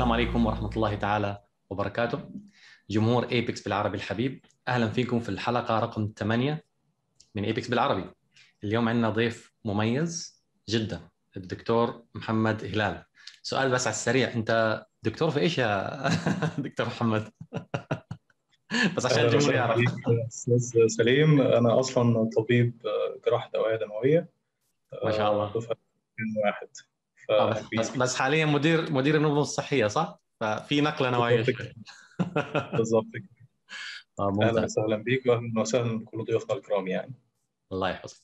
السلام عليكم ورحمة الله تعالى وبركاته جمهور ايبكس بالعربي الحبيب اهلا فيكم في الحلقة رقم 8 من ايبكس بالعربي اليوم عندنا ضيف مميز جدا الدكتور محمد هلال سؤال بس على السريع انت دكتور في ايش يا دكتور محمد بس عشان الجمهور يعرف استاذ سليم انا اصلا طبيب جراحه اوعيه دمويه ما شاء الله دفعه واحد بس بس حاليا مدير مدير النظم الصحيه صح؟ ففي نقله نوعيه بالضبط اهلا وسهلا بك واهلا وسهلا بكل ضيوفنا الكرام يعني الله يحفظك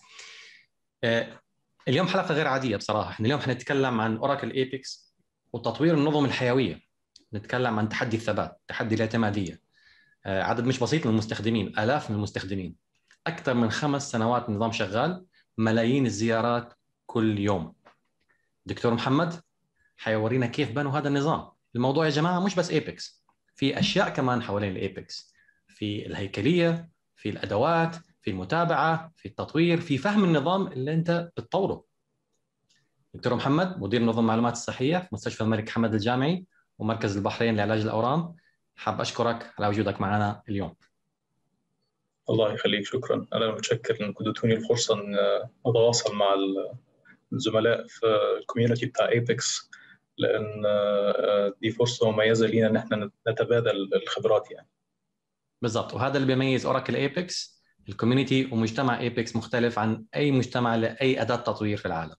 اليوم حلقه غير عاديه بصراحه احنا اليوم حنتكلم عن اوراكل ايبكس وتطوير النظم الحيويه نتكلم عن تحدي الثبات تحدي الاعتماديه عدد مش بسيط من المستخدمين الاف من المستخدمين اكثر من خمس سنوات النظام شغال ملايين الزيارات كل يوم دكتور محمد حيورينا كيف بنوا هذا النظام الموضوع يا جماعه مش بس ايبكس في اشياء كمان حوالين الايبكس في الهيكليه في الادوات في المتابعه في التطوير في فهم النظام اللي انت بتطوره دكتور محمد مدير نظم المعلومات الصحيه في مستشفى الملك حمد الجامعي ومركز البحرين لعلاج الاورام حاب اشكرك على وجودك معنا اليوم الله يخليك شكرا انا متشكر انكم اديتوني الفرصه ان اتواصل مع الزملاء في الكوميونتي بتاع ايبكس لان دي فرصه مميزه لينا ان احنا نتبادل الخبرات يعني بالضبط وهذا اللي بيميز اوراكل ايبكس الكوميونتي ومجتمع ايبكس مختلف عن اي مجتمع لاي اداه تطوير في العالم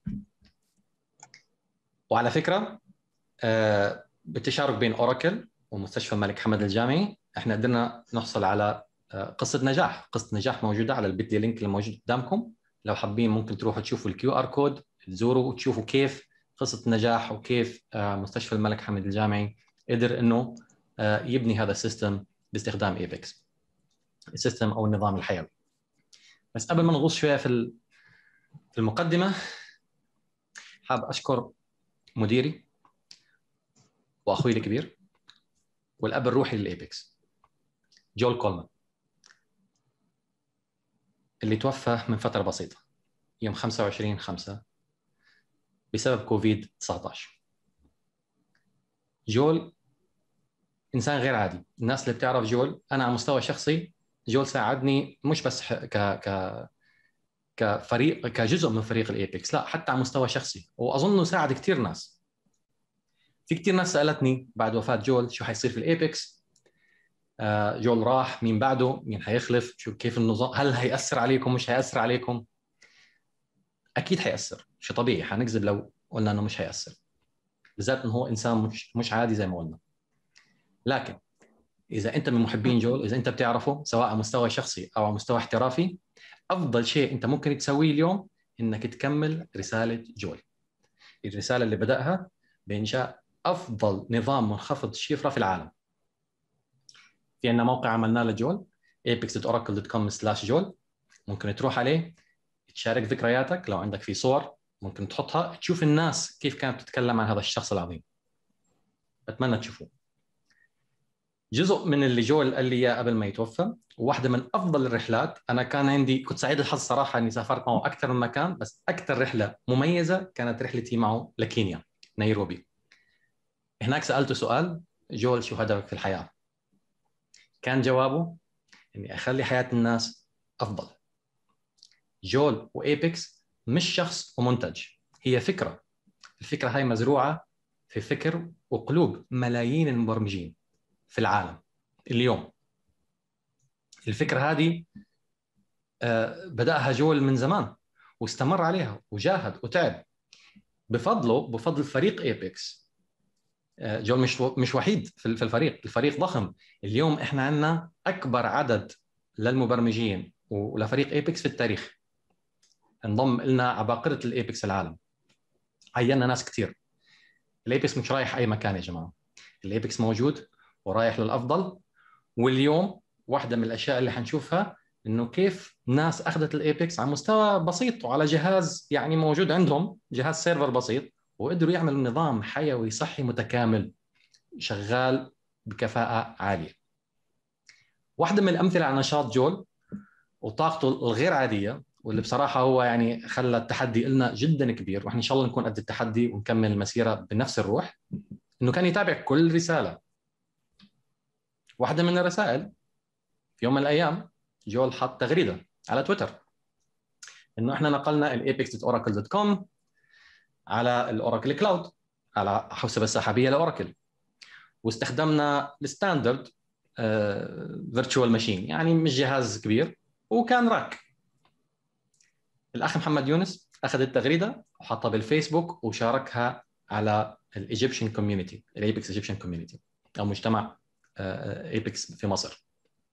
وعلى فكره بالتشارك بين اوراكل ومستشفى الملك حمد الجامعي احنا قدرنا نحصل على قصه نجاح قصه نجاح موجوده على البيت لينك اللي موجود قدامكم لو حابين ممكن تروحوا تشوفوا الكيو ار كود تزوروا وتشوفوا كيف قصه نجاح وكيف مستشفى الملك حمد الجامعي قدر انه يبني هذا السيستم باستخدام ايبكس السيستم او النظام الحيوي بس قبل ما نغوص شويه في في المقدمه حاب اشكر مديري واخوي الكبير والاب الروحي للايبكس جول كولمان اللي توفى من فتره بسيطه يوم 25 5 بسبب كوفيد 19 جول انسان غير عادي الناس اللي بتعرف جول انا على مستوى شخصي جول ساعدني مش بس ك ك كفريق كجزء من فريق الايبكس لا حتى على مستوى شخصي واظنه ساعد كثير ناس في كثير ناس سالتني بعد وفاه جول شو حيصير في الايبكس جول راح مين بعده مين حيخلف شو كيف النظام هل هيأثر عليكم مش هيأثر عليكم اكيد حيأثر شيء طبيعي حنكذب لو قلنا انه مش هيأثر بالذات انه هو انسان مش مش عادي زي ما قلنا لكن اذا انت من محبين جول اذا انت بتعرفه سواء على مستوى شخصي او على مستوى احترافي افضل شيء انت ممكن تسويه اليوم انك تكمل رساله جول الرساله اللي بداها بانشاء افضل نظام منخفض الشفره في العالم في عندنا موقع عملناه لجول apex.oracle.com/جول ممكن تروح عليه تشارك ذكرياتك لو عندك في صور ممكن تحطها تشوف الناس كيف كانت تتكلم عن هذا الشخص العظيم اتمنى تشوفوه جزء من اللي جول قال لي اياه قبل ما يتوفى وواحده من افضل الرحلات انا كان عندي كنت سعيد الحظ صراحه اني سافرت معه اكثر من مكان بس اكثر رحله مميزه كانت رحلتي معه لكينيا نيروبي هناك سالته سؤال جول شو هدفك في الحياه كان جوابه اني اخلي حياه الناس افضل جول وايبكس مش شخص ومنتج هي فكره الفكره هاي مزروعه في فكر وقلوب ملايين المبرمجين في العالم اليوم الفكره هذه بداها جول من زمان واستمر عليها وجاهد وتعب بفضله بفضل فريق ايبكس جول مش مش وحيد في الفريق الفريق ضخم اليوم احنا عندنا اكبر عدد للمبرمجين ولفريق ايبكس في التاريخ انضم لنا عباقره الايبكس العالم عينا ناس كثير الايبكس مش رايح اي مكان يا جماعه الايبكس موجود ورايح للافضل واليوم واحده من الاشياء اللي حنشوفها انه كيف ناس اخذت الايبكس على مستوى بسيط وعلى جهاز يعني موجود عندهم جهاز سيرفر بسيط وقدروا يعملوا نظام حيوي صحي متكامل شغال بكفاءه عاليه. واحده من الامثله على نشاط جول وطاقته الغير عاديه واللي بصراحه هو يعني خلى التحدي لنا جدا كبير واحنا ان شاء الله نكون قد التحدي ونكمل المسيره بنفس الروح انه كان يتابع كل رساله واحده من الرسائل في يوم من الايام جول حط تغريده على تويتر انه احنا نقلنا الايبكس اوراكل دوت كوم على الاوراكل كلاود على حوسبه السحابيه لاوراكل واستخدمنا الستاندرد فيرتشوال ماشين يعني مش جهاز كبير وكان راك الاخ محمد يونس اخذ التغريده وحطها بالفيسبوك وشاركها على الايجيبشن كوميونتي الايبكس ايجيبشن كوميونتي او مجتمع ايبكس في مصر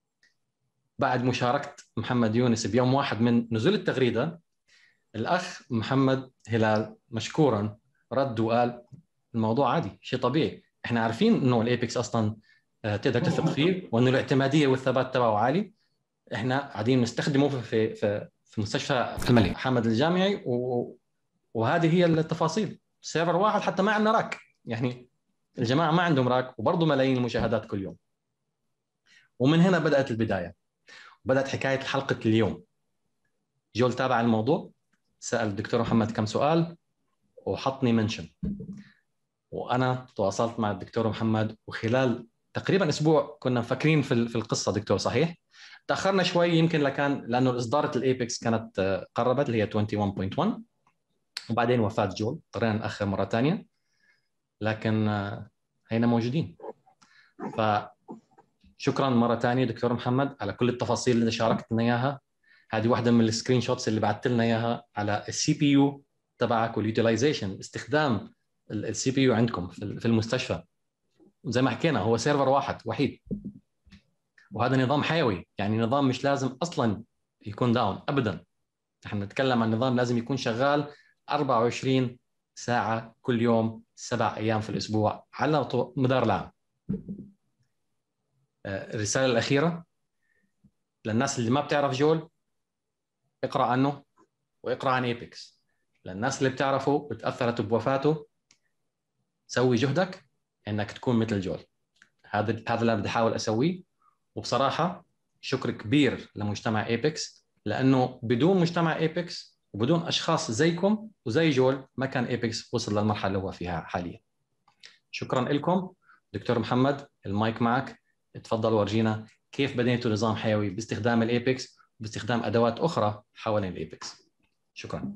بعد مشاركه محمد يونس بيوم واحد من نزول التغريده الاخ محمد هلال مشكورا رد وقال الموضوع عادي شيء طبيعي احنا عارفين انه الايبكس اصلا تقدر تثق فيه وانه الاعتماديه والثبات تبعه عالي احنا قاعدين نستخدمه في في في مستشفى الملك محمد الجامعي و... وهذه هي التفاصيل سيرفر واحد حتى ما عندنا راك يعني الجماعه ما عندهم راك وبرضه ملايين المشاهدات كل يوم ومن هنا بدات البدايه بدات حكايه حلقه اليوم جول تابع الموضوع سال الدكتور محمد كم سؤال وحطني منشن وانا تواصلت مع الدكتور محمد وخلال تقريبا اسبوع كنا مفكرين في القصه دكتور صحيح تاخرنا شوي يمكن لكان لانه اصداره الايبكس كانت قربت اللي هي 21.1 وبعدين وفاه جول اضطرينا ناخر مره ثانيه لكن هينا موجودين ف شكرا مره ثانيه دكتور محمد على كل التفاصيل اللي شاركت لنا اياها هذه واحده من السكرين شوتس اللي بعثت لنا اياها على السي بي يو تبعك واليوتيلايزيشن استخدام السي بي يو عندكم في المستشفى زي ما حكينا هو سيرفر واحد وحيد وهذا نظام حيوي يعني نظام مش لازم اصلا يكون داون ابدا نحن نتكلم عن نظام لازم يكون شغال 24 ساعه كل يوم سبع ايام في الاسبوع على مدار العام الرساله الاخيره للناس اللي ما بتعرف جول اقرا عنه واقرا عن ايبكس للناس اللي بتعرفه وتاثرت بوفاته سوي جهدك انك تكون مثل جول هذا هذا اللي بدي احاول اسويه وبصراحه شكر كبير لمجتمع ايبكس لانه بدون مجتمع ايبكس وبدون اشخاص زيكم وزي جول ما كان ايبكس وصل للمرحله اللي هو فيها حاليا شكرا لكم دكتور محمد المايك معك تفضل ورجينا كيف بنيتوا نظام حيوي باستخدام الايبكس باستخدام ادوات اخرى حوالين الايبكس شكرا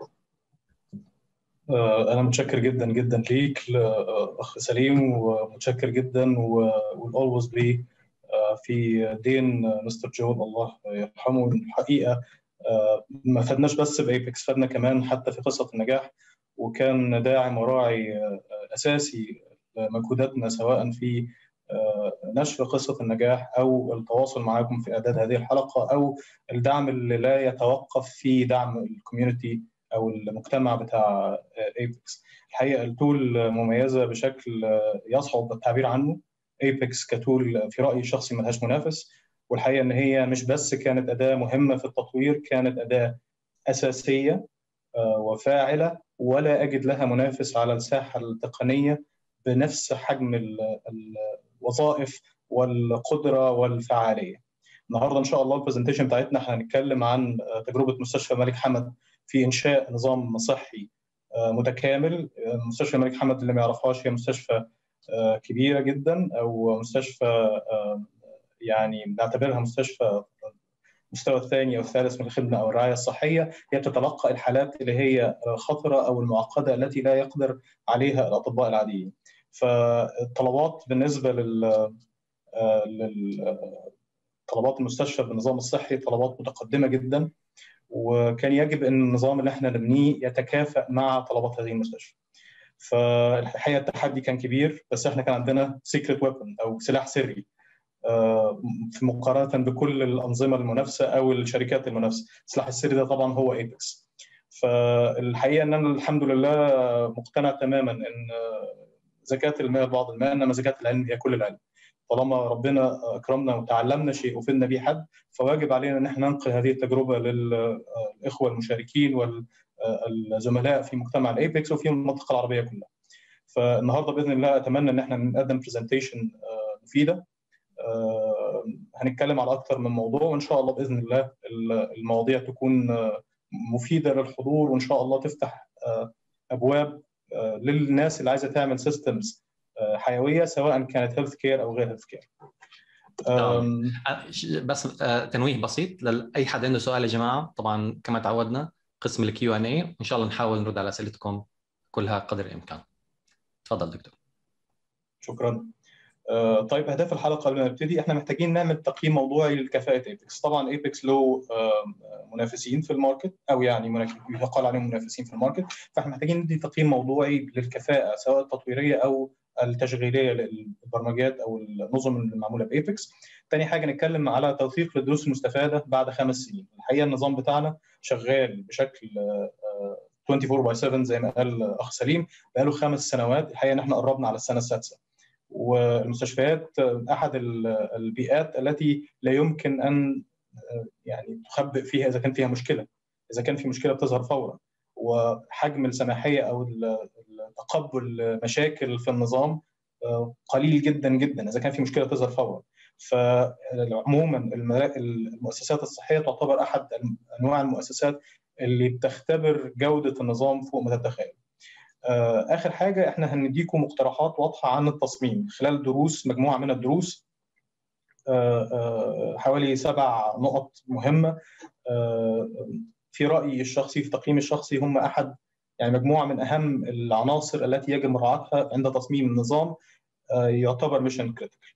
انا متشكر جدا جدا ليك اخ سليم ومتشكر جدا والاولويز بي في دين مستر جون الله يرحمه الحقيقه ما فدناش بس بايبكس فدنا كمان حتى في قصه النجاح وكان داعم وراعي اساسي لمجهوداتنا سواء في نشر قصه النجاح او التواصل معاكم في اعداد هذه الحلقه او الدعم اللي لا يتوقف في دعم الكوميونتي او المجتمع بتاع ايبكس الحقيقه التول مميزه بشكل يصعب التعبير عنه ايبكس كتول في رايي الشخصي ملهاش منافس والحقيقه ان هي مش بس كانت اداه مهمه في التطوير كانت اداه اساسيه وفاعله ولا اجد لها منافس على الساحه التقنيه بنفس حجم الوظائف والقدره والفعاليه. النهارده ان شاء الله البرزنتيشن بتاعتنا هنتكلم عن تجربه مستشفى الملك حمد في انشاء نظام صحي متكامل مستشفى الملك حمد اللي ما يعرفهاش هي مستشفى كبيره جدا او مستشفى يعني بنعتبرها مستشفى المستوى الثاني او الثالث من الخدمه او الرعايه الصحيه هي تتلقى الحالات اللي هي خطره او المعقده التي لا يقدر عليها الاطباء العاديين. فالطلبات بالنسبه لل طلبات المستشفى بالنظام الصحي طلبات متقدمه جدا وكان يجب ان النظام اللي احنا نبنيه يتكافئ مع طلبات هذه المستشفى. فالحقيقه التحدي كان كبير بس احنا كان عندنا سيكريت ويبن او سلاح سري في مقارنه بكل الانظمه المنافسه او الشركات المنافسه، السلاح السري ده طبعا هو ايبكس. فالحقيقه ان انا الحمد لله مقتنع تماما ان زكاه المال بعض المال انما زكاه العلم هي كل العلم. طالما ربنا اكرمنا وتعلمنا شيء وفدنا بيه حد فواجب علينا ان احنا ننقل هذه التجربه للاخوه المشاركين والزملاء في مجتمع الايبكس وفي المنطقه العربيه كلها. فالنهارده باذن الله اتمنى ان احنا نقدم برزنتيشن مفيده هنتكلم على اكثر من موضوع وان شاء الله باذن الله المواضيع تكون مفيده للحضور وان شاء الله تفتح ابواب للناس اللي عايزه تعمل سيستمز حيويه سواء كانت هيلث كير او غير هيلث كير بس تنويه بسيط لاي حد عنده سؤال يا جماعه طبعا كما تعودنا قسم الكيو ان اي وان شاء الله نحاول نرد على اسئلتكم كلها قدر الامكان تفضل دكتور شكرا آه، طيب اهداف الحلقه قبل ما نبتدي احنا محتاجين نعمل تقييم موضوعي لكفاءه ايبكس طبعا ايبكس له منافسين في الماركت او يعني يقال عليهم منافسين في الماركت فاحنا محتاجين ندي تقييم موضوعي للكفاءه سواء التطويريه او التشغيليه للبرمجات او النظم المعموله بايبكس ثاني حاجه نتكلم على توثيق للدروس المستفاده بعد خمس سنين الحقيقه النظام بتاعنا شغال بشكل 24 باي 7 زي ما قال اخ سليم بقاله خمس سنوات الحقيقه ان احنا قربنا على السنه السادسه والمستشفيات احد البيئات التي لا يمكن ان يعني تخبئ فيها اذا كان فيها مشكله اذا كان في مشكله بتظهر فورا وحجم السماحيه او تقبل مشاكل في النظام قليل جدا جدا اذا كان في مشكله تظهر فورا فعموما المؤسسات الصحيه تعتبر احد انواع المؤسسات اللي بتختبر جوده النظام فوق ما تتخيل اخر حاجه احنا هنديكم مقترحات واضحه عن التصميم خلال دروس مجموعه من الدروس حوالي سبع نقط مهمه في رايي الشخصي في تقييمي الشخصي هم احد يعني مجموعه من اهم العناصر التي يجب مراعاتها عند تصميم النظام يعتبر ميشن كريتيكال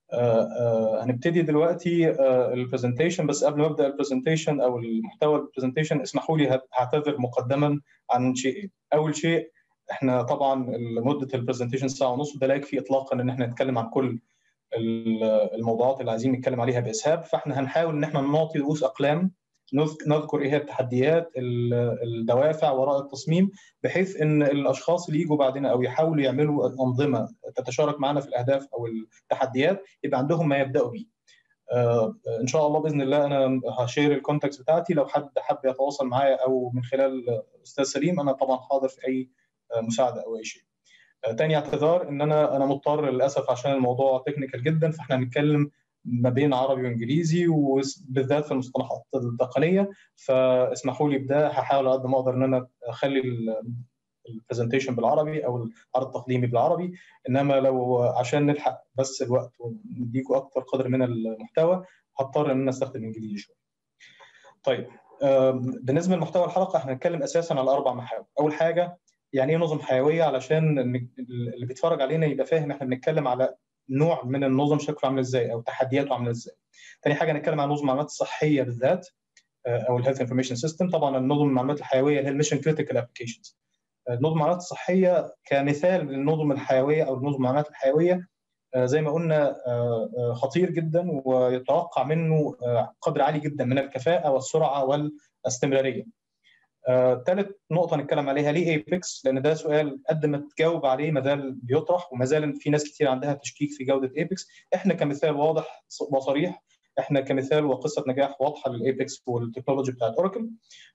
هنبتدي دلوقتي البرزنتيشن بس قبل ما ابدا البرزنتيشن او المحتوى البرزنتيشن اسمحوا لي هعتذر مقدما عن شيئين اول شيء احنا طبعا مده البرزنتيشن ساعه ونص وده لا يكفي اطلاقا ان احنا نتكلم عن كل الموضوعات اللي عايزين نتكلم عليها باسهاب فاحنا هنحاول ان احنا نعطي رؤوس اقلام نذكر ايه هي التحديات الدوافع وراء التصميم بحيث ان الاشخاص اللي يجوا بعدنا او يحاولوا يعملوا انظمه تتشارك معنا في الاهداف او التحديات يبقى عندهم ما يبداوا به. ان شاء الله باذن الله انا هشير الكونتاكت بتاعتي لو حد حب يتواصل معايا او من خلال استاذ سليم انا طبعا حاضر في اي مساعده او اي شيء. تاني اعتذار ان انا انا مضطر للاسف عشان الموضوع تكنيكال جدا فاحنا هنتكلم ما بين عربي وانجليزي وبالذات في المصطلحات التقنيه فاسمحوا لي بده هحاول على قد ما اقدر ان انا اخلي البرزنتيشن بالعربي او العرض التقديمي بالعربي انما لو عشان نلحق بس الوقت ونديكم اكثر قدر من المحتوى هضطر ان انا استخدم انجليزي شويه. طيب بالنسبه لمحتوى الحلقه احنا هنتكلم اساسا على اربع محاور، اول حاجه يعني ايه نظم حيويه علشان اللي بيتفرج علينا يبقى فاهم احنا بنتكلم على نوع من النظم شكله عامل ازاي او تحدياته عامله ازاي. ثاني حاجه نتكلم عن نظم المعلومات الصحيه بالذات او الهيلث انفورميشن سيستم طبعا النظم المعلومات الحيويه اللي هي الميشن كريتيكال ابلكيشنز. نظم المعلومات الصحيه كمثال للنظم الحيويه او نظم المعلومات الحيويه زي ما قلنا خطير جدا ويتوقع منه قدر عالي جدا من الكفاءه والسرعه والاستمراريه. ثالث uh, نقطه نتكلم عليها ليه ايبكس لان ده سؤال قد ما تجاوب عليه ما زال بيطرح وما زال في ناس كتير عندها تشكيك في جوده ايبكس احنا كمثال واضح وصريح احنا كمثال وقصه نجاح واضحه للايبكس والتكنولوجي بتاعت اوراكل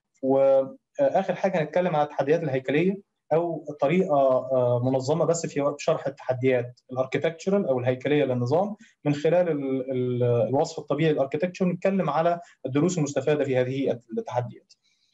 واخر حاجه هنتكلم على التحديات الهيكليه او طريقه منظمه بس في شرح التحديات الاركتكتشرال او الهيكليه للنظام من خلال الوصف الطبيعي للاركتكتشر نتكلم على الدروس المستفاده في هذه التحديات.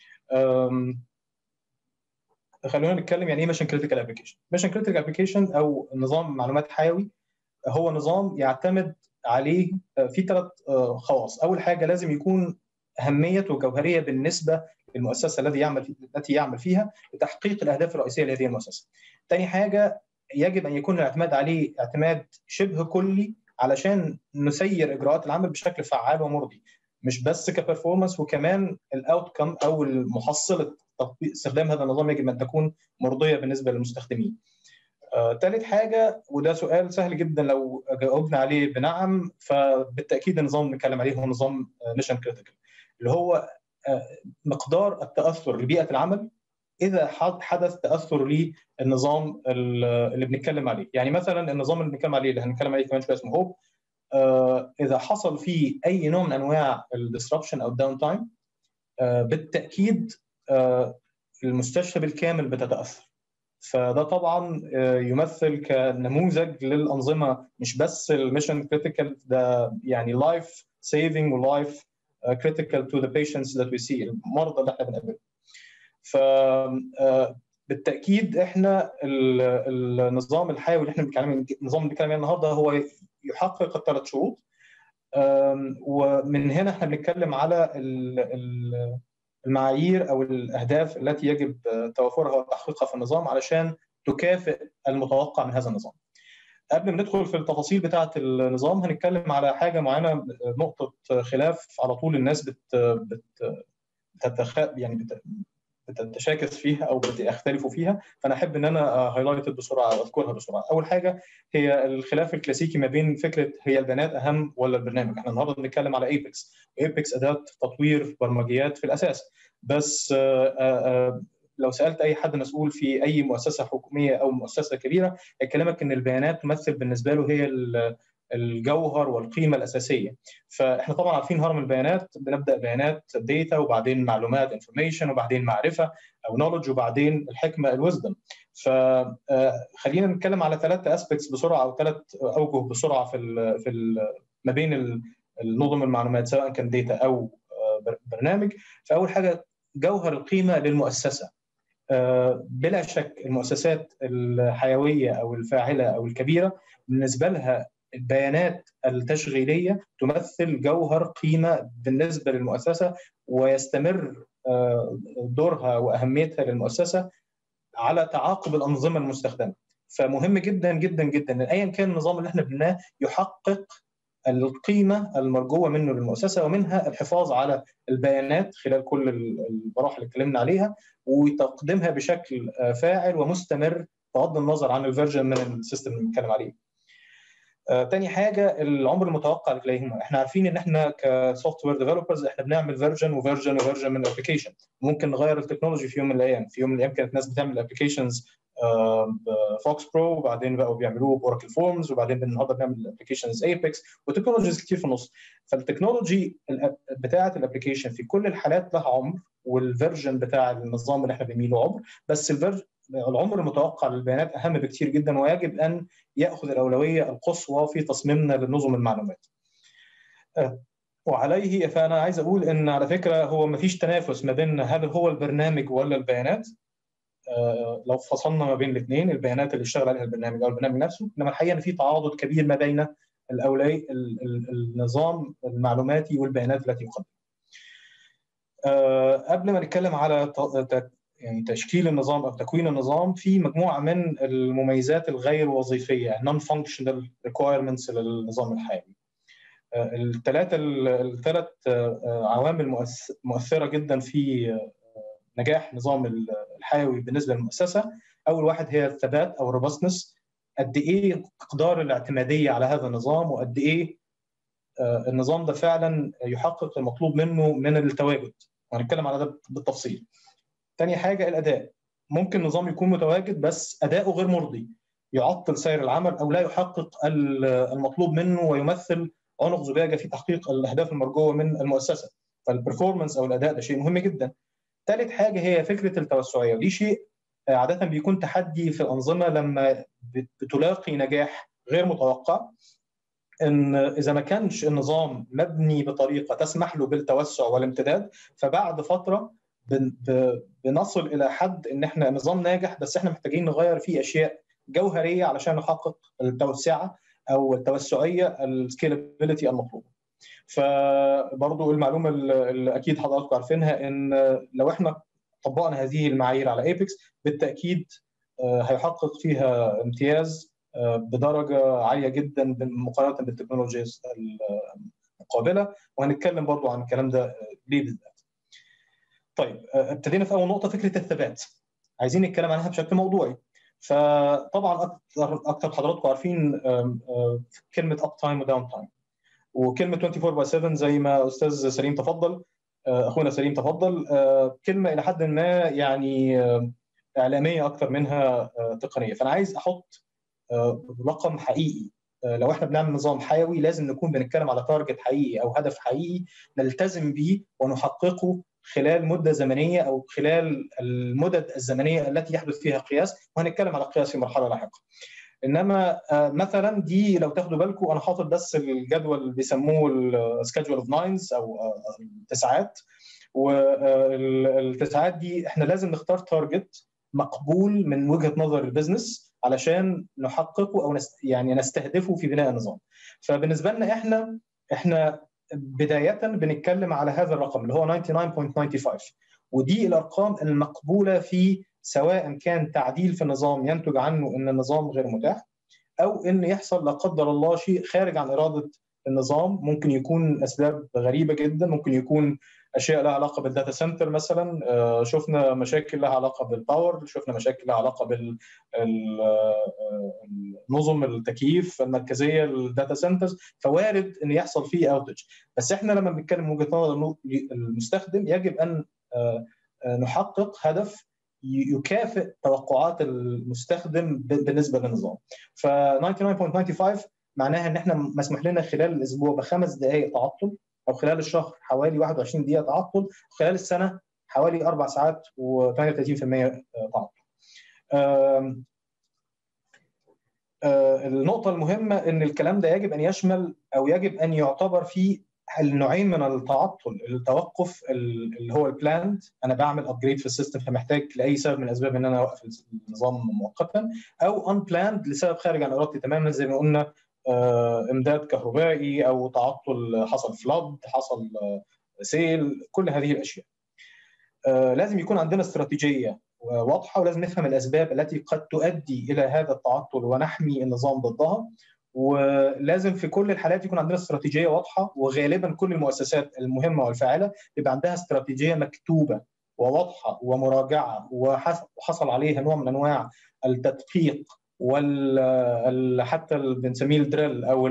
خلونا نتكلم يعني ايه ميشن كريتيكال ابلكيشن ميشن كريتيكال ابلكيشن او نظام معلومات حيوي هو نظام يعتمد عليه في ثلاث خواص اول حاجه لازم يكون اهميته وجوهريه بالنسبه للمؤسسه الذي يعمل التي يعمل فيها لتحقيق الاهداف الرئيسيه لهذه المؤسسه ثاني حاجه يجب ان يكون الاعتماد عليه اعتماد شبه كلي علشان نسير اجراءات العمل بشكل فعال ومرضي مش بس كبرفورمانس وكمان الاوت كم او المحصله تطبيق استخدام هذا النظام يجب ان تكون مرضيه بالنسبه للمستخدمين. ثالث آه، حاجه وده سؤال سهل جدا لو جاوبنا عليه بنعم فبالتاكيد النظام اللي بنتكلم عليه هو نظام ميشن كريتيكال اللي هو آه مقدار التاثر لبيئه العمل اذا حدث تاثر للنظام اللي بنتكلم عليه، يعني مثلا النظام اللي بنتكلم عليه اللي هنتكلم عليه كمان شويه اسمه هوب اذا حصل فيه اي نوع من انواع الديسربشن او الداون تايم بالتاكيد المستشفى بالكامل بتتاثر فده طبعا يمثل كنموذج للانظمه مش بس الميشن كريتيكال ده يعني لايف سيفنج ولايف كريتيكال تو ذا بيشنتس ذات وي سي المرضى اللي احنا بنقابلهم ف بالتاكيد احنا النظام الحيوي اللي احنا بنتكلم النظام اللي بنتكلم النهارده هو يحقق الثلاث شروط ومن هنا احنا بنتكلم على المعايير او الاهداف التي يجب توافرها وتحقيقها في النظام علشان تكافئ المتوقع من هذا النظام. قبل ما ندخل في التفاصيل بتاعه النظام هنتكلم على حاجه معينه نقطه خلاف على طول الناس بت, بت بتتخ... يعني بت... بتتشاكس فيها او بيختلفوا فيها فانا احب ان انا هايلايت بسرعه واذكرها بسرعه اول حاجه هي الخلاف الكلاسيكي ما بين فكره هي البيانات اهم ولا البرنامج احنا النهارده بنتكلم على ايبكس ايبكس اداه تطوير برمجيات في الاساس بس لو سالت اي حد مسؤول في اي مؤسسه حكوميه او مؤسسه كبيره هيكلمك ان البيانات تمثل بالنسبه له هي الجوهر والقيمه الاساسيه فاحنا طبعا عارفين هرم البيانات بنبدا بيانات داتا وبعدين معلومات انفورميشن وبعدين معرفه او نولج وبعدين الحكمه الوزدم فخلينا نتكلم على ثلاث اسبكتس بسرعه او ثلاث اوجه بسرعه في ال في ال ما بين النظم المعلومات سواء كان داتا او برنامج فاول حاجه جوهر القيمه للمؤسسه بلا شك المؤسسات الحيويه او الفاعله او الكبيره بالنسبه لها البيانات التشغيليه تمثل جوهر قيمه بالنسبه للمؤسسه ويستمر دورها واهميتها للمؤسسه على تعاقب الانظمه المستخدمه فمهم جدا جدا جدا ان ايا كان النظام اللي احنا بناه يحقق القيمه المرجوه منه للمؤسسه ومنها الحفاظ على البيانات خلال كل المراحل اللي اتكلمنا عليها وتقديمها بشكل فاعل ومستمر بغض النظر عن الفيرجن من السيستم اللي بنتكلم عليه. آه، تاني حاجه العمر المتوقع لكليهما احنا عارفين ان احنا كسوفت وير ديفلوبرز احنا بنعمل فيرجن وفيرجن وفيرجن من الابلكيشن ممكن نغير التكنولوجي في يوم من الايام في يوم من الايام كانت ناس بتعمل ابلكيشنز فوكس برو وبعدين بقوا بيعملوه باوراكل فورمز وبعدين النهارده بنعمل ابلكيشنز ايبكس وتكنولوجيز كتير في النص فالتكنولوجي بتاعه الابلكيشن في كل الحالات لها عمر والفيرجن بتاع النظام اللي احنا بنميله عمر بس الفيرجن العمر المتوقع للبيانات اهم بكثير جدا ويجب ان ياخذ الاولويه القصوى في تصميمنا لنظم المعلومات. وعليه فانا عايز اقول ان على فكره هو ما فيش تنافس ما بين هل هو البرنامج ولا البيانات لو فصلنا ما بين الاثنين البيانات اللي اشتغل عليها البرنامج او البرنامج نفسه انما الحقيقه ان في تعاضد كبير ما بين الاولويه النظام المعلوماتي والبيانات التي يقدم. قبل ما نتكلم على يعني تشكيل النظام او تكوين النظام في مجموعه من المميزات الغير وظيفيه non functional requirements للنظام الحيوي. الثلاثه الثلاث عوامل مؤثره جدا في نجاح نظام الحيوي بالنسبه للمؤسسه اول واحد هي الثبات او الروبستنس قد ايه مقدار الاعتماديه على هذا النظام وقد ايه النظام ده فعلا يحقق المطلوب منه من التواجد وهنتكلم على ده بالتفصيل. تاني حاجه الاداء ممكن نظام يكون متواجد بس اداؤه غير مرضي يعطل سير العمل او لا يحقق المطلوب منه ويمثل عنق زجاجه في تحقيق الاهداف المرجوه من المؤسسه فالبرفورمانس او الاداء ده شيء مهم جدا ثالث حاجه هي فكره التوسعيه ودي شيء عاده بيكون تحدي في الانظمه لما بتلاقي نجاح غير متوقع ان اذا ما كانش النظام مبني بطريقه تسمح له بالتوسع والامتداد فبعد فتره بنصل الى حد ان احنا نظام ناجح بس احنا محتاجين نغير فيه اشياء جوهريه علشان نحقق التوسعه او التوسعيه السكيلابيلتي المطلوبه. فبرضه المعلومه اللي اكيد حضراتكم عارفينها ان لو احنا طبقنا هذه المعايير على ايبكس بالتاكيد هيحقق فيها امتياز بدرجه عاليه جدا مقارنه بالتكنولوجيز المقابله وهنتكلم برضه عن الكلام ده ليه بالذات. طيب ابتدينا في اول نقطه فكره الثبات عايزين نتكلم عنها بشكل موضوعي فطبعا اكثر اكثر حضراتكم عارفين كلمه اب تايم وداون تايم وكلمه 24 باي 7 زي ما استاذ سليم تفضل اخونا سليم تفضل كلمه الى حد ما يعني اعلاميه اكثر منها تقنيه فانا عايز احط رقم حقيقي لو احنا بنعمل نظام حيوي لازم نكون بنتكلم على تارجت حقيقي او هدف حقيقي نلتزم به ونحققه خلال مده زمنيه او خلال المدد الزمنيه التي يحدث فيها قياس وهنتكلم على القياس في مرحله لاحقه. انما مثلا دي لو تاخدوا بالكم انا حاطط بس الجدول اللي بيسموه السكادجول اوف ناينز او التسعات والتسعات دي احنا لازم نختار تارجت مقبول من وجهه نظر البزنس علشان نحققه او نست يعني نستهدفه في بناء النظام فبالنسبه لنا احنا احنا بدايه بنتكلم على هذا الرقم اللي هو 99.95 ودي الارقام المقبوله في سواء كان تعديل في النظام ينتج عنه ان النظام غير متاح او ان يحصل لا قدر الله شيء خارج عن اراده النظام ممكن يكون اسباب غريبه جدا ممكن يكون اشياء لها علاقه بالداتا سنتر مثلا آه، شفنا مشاكل لها علاقه بالباور شفنا مشاكل لها علاقه بال نظم التكييف المركزيه للداتا سنترز فوارد ان يحصل فيه اوتج بس احنا لما بنتكلم من وجهه نظر المستخدم يجب ان آه، آه، نحقق هدف يكافئ توقعات المستخدم بالنسبه للنظام ف 99.95 معناها ان احنا مسموح لنا خلال الاسبوع بخمس دقائق تعطل او خلال الشهر حوالي 21 دقيقه تعطل خلال السنه حوالي اربع ساعات و38% تعطل النقطة المهمة أن الكلام ده يجب أن يشمل أو يجب أن يعتبر فيه النوعين من التعطل التوقف اللي هو البلاند انا بعمل ابجريد في السيستم فمحتاج لاي سبب من الاسباب ان انا اوقف النظام مؤقتا او ان بلاند لسبب خارج عن ارادتي تماما زي ما قلنا آه، امداد كهربائي او تعطل حصل فلود حصل سيل كل هذه الاشياء آه، لازم يكون عندنا استراتيجيه واضحه ولازم نفهم الاسباب التي قد تؤدي الى هذا التعطل ونحمي النظام ضدها ولازم في كل الحالات يكون عندنا استراتيجيه واضحه وغالبا كل المؤسسات المهمه والفاعله يبقى عندها استراتيجيه مكتوبه وواضحه ومراجعه وحصل عليها نوع من انواع التدقيق وال حتى بنسميه الدريل او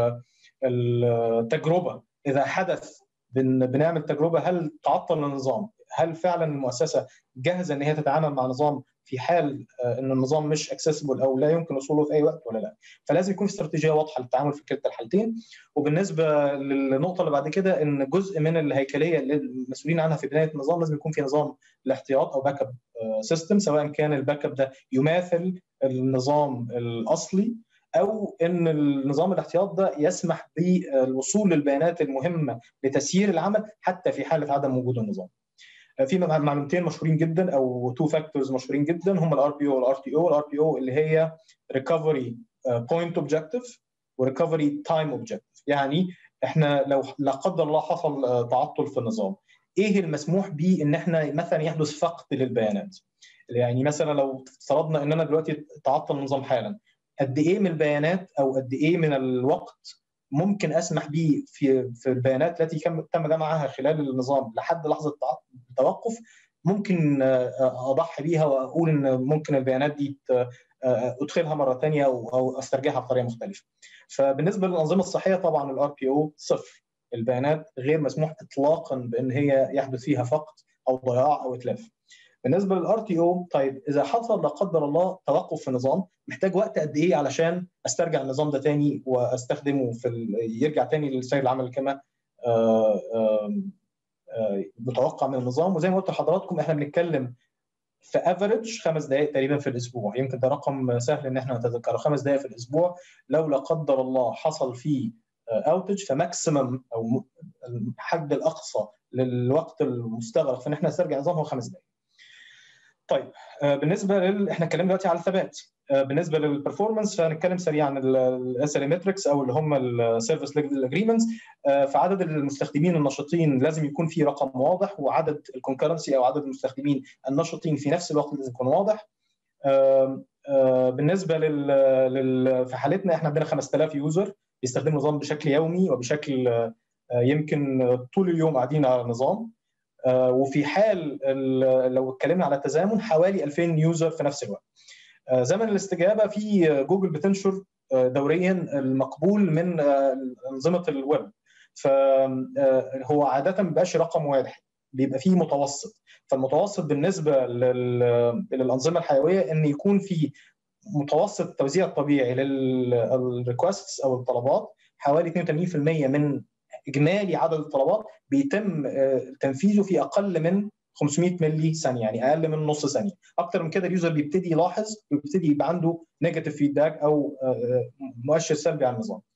التجربه اذا حدث بنعمل تجربه هل تعطل النظام هل فعلا المؤسسه جاهزه ان هي تتعامل مع نظام في حال آه، ان النظام مش اكسسبل او لا يمكن وصوله في اي وقت ولا لا فلازم يكون في استراتيجيه واضحه للتعامل في كلتا الحالتين وبالنسبه للنقطه اللي بعد كده ان جزء من الهيكليه اللي المسؤولين عنها في بنايه النظام لازم يكون في نظام الاحتياط او باك اب سيستم سواء كان الباك اب ده يماثل النظام الاصلي او ان النظام الاحتياط ده يسمح بالوصول للبيانات المهمه لتسيير العمل حتى في حاله عدم وجود النظام. في معلومتين مشهورين جدا او تو فاكتورز مشهورين جدا هم الار بي او والار تي او الار بي او اللي هي ريكفري بوينت اوبجكتيف وريكفري تايم اوبجكتيف يعني احنا لو لا قدر الله حصل آه، تعطل في النظام ايه المسموح به ان احنا مثلا يحدث فقد للبيانات يعني مثلا لو افترضنا ان انا دلوقتي تعطل النظام حالا قد ايه من البيانات او قد ايه من الوقت ممكن اسمح به في في البيانات التي تم جمعها خلال النظام لحد لحظه التوقف ممكن آه، اضحي بيها واقول ان ممكن البيانات دي آه، ادخلها مره ثانيه او استرجعها بطريقه مختلفه. فبالنسبه للانظمه الصحيه طبعا الار بي او صفر البيانات غير مسموح اطلاقا بان هي يحدث فيها فقد او ضياع او اتلاف. بالنسبه للار تي او طيب اذا حصل لا قدر الله توقف في النظام محتاج وقت قد ايه علشان استرجع النظام ده تاني واستخدمه في ال... يرجع تاني لسير العمل كما آه، آه، متوقع من النظام وزي ما قلت لحضراتكم احنا بنتكلم في افريج خمس دقائق تقريبا في الاسبوع يمكن ده رقم سهل ان احنا نتذكره خمس دقائق في الاسبوع لو لا قدر الله حصل فيه اوتج آه، فماكسيمم او الحد الاقصى للوقت المستغرق في ان احنا نسترجع النظام هو خمس دقائق. طيب آه، بالنسبه لل احنا اتكلمنا دلوقتي على الثبات آه، بالنسبه للبرفورمانس فهنتكلم سريعا عن الاس ال متريكس او اللي هم السيرفيس ليفل اجريمنتس فعدد المستخدمين النشطين لازم يكون في رقم واضح وعدد الكونكرنسي او عدد المستخدمين النشطين في نفس الوقت لازم يكون واضح آه، بالنسبه لل في حالتنا احنا عندنا 5000 يوزر بيستخدموا النظام بشكل يومي وبشكل يمكن طول اليوم قاعدين على النظام آه، وفي حال لو اتكلمنا على التزامن حوالي 2000 يوزر في نفس الوقت آه، زمن الاستجابه في جوجل بتنشر آه، دوريا المقبول من انظمه الويب فهو عاده ما بيبقاش رقم واحد بيبقى فيه متوسط فالمتوسط بالنسبه للانظمه الحيويه ان يكون في متوسط التوزيع الطبيعي للريكوستس او الطلبات حوالي 82% من اجمالي عدد الطلبات بيتم آه، تنفيذه في اقل من 500 ملي ثانيه يعني اقل من نص ثانيه اكتر من كده اليوزر بيبتدي يلاحظ ويبتدي يبقى عنده نيجاتيف فيدباك او آه، آه، مؤشر سلبي على النظام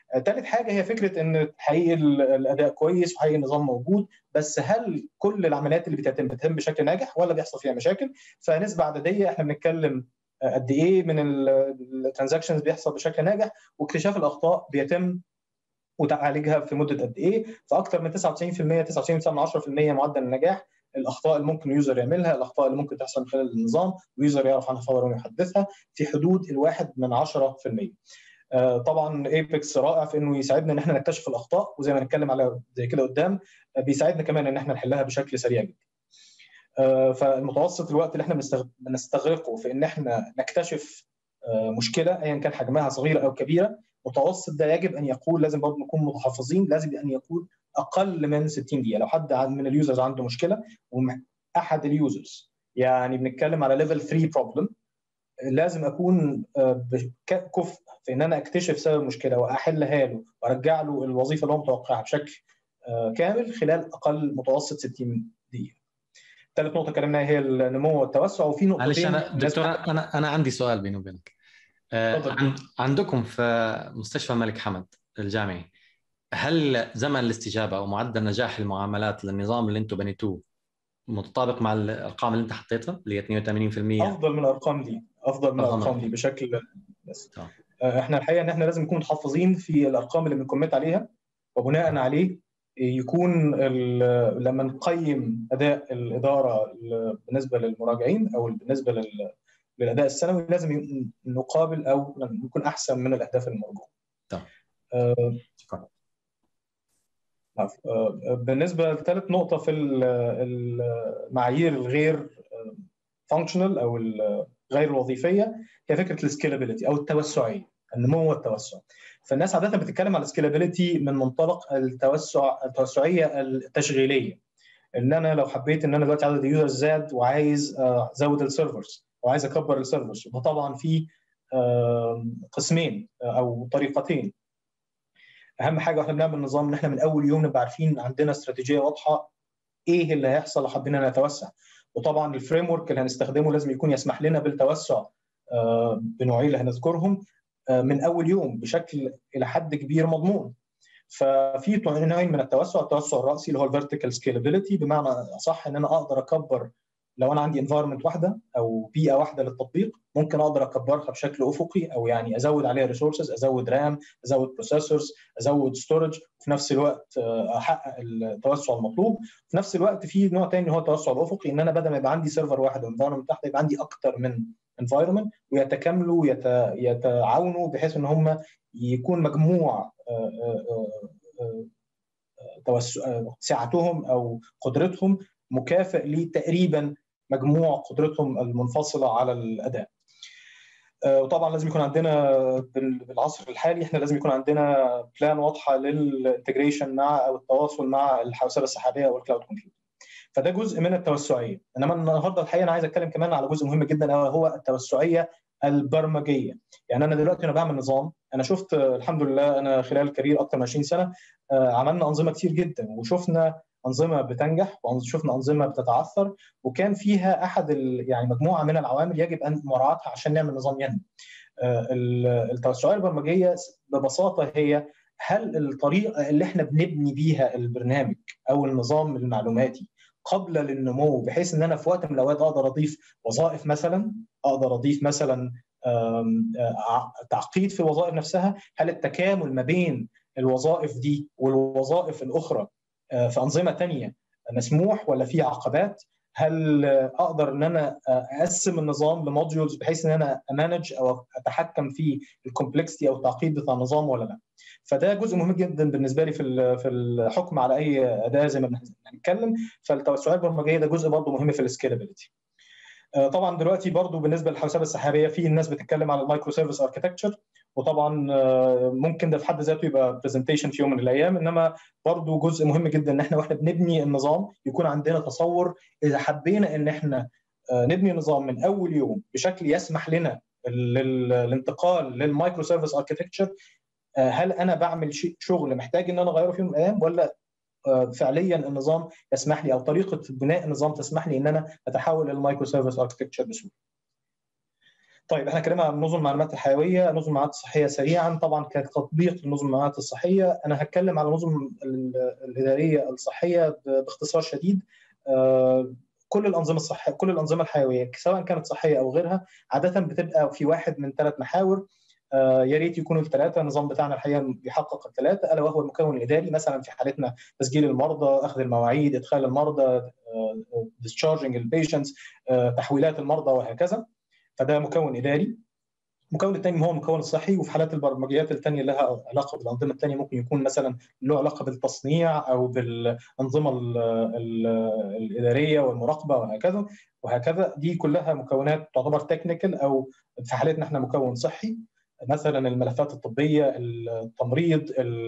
ثالث حاجه هي فكره ان حقيقي الاداء كويس وحقيقي النظام موجود بس هل كل العمليات اللي بتتم بتتم بشكل ناجح ولا بيحصل فيها مشاكل فنسبه عدديه احنا بنتكلم قد ايه من الترانزاكشنز بيحصل بشكل ناجح واكتشاف الاخطاء بيتم وتعالجها في مده قد ايه فاكثر من 99% 99.10% معدل النجاح الاخطاء اللي ممكن اليوزر يعملها الاخطاء اللي ممكن تحصل من خلال النظام اليوزر يعرف عنها فورا ويحدثها في حدود الواحد من 10% طبعا ايبكس رائع في انه يساعدنا ان احنا نكتشف الاخطاء وزي ما نتكلم على زي كده قدام بيساعدنا كمان ان احنا نحلها بشكل سريع جدا. فالمتوسط الوقت اللي احنا بنستغرقه في ان احنا نكتشف مشكله ايا كان حجمها صغيره او كبيره متوسط ده يجب ان يكون لازم برضه نكون متحفظين لازم ان يكون اقل من 60 دقيقه لو حد من اليوزرز عنده مشكله احد اليوزرز يعني بنتكلم على ليفل 3 بروبلم لازم اكون كفء في ان انا اكتشف سبب المشكله واحلها له وارجع له الوظيفه اللي هو متوقعها بشكل كامل خلال اقل متوسط 60 دقيقه. ثالث نقطه اتكلمنا هي النمو والتوسع وفي نقطتين معلش انا دكتور انا انا عندي سؤال بيني وبينك. آه عندكم في مستشفى الملك حمد الجامعي هل زمن الاستجابه او معدل نجاح المعاملات للنظام اللي انتم بنيتوه متطابق مع الارقام اللي انت حطيتها اللي هي 82% افضل من الارقام دي افضل من الارقام دي بشكل بس طبعا. احنا الحقيقه ان احنا لازم نكون متحفظين في الارقام اللي بنكمت عليها وبناء عليه يكون لما نقيم اداء الاداره بالنسبه للمراجعين او بالنسبه للاداء السنوي لازم نقابل او نكون احسن من الاهداف المرجوه. طبعا. آه بالنسبه لثالث نقطه في المعايير الغير فانكشنال او غير الوظيفيه هي فكره السكيلابيلتي او التوسعيه النمو والتوسع فالناس عاده بتتكلم على السكيلابيلتي من منطلق التوسع التوسعيه التشغيليه ان انا لو حبيت ان انا دلوقتي عدد اليوزرز زاد وعايز ازود السيرفرز وعايز اكبر السيرفرز فطبعا في قسمين او طريقتين اهم حاجه واحنا بنعمل نظام ان احنا من اول يوم نبقى عارفين عندنا استراتيجيه واضحه ايه اللي هيحصل لو حبينا نتوسع وطبعا الفريم ورك اللي هنستخدمه لازم يكون يسمح لنا بالتوسع بنوعين اللي هنذكرهم من اول يوم بشكل الى حد كبير مضمون ففي نوعين من التوسع التوسع الراسي اللي هو الفيرتيكال سكيلابيلتي بمعنى صح ان انا اقدر اكبر لو انا عندي انفايرمنت واحده او بيئه واحده للتطبيق ممكن اقدر اكبرها بشكل افقي او يعني ازود عليها ريسورسز ازود رام ازود بروسيسورز ازود ستورج وفي نفس الوقت احقق التوسع المطلوب في نفس الوقت في نوع ثاني هو التوسع الافقي ان انا بدل ما يبقى عندي سيرفر واحد وانفايرمنت واحده يبقى عندي اكثر من انفايرمنت ويتكاملوا ويتعاونوا بحيث ان هم يكون مجموع سعتهم او قدرتهم مكافئ لتقريبا مجموع قدرتهم المنفصله على الاداء. وطبعا لازم يكون عندنا بالعصر الحالي احنا لازم يكون عندنا بلان واضحه للانتجريشن مع او التواصل مع الحوسبه السحابيه والكلاود كومبيوتنج. فده جزء من التوسعيه، انما النهارده الحقيقه انا عايز اتكلم كمان على جزء مهم جدا وهو التوسعيه البرمجيه، يعني انا دلوقتي انا بعمل نظام انا شفت الحمد لله انا خلال كارير اكثر من 20 سنه عملنا انظمه كتير جدا وشفنا انظمه بتنجح وشفنا انظمه بتتعثر وكان فيها احد يعني مجموعه من العوامل يجب ان مراعاتها عشان نعمل نظام ينمو. التوسعيه البرمجيه ببساطه هي هل الطريقه اللي احنا بنبني بيها البرنامج او النظام المعلوماتي قبل للنمو بحيث ان انا في وقت من الاوقات اقدر اضيف وظائف مثلا اقدر اضيف مثلا تعقيد في الوظائف نفسها هل التكامل ما بين الوظائف دي والوظائف الاخرى في انظمه ثانيه مسموح ولا في عقبات هل اقدر ان انا اقسم النظام لموديولز بحيث ان انا امانج او اتحكم في الكومبلكسيتي او التعقيد بتاع النظام ولا لا فده جزء مهم جدا بالنسبه لي في في الحكم على اي اداه زي ما بنتكلم فالتوسعات البرمجيه ده جزء برضه مهم في السكيلابيلتي طبعا دلوقتي برضو بالنسبه للحوسبه السحابيه في الناس بتتكلم على المايكرو سيرفيس اركتكتشر وطبعا ممكن ده في حد ذاته يبقى برزنتيشن في يوم من الايام انما برضو جزء مهم جدا ان احنا واحنا بنبني النظام يكون عندنا تصور اذا حبينا ان احنا نبني نظام من اول يوم بشكل يسمح لنا الانتقال للمايكرو سيرفيس اركتكتشر هل انا بعمل شغل محتاج ان انا اغيره في يوم من الايام ولا فعليا النظام يسمح لي او طريقه بناء النظام تسمح لي ان انا اتحول للمايكرو سيرفيس اركتكتشر بسهوله. طيب احنا اتكلمنا عن نظم المعلومات الحيويه، نظم المعلومات الصحيه سريعا طبعا كتطبيق لنظم المعلومات الصحيه، انا هتكلم على النظم الاداريه الصحيه باختصار شديد. كل الانظمه الصحيه كل الانظمه الحيويه سواء كانت صحيه او غيرها عاده بتبقى في واحد من ثلاث محاور يا ريت يكونوا الثلاثه النظام بتاعنا الحقيقه بيحقق الثلاثه الا وهو المكون الاداري مثلا في حالتنا تسجيل المرضى اخذ المواعيد ادخال المرضى discharging البيشنتس تحويلات المرضى وهكذا فده مكون اداري المكون الثاني هو المكون الصحي وفي حالات البرمجيات الثانيه لها علاقه بالانظمه الثانيه ممكن يكون مثلا له علاقه بالتصنيع او بالانظمه الاداريه والمراقبه وهكذا وهكذا دي كلها مكونات تعتبر تكنيكال او في حالتنا احنا مكون صحي مثلا الملفات الطبيه التمريض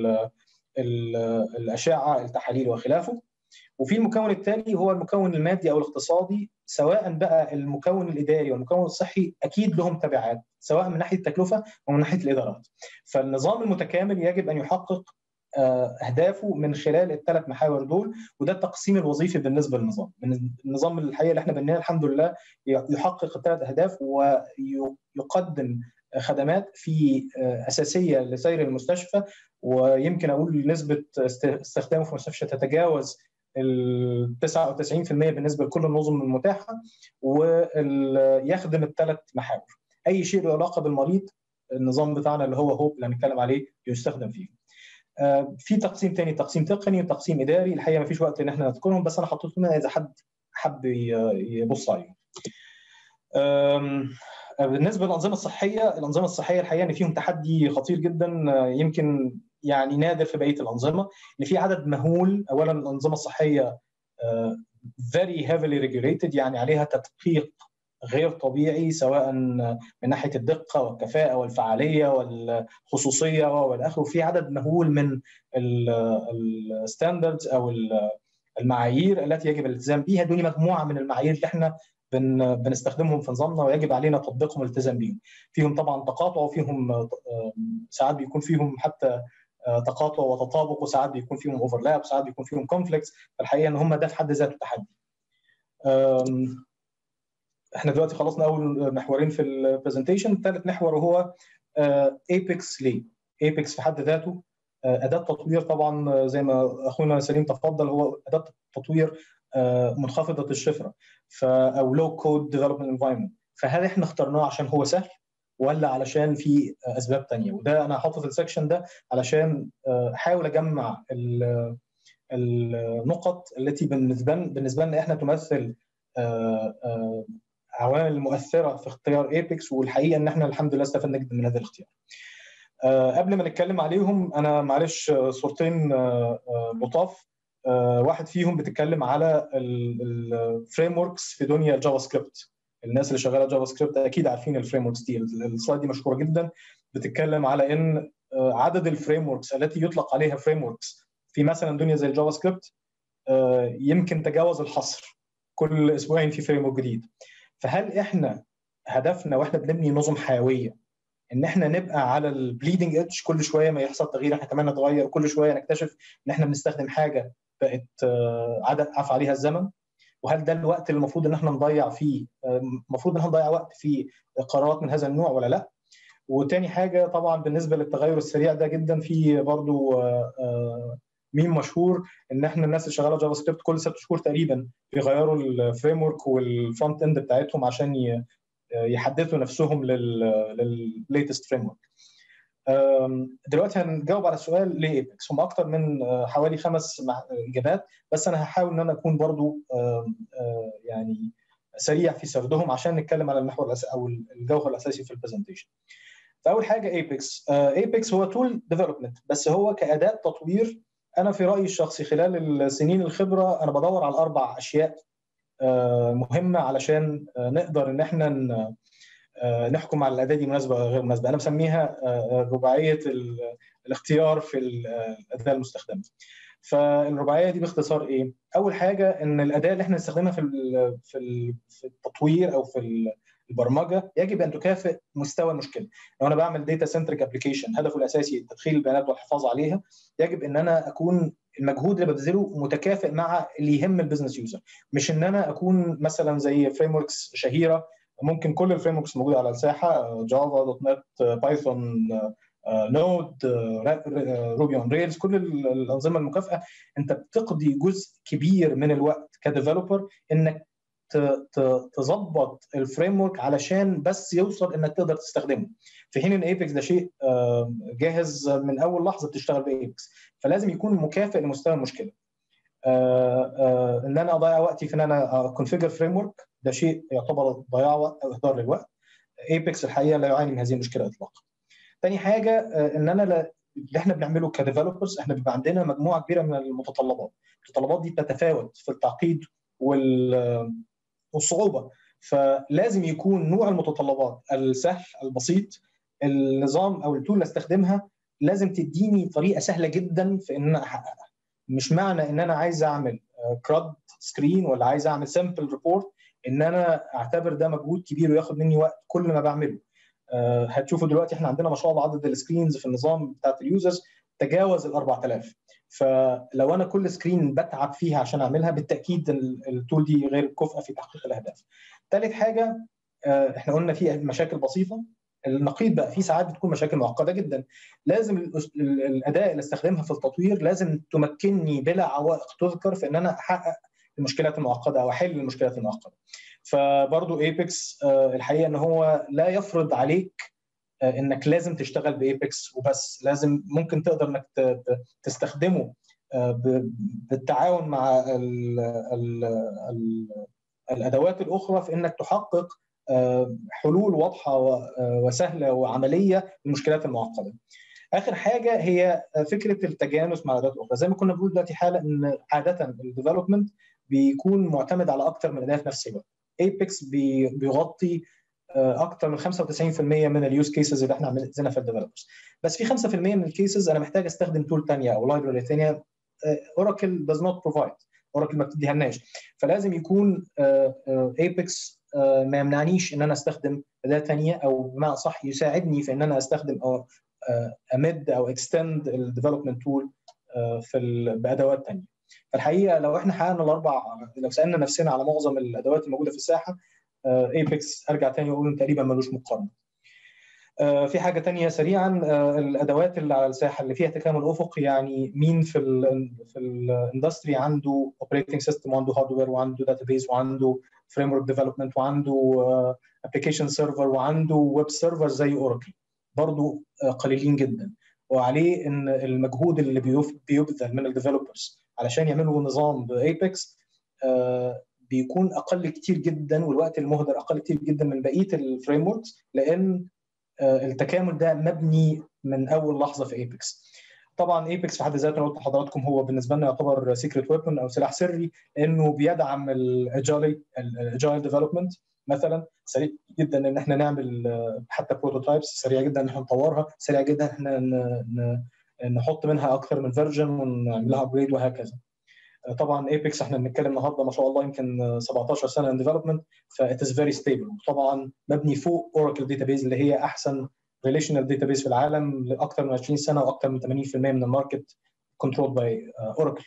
الاشعه التحاليل وخلافه وفي المكون الثاني هو المكون المادي او الاقتصادي سواء بقى المكون الاداري والمكون الصحي اكيد لهم تبعات سواء من ناحيه التكلفه ومن ناحيه الادارات. فالنظام المتكامل يجب ان يحقق اهدافه من خلال الثلاث محاور دول وده التقسيم الوظيفي بالنسبه للنظام النظام الحقيقه اللي احنا بنيناه الحمد لله يحقق الثلاث اهداف ويقدم خدمات في اساسيه لسير المستشفى ويمكن اقول نسبه استخدامه في المستشفى تتجاوز ال 99% بالنسبه لكل النظم المتاحه ويخدم الثلاث محاور اي شيء له علاقه بالمريض النظام بتاعنا اللي هو هوب اللي هنتكلم عليه يستخدم فيه في تقسيم ثاني تقسيم تقني وتقسيم اداري الحقيقه ما فيش وقت ان احنا نذكرهم بس انا حطيتهم اذا حد حب يبص عليهم بالنسبه للانظمه الصحيه الانظمه الصحيه الحقيقه ان فيهم تحدي خطير جدا يمكن يعني نادر في بقيه الانظمه ان في عدد مهول اولا الانظمه الصحيه very heavily regulated يعني عليها تدقيق غير طبيعي سواء من ناحيه الدقه والكفاءه والفعاليه والخصوصيه والى اخره في عدد مهول من الستاندردز او المعايير التي يجب الالتزام بها دون مجموعه من المعايير اللي احنا بن بنستخدمهم في نظامنا ويجب علينا تطبيقهم والالتزام بهم. فيهم طبعا تقاطع وفيهم ساعات بيكون فيهم حتى تقاطع وتطابق وساعات بيكون فيهم اوفرلاب وساعات بيكون فيهم كونفليكتس فالحقيقه ان هم ده في حد ذاته تحدي. احنا دلوقتي خلصنا اول محورين في البرزنتيشن ثالث محور هو ايبكس ليه؟ ايبكس في حد ذاته اداه تطوير طبعا زي ما اخونا سليم تفضل هو اداه تطوير منخفضه الشفره او لو كود ديفلوبمنت انفايرمنت فهل احنا اخترناه عشان هو سهل ولا علشان في اسباب تانية وده انا حاطط السكشن ده علشان احاول اجمع النقط التي بالنسبه بالنسبه لنا احنا تمثل عوامل مؤثره في اختيار ايبكس والحقيقه ان احنا الحمد لله استفدنا جدا من هذا الاختيار. قبل ما نتكلم عليهم انا معلش صورتين لطاف واحد فيهم بتتكلم على الفريم وركس في دنيا الجافا سكريبت الناس اللي شغاله جافا سكريبت اكيد عارفين الفريم وركس دي السلايد دي مشهوره جدا بتتكلم على ان عدد الفريم وركس التي يطلق عليها فريم وركس في مثلا دنيا زي الجافا سكريبت يمكن تجاوز الحصر كل اسبوعين في فريم ورك جديد فهل احنا هدفنا واحنا بنبني نظم حيويه ان احنا نبقى على البليدنج ايدج كل شويه ما يحصل تغيير احنا كمان نتغير كل شويه نكتشف ان احنا بنستخدم حاجه بقت عدد عفى عليها الزمن وهل ده الوقت اللي المفروض ان احنا نضيع فيه المفروض ان احنا نضيع وقت في قرارات من هذا النوع ولا لا وتاني حاجه طبعا بالنسبه للتغير السريع ده جدا في برضو ميم مشهور ان احنا الناس اللي شغاله جافا سكريبت كل ست شهور تقريبا بيغيروا الفريم ورك والفرونت اند بتاعتهم عشان يحدثوا نفسهم للليتست فريم ورك دلوقتي هنجاوب على السؤال ليه ايبكس هم اكتر من حوالي خمس اجابات بس انا هحاول ان انا اكون برضو يعني سريع في سردهم عشان نتكلم على المحور الاساسي او الجوهر الاساسي في البرزنتيشن فاول حاجه ايبكس ايبكس هو تول ديفلوبمنت بس هو كاداه تطوير انا في رايي الشخصي خلال السنين الخبره انا بدور على اربع اشياء مهمه علشان نقدر ان احنا نحكم على الاداه دي مناسبه ولا غير مناسبه انا مسميها رباعيه الاختيار في الاداه المستخدمه فالرباعيه دي باختصار ايه اول حاجه ان الاداه اللي احنا نستخدمها في في التطوير او في البرمجه يجب ان تكافئ مستوى المشكله لو انا بعمل داتا سنتريك ابلكيشن هدفه الاساسي تدخيل البيانات والحفاظ عليها يجب ان انا اكون المجهود اللي ببذله متكافئ مع اللي يهم البيزنس يوزر مش ان انا اكون مثلا زي فريم وركس شهيره ممكن كل الفريم وركس موجوده على الساحه جافا دوت نت بايثون نود روبي اون ريلز كل الانظمه المكافئه انت بتقضي جزء كبير من الوقت كديفلوبر انك تظبط الفريم ورك علشان بس يوصل انك تقدر تستخدمه في حين ان ايبكس ده شيء جاهز من اول لحظه بتشتغل بايبكس فلازم يكون مكافئ لمستوى المشكله ان انا اضيع وقتي في ان انا كونفيجر فريم ورك ده شيء يعتبر ضياع وقت او اهدار للوقت ايبكس الحقيقه لا يعاني من هذه المشكله اطلاقا تاني حاجه ان انا اللي احنا بنعمله كديفلوبرز احنا بيبقى عندنا مجموعه كبيره من المتطلبات المتطلبات دي بتتفاوت في التعقيد وال والصعوبه فلازم يكون نوع المتطلبات السهل البسيط النظام او التول اللي استخدمها لازم تديني طريقه سهله جدا في ان انا احققها مش معنى ان انا عايز اعمل كراد سكرين ولا عايز اعمل سامبل ريبورت ان انا اعتبر ده مجهود كبير وياخد مني وقت كل ما بعمله هتشوفوا دلوقتي احنا عندنا ما شاء الله عدد السكرينز في النظام بتاعت اليوزرز تجاوز ال 4000 فلو انا كل سكرين بتعب فيها عشان اعملها بالتاكيد التول دي غير كفءه في تحقيق الاهداف. ثالث حاجه احنا قلنا في مشاكل بسيطه النقيض بقى في ساعات بتكون مشاكل معقده جدا لازم الاداه اللي استخدمها في التطوير لازم تمكنني بلا عوائق تذكر في ان انا احقق المشكلات المعقده او احل المشكلات المعقده. فبرضه ايبكس الحقيقه ان هو لا يفرض عليك انك لازم تشتغل بايبكس وبس لازم ممكن تقدر انك تستخدمه بالتعاون مع ال ال ال الادوات الاخرى في انك تحقق حلول واضحه وسهله وعمليه للمشكلات المعقده. اخر حاجه هي فكره التجانس مع ادوات اخرى زي ما كنا بنقول دلوقتي حالا ان عاده الديفلوبمنت بيكون معتمد على اكثر من اداه في نفس الوقت. ايبكس بيغطي اكثر من 95% من اليوز كيسز اللي احنا عملناها في الديفلوبرز بس في 5% من الكيسز انا محتاج استخدم تول ثانيه او لايبرري ثانيه اوراكل does not provide اوراكل ما بتديهالناش فلازم يكون ايبكس ما يمنعنيش ان انا استخدم اداه ثانيه او بمعنى صح يساعدني في ان انا استخدم او امد او اكستند الديفلوبمنت تول في بادوات ثانيه فالحقيقه لو احنا حققنا الاربع لو سالنا نفسنا على معظم الادوات الموجوده في الساحه ايبكس ارجع تاني واقول تقريبا ملوش مقارنه. في حاجه تانية سريعا الادوات اللي على الساحه اللي فيها تكامل افقي يعني مين في ال في الاندستري عنده اوبريتنج سيستم وعنده هاردوير وعنده داتابيز وعنده فريم ورك ديفلوبمنت وعنده ابلكيشن سيرفر وعنده ويب سيرفر زي اوراكل برضه قليلين جدا وعليه ان المجهود اللي بيبذل من الديفلوبرز علشان يعملوا نظام بايبكس بيكون اقل كتير جدا والوقت المهدر اقل كتير جدا من بقيه الفريم وركس لان التكامل ده مبني من اول لحظه في ايبكس طبعا ايبكس في حد ذاته انا قلت لحضراتكم هو بالنسبه لنا يعتبر سيكريت ويبن او سلاح سري لانه بيدعم الاجايل الاجايل ديفلوبمنت مثلا سريع جدا ان احنا نعمل حتى بروتوتايبس سريع جدا ان احنا نطورها سريع جدا ان احنا نحط منها اكثر من فيرجن ونعمل لها ابجريد وهكذا طبعا ايبكس احنا بنتكلم النهارده ما شاء الله يمكن 17 سنه ان ديفلوبمنت فات از فيري ستيبل طبعا مبني فوق اوراكل داتابيز اللي هي احسن ريليشنال داتابيز في العالم لاكثر من 20 سنه واكثر من 80% من الماركت كنترول باي اوراكل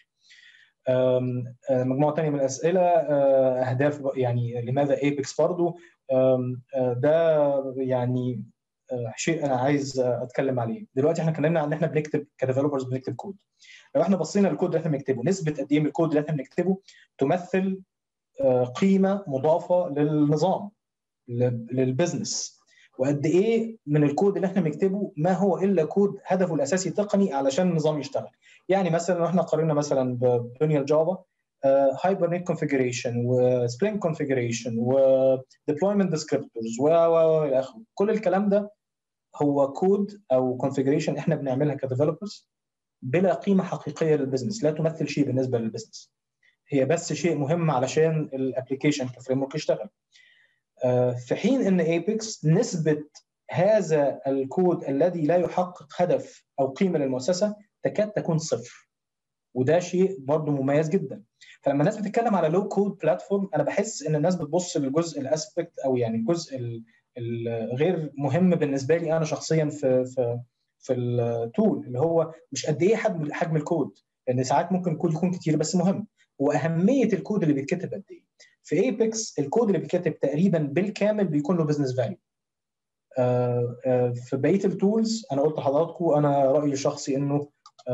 مجموعه ثانيه من الاسئله اهداف يعني لماذا ايبكس برضه ده يعني شيء انا عايز اتكلم عليه دلوقتي احنا اتكلمنا عن ان احنا بنكتب كديفلوبرز بنكتب كود لو احنا بصينا للكود اللي احنا بنكتبه نسبه قد ايه من الكود اللي احنا بنكتبه تمثل قيمه مضافه للنظام للبزنس وقد ايه من الكود اللي احنا بنكتبه ما هو الا كود هدفه الاساسي تقني علشان النظام يشتغل يعني مثلا لو احنا قارنا مثلا ببنيه الجافا هايبرنيت كونفيجريشن وسبرينج كونفيجريشن وديبلويمنت ديسكريبتورز و الى اخره كل الكلام ده هو كود او كونفيجريشن احنا بنعملها كديفلوبرز بلا قيمه حقيقيه للبزنس لا تمثل شيء بالنسبه للبزنس هي بس شيء مهم علشان الابلكيشن كفريم ورك يشتغل في حين ان ايبكس نسبه هذا الكود الذي لا يحقق هدف او قيمه للمؤسسه تكاد تكون صفر وده شيء برضه مميز جدا فلما الناس بتتكلم على لو كود بلاتفورم انا بحس ان الناس بتبص للجزء الاسبكت او يعني الجزء الغير مهم بالنسبه لي انا شخصيا في في في التول اللي هو مش قد ايه حجم حجم الكود لان ساعات ممكن الكود يكون كتير بس مهم واهميه الكود اللي بيتكتب قد ايه في ايبكس الكود اللي بيتكتب تقريبا بالكامل بيكون له بزنس فاليو في بقيه التولز انا قلت لحضراتكم انا رايي الشخصي انه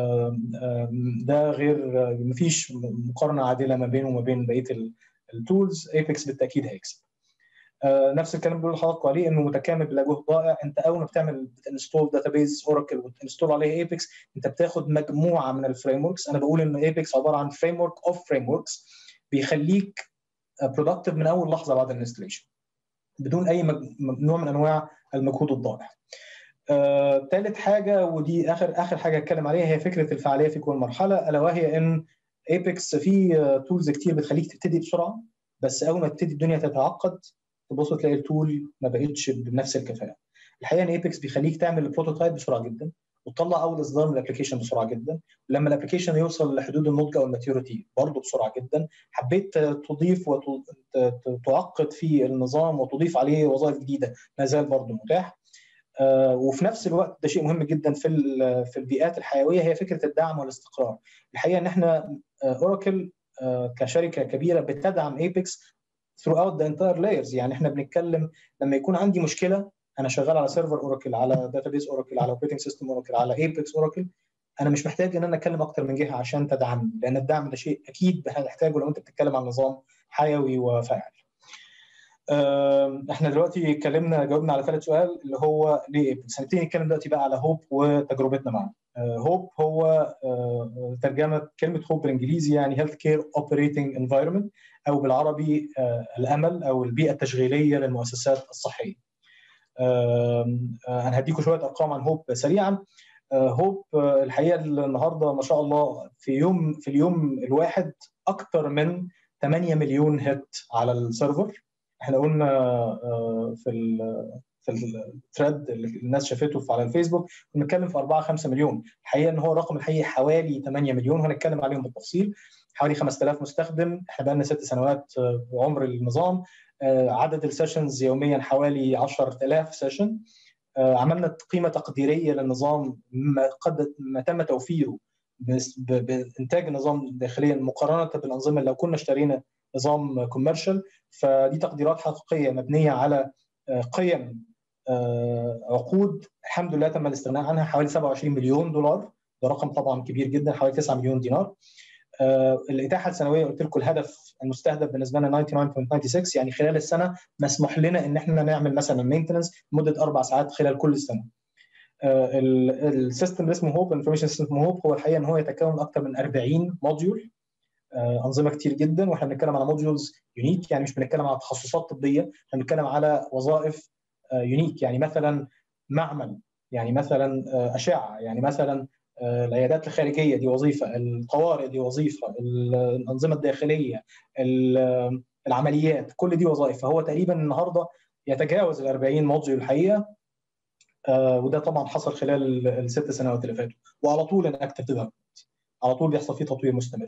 ده غير مفيش مقارنه عادله ما بينه وما بين بقيه التولز ايبكس بالتاكيد هيكسب نفس الكلام اللي بقول لحضراتكم عليه انه متكامل بلا جهد ضائع انت اول ما بتعمل بتنستول داتابيز اوراكل وتنستول عليه ايبكس انت بتاخد مجموعه من الفريم وركس انا بقول ان ايبكس عباره عن فريم ورك اوف فريم وركس بيخليك برودكتيف من اول لحظه بعد الانستليشن بدون اي نوع من انواع المجهود الضائع. ثالث uh, حاجه ودي اخر اخر حاجه اتكلم عليها هي فكره الفعاليه في كل مرحله الا وهي ان ايبكس في تولز كتير بتخليك تبتدي بسرعه بس اول ما تبتدي الدنيا تتعقد تبص تلاقي التول ما بقتش بنفس الكفاءه. الحقيقه ان ايبكس بيخليك تعمل البروتوتايب بسرعه جدا وتطلع اول اصدار من الابلكيشن بسرعه جدا ولما الابلكيشن يوصل لحدود النضج او الماتيوريتي برضه بسرعه جدا حبيت تضيف وتعقد في النظام وتضيف عليه وظائف جديده ما زال برضه متاح آه وفي نفس الوقت ده شيء مهم جدا في في البيئات الحيويه هي فكره الدعم والاستقرار الحقيقه ان احنا اوراكل آه كشركه كبيره بتدعم ايبكس throughout the entire layers يعني احنا بنتكلم لما يكون عندي مشكله انا شغال على سيرفر اوراكل على داتابيز اوراكل على اوبريتنج سيستم اوراكل على ايبكس اوراكل انا مش محتاج ان انا اتكلم اكتر من جهه عشان تدعمني لان الدعم ده شيء اكيد هنحتاجه لو انت بتتكلم عن نظام حيوي وفاعل. احنا دلوقتي اتكلمنا جاوبنا على ثالث سؤال اللي هو ليه ايبكس هنبتدي نتكلم دلوقتي بقى على هوب وتجربتنا معاه. هوب هو ترجمه كلمه هوب بالانجليزي يعني هيلث كير اوبريتنج انفايرمنت او بالعربي الامل او البيئه التشغيليه للمؤسسات الصحيه. انا هديكم شويه ارقام عن هوب سريعا هوب الحقيقه النهارده ما شاء الله في يوم في اليوم الواحد اكثر من 8 مليون هيت على السيرفر احنا قلنا في ال في الثريد اللي الناس شافته على الفيسبوك بنتكلم في 4 5 مليون الحقيقه ان هو الرقم الحقيقي حوالي 8 مليون وهنتكلم عليهم بالتفصيل حوالي 5000 مستخدم احنا بقى لنا ست سنوات عمر النظام عدد السيشنز يوميا حوالي 10000 سيشن عملنا قيمه تقديريه للنظام ما قد ما تم توفيره بانتاج النظام داخليا مقارنه بالانظمه لو كنا اشترينا نظام كوميرشال فدي تقديرات حقيقيه مبنيه على قيم عقود الحمد لله تم الاستغناء عنها حوالي 27 مليون دولار ده رقم طبعا كبير جدا حوالي 9 مليون دينار الاتاحه السنويه قلت لكم الهدف المستهدف بالنسبه لنا 99.96 يعني خلال السنه مسموح لنا ان احنا نعمل مثلا مينتنس لمده اربع ساعات خلال كل السنه. السيستم اللي اسمه هوب انفورميشن سيستم هوب هو الحقيقه ان هو يتكون اكثر من 40 موديول انظمه كتير جدا واحنا بنتكلم على موديولز يونيك يعني مش بنتكلم على تخصصات طبيه احنا بنتكلم على وظائف يونيك يعني مثلا معمل يعني مثلا اشعه يعني مثلا العيادات الخارجيه دي وظيفه، الطوارئ دي وظيفه، الانظمه الداخليه، العمليات، كل دي وظائف، فهو تقريبا النهارده يتجاوز ال 40 موديول الحقيقه وده طبعا حصل خلال الست سنوات اللي فاتوا وعلى طول ان اكتف ديفلوبمنت على طول بيحصل فيه تطوير مستمر.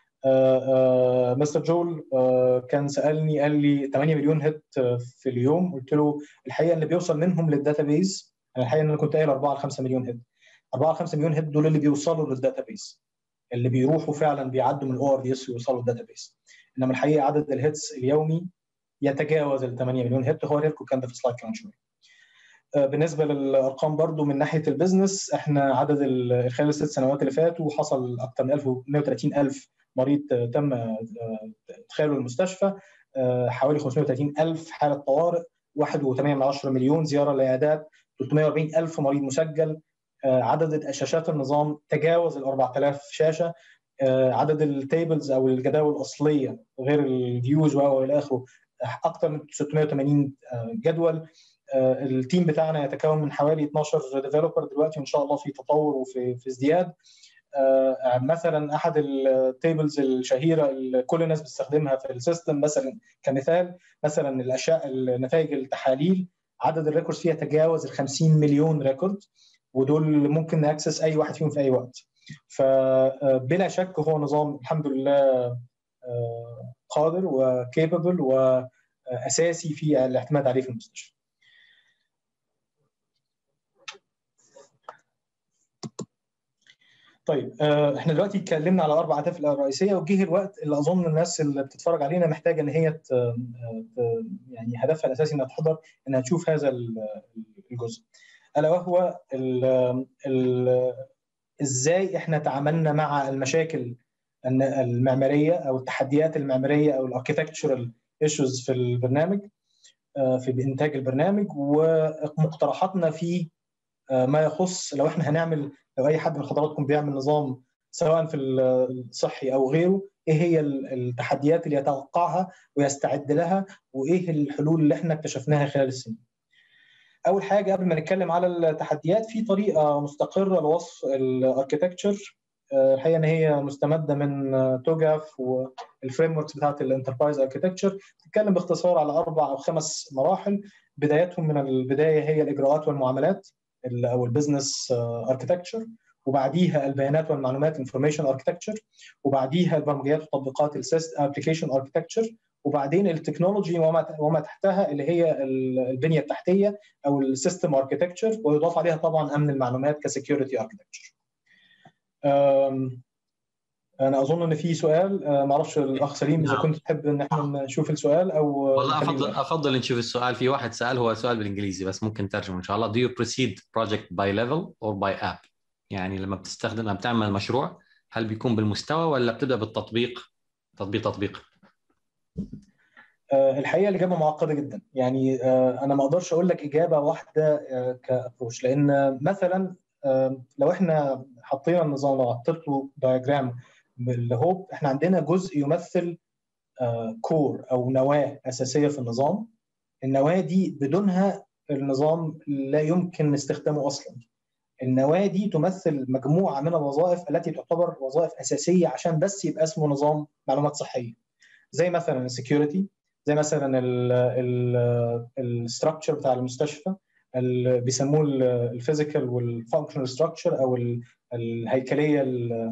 مستر جول كان سالني قال لي 8 مليون هيت في اليوم قلت له الحقيقه اللي بيوصل منهم للداتابيز الحقيقه ان انا كنت قايل 4 ل 5 مليون هيت 4 5 مليون هيد دول اللي بيوصلوا للداتابيس اللي بيروحوا فعلا بيعدوا من الاو ار دي اس ويوصلوا للداتابيس انما الحقيقه عدد الهيتس اليومي يتجاوز ال 8 مليون هيت هو لكم الكلام ده في سلايد كمان شويه بالنسبه للارقام برضو من ناحيه البيزنس احنا عدد خلال الست سنوات اللي فاتوا حصل اكثر من 1130 الف مريض تم ادخاله المستشفى حوالي 530 الف حاله طوارئ 1.8 مليون زياره للعيادات 340 الف مريض مسجل عدد شاشات النظام تجاوز ال 4000 شاشه عدد التيبلز او الجداول الاصليه غير الفيوز والى اخره اكثر من 680 جدول التيم بتاعنا يتكون من حوالي 12 ديفلوبر دلوقتي وان شاء الله في تطور وفي في ازدياد مثلا احد التيبلز الشهيره اللي كل الناس بتستخدمها في السيستم مثلا كمثال مثلا الاشياء نتائج التحاليل عدد الريكوردز فيها تجاوز ال 50 مليون ريكورد ودول ممكن ناكسس اي واحد فيهم في اي وقت فبلا شك هو نظام الحمد لله قادر وكيبل واساسي في الاعتماد عليه في المستشفى طيب احنا دلوقتي اتكلمنا على اربع اهداف الرئيسيه وجه الوقت اللي اظن الناس اللي بتتفرج علينا محتاجه ان هي يعني هدفها الاساسي انها تحضر انها تشوف هذا الجزء الا وهو ال ال ازاي احنا تعاملنا مع المشاكل المعماريه او التحديات المعماريه او الاركيتكتشرال ايشوز في البرنامج في انتاج البرنامج ومقترحاتنا في ما يخص لو احنا هنعمل لو اي حد من حضراتكم بيعمل نظام سواء في الصحي او غيره ايه هي التحديات اللي يتوقعها ويستعد لها وايه الحلول اللي احنا اكتشفناها خلال السنين. اول حاجه قبل ما نتكلم على التحديات في طريقه مستقره لوصف الاركيتكتشر الحقيقه ان هي مستمده من توجاف والفريم وركس بتاعت الانتربرايز اركيتكتشر بتتكلم باختصار على اربع او خمس مراحل بدايتهم من البدايه هي الاجراءات والمعاملات او البزنس اركيتكتشر وبعديها البيانات والمعلومات انفورميشن اركيتكتشر وبعديها البرمجيات وتطبيقات الابلكيشن اركيتكتشر وبعدين التكنولوجي وما وما تحتها اللي هي البنيه التحتيه او السيستم اركيتكتشر ويضاف عليها طبعا امن المعلومات كسكيورتي اركيتكتشر. انا اظن ان في سؤال ما اعرفش الاخ سليم اذا كنت تحب ان احنا نشوف السؤال او والله افضل افضل نشوف السؤال في واحد سال هو سؤال بالانجليزي بس ممكن ترجمه ان شاء الله do you proceed project by level or by app يعني لما بتستخدم لما بتعمل مشروع هل بيكون بالمستوى ولا بتبدا بالتطبيق تطبيق تطبيق الحقيقه الاجابه معقده جدا يعني انا ما اقدرش اقول لك اجابه واحده كابروش لان مثلا لو احنا حطينا النظام لو حطيت له دايجرام بالهوب احنا عندنا جزء يمثل كور او نواه اساسيه في النظام النواه دي بدونها النظام لا يمكن استخدامه اصلا النواه دي تمثل مجموعه من الوظائف التي تعتبر وظائف اساسيه عشان بس يبقى اسمه نظام معلومات صحيه زي مثلا السكيورتي زي مثلا الستراكشر بتاع المستشفى اللي بيسموه الفيزيكال والفانكشنال ستراكشر او الهيكليه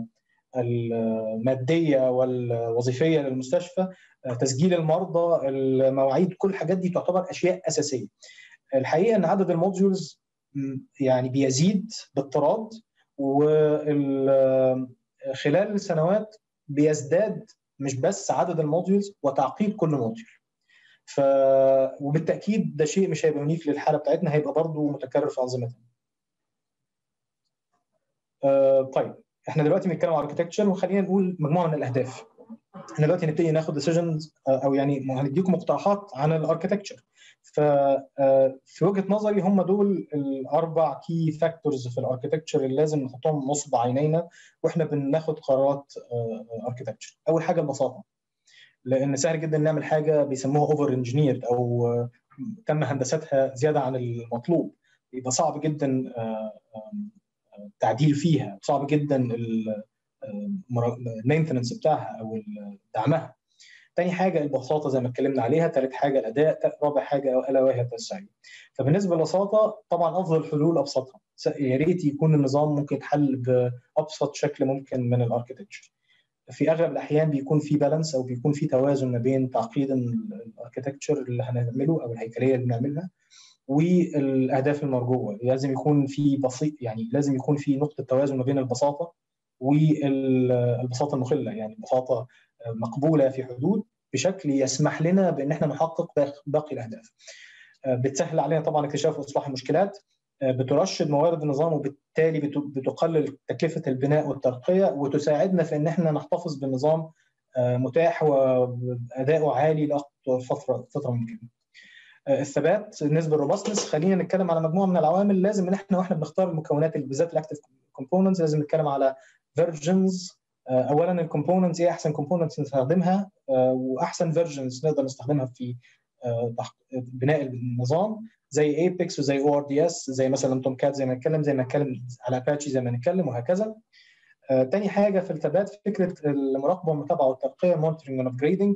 الماديه والوظيفيه للمستشفى تسجيل المرضى المواعيد كل الحاجات دي تعتبر اشياء اساسيه الحقيقه ان عدد الموديولز يعني بيزيد باضطراد وخلال السنوات بيزداد مش بس عدد الموديولز وتعقيد كل موديول ف وبالتاكيد ده شيء مش هيبقى يونيك للحاله بتاعتنا هيبقى برضه متكرر في انظمتنا. آه طيب احنا دلوقتي بنتكلم عن اركتكتشر وخلينا نقول مجموعه من الاهداف. احنا دلوقتي نبتدي ناخد ديسيجنز او يعني هنديكم مقترحات عن الاركتكتشر. ففي وجهه نظري هم دول الاربع كي فاكتورز في الاركتكتشر اللي لازم نحطهم نصب عينينا واحنا بناخد قرارات اركتكتشر. اول حاجه البساطه. لان سهل جدا نعمل حاجه بيسموها اوفر انجينيرد او تم هندستها زياده عن المطلوب يبقى صعب جدا التعديل فيها صعب جدا المينتننس بتاعها او دعمها تاني حاجه البساطه زي ما اتكلمنا عليها ثالث حاجه الاداء رابع حاجه الا وهي التوسعيه فبالنسبه للبساطه طبعا افضل الحلول ابسطها يا ريت يكون النظام ممكن يتحل بابسط شكل ممكن من الاركتكتشر في اغلب الاحيان بيكون في بالانس او بيكون في توازن ما بين تعقيد الاركتكتشر اللي هنعمله او الهيكليه اللي بنعملها والاهداف المرجوه لازم يكون في بسيط يعني لازم يكون في نقطه توازن ما بين البساطه والبساطه المخله يعني بساطه مقبوله في حدود بشكل يسمح لنا بان احنا نحقق باقي الاهداف. بتسهل علينا طبعا اكتشاف واصلاح المشكلات بترشد موارد النظام وبالتالي بتقلل تكلفه البناء والترقيه وتساعدنا في ان احنا نحتفظ بالنظام متاح واداؤه عالي لاكثر فتره فتره ممكنه. الثبات بالنسبه للروبستنس خلينا نتكلم على مجموعه من العوامل لازم ان احنا واحنا بنختار المكونات بالذات الاكتف كومبوننتس لازم نتكلم على فيرجنز اولا الكومبوننتس ايه احسن كومبوننتس نستخدمها واحسن فيرجنز نقدر نستخدمها في بناء النظام زي ايبكس وزي او ار دي اس زي مثلا توم كات زي ما نتكلم زي ما نتكلم على اباتشي زي ما نتكلم وهكذا آه، تاني حاجه في الثبات فكره المراقبه والمتابعه والترقيه مونترنج اند ابجريدنج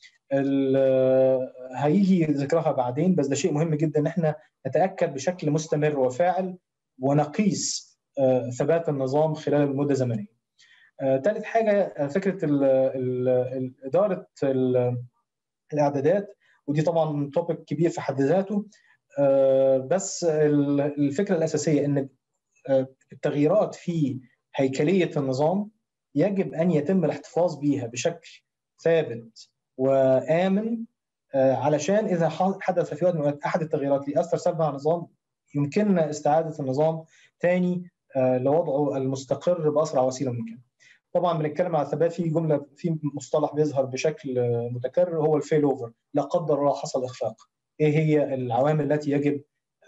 هيجي ذكرها بعدين بس ده شيء مهم جدا ان احنا نتاكد بشكل مستمر وفاعل ونقيس آه، ثبات النظام خلال المده الزمنيه. ثالث حاجه فكره ال ال ال اداره الاعدادات ودي طبعا توبيك كبير في حد ذاته بس الفكره الاساسيه ان التغييرات في هيكليه النظام يجب ان يتم الاحتفاظ بيها بشكل ثابت وامن علشان اذا حدث في وقت احد التغييرات اللي اثر سلبا على النظام يمكننا استعاده النظام ثاني لوضعه المستقر باسرع وسيله ممكنه. طبعا بنتكلم على الثبات في جمله في مصطلح بيظهر بشكل متكرر هو الفيل اوفر لا قدر الله حصل اخفاق. ايه هي العوامل التي يجب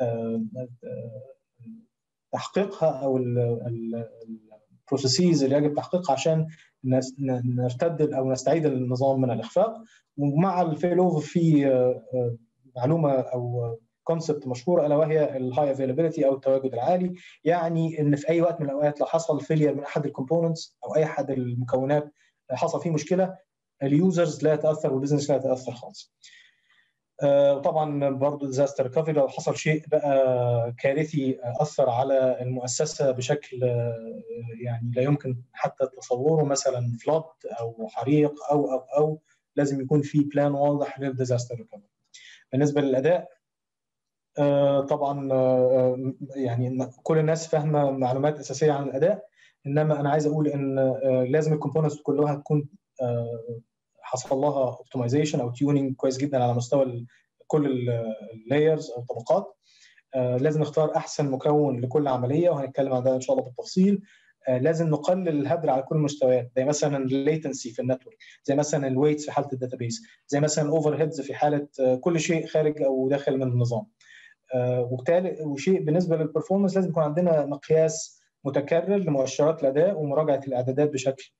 تحقيقها او البروسيسز اللي يجب تحقيقها عشان نرتد او نستعيد النظام من الاخفاق ومع الفيل اوفر في معلومه او كونسبت مشهور الا وهي الهاي افيلابيلتي او التواجد العالي يعني ان في اي وقت من الاوقات لو حصل فيلير من احد الكومبوننتس او اي احد المكونات حصل فيه مشكله اليوزرز لا يتاثر والبزنس لا يتاثر خالص. طبعا برضه ديزاستر ريكفري لو حصل شيء بقى كارثي اثر على المؤسسه بشكل يعني لا يمكن حتى تصوره مثلا فلود او حريق او او او لازم يكون في بلان واضح للديزاستر ريكفري. بالنسبه للاداء طبعا يعني كل الناس فاهمه معلومات اساسيه عن الاداء انما انا عايز اقول ان لازم الكومبوننتس كلها تكون حصل لها اوبتمايزيشن او تيوننج كويس جدا على مستوى كل اللايرز او الطبقات لازم نختار احسن مكون لكل عمليه وهنتكلم عن ده ان شاء الله بالتفصيل لازم نقلل الهدر على كل المستويات زي مثلا الليتنسي في النتورك زي مثلا الويتس في حاله الداتابيس زي مثلا الاوفر هيدز في حاله كل شيء خارج او داخل من النظام وبالتالي وشيء بالنسبه للبرفورمانس لازم يكون عندنا مقياس متكرر لمؤشرات الاداء ومراجعه الاعدادات بشكل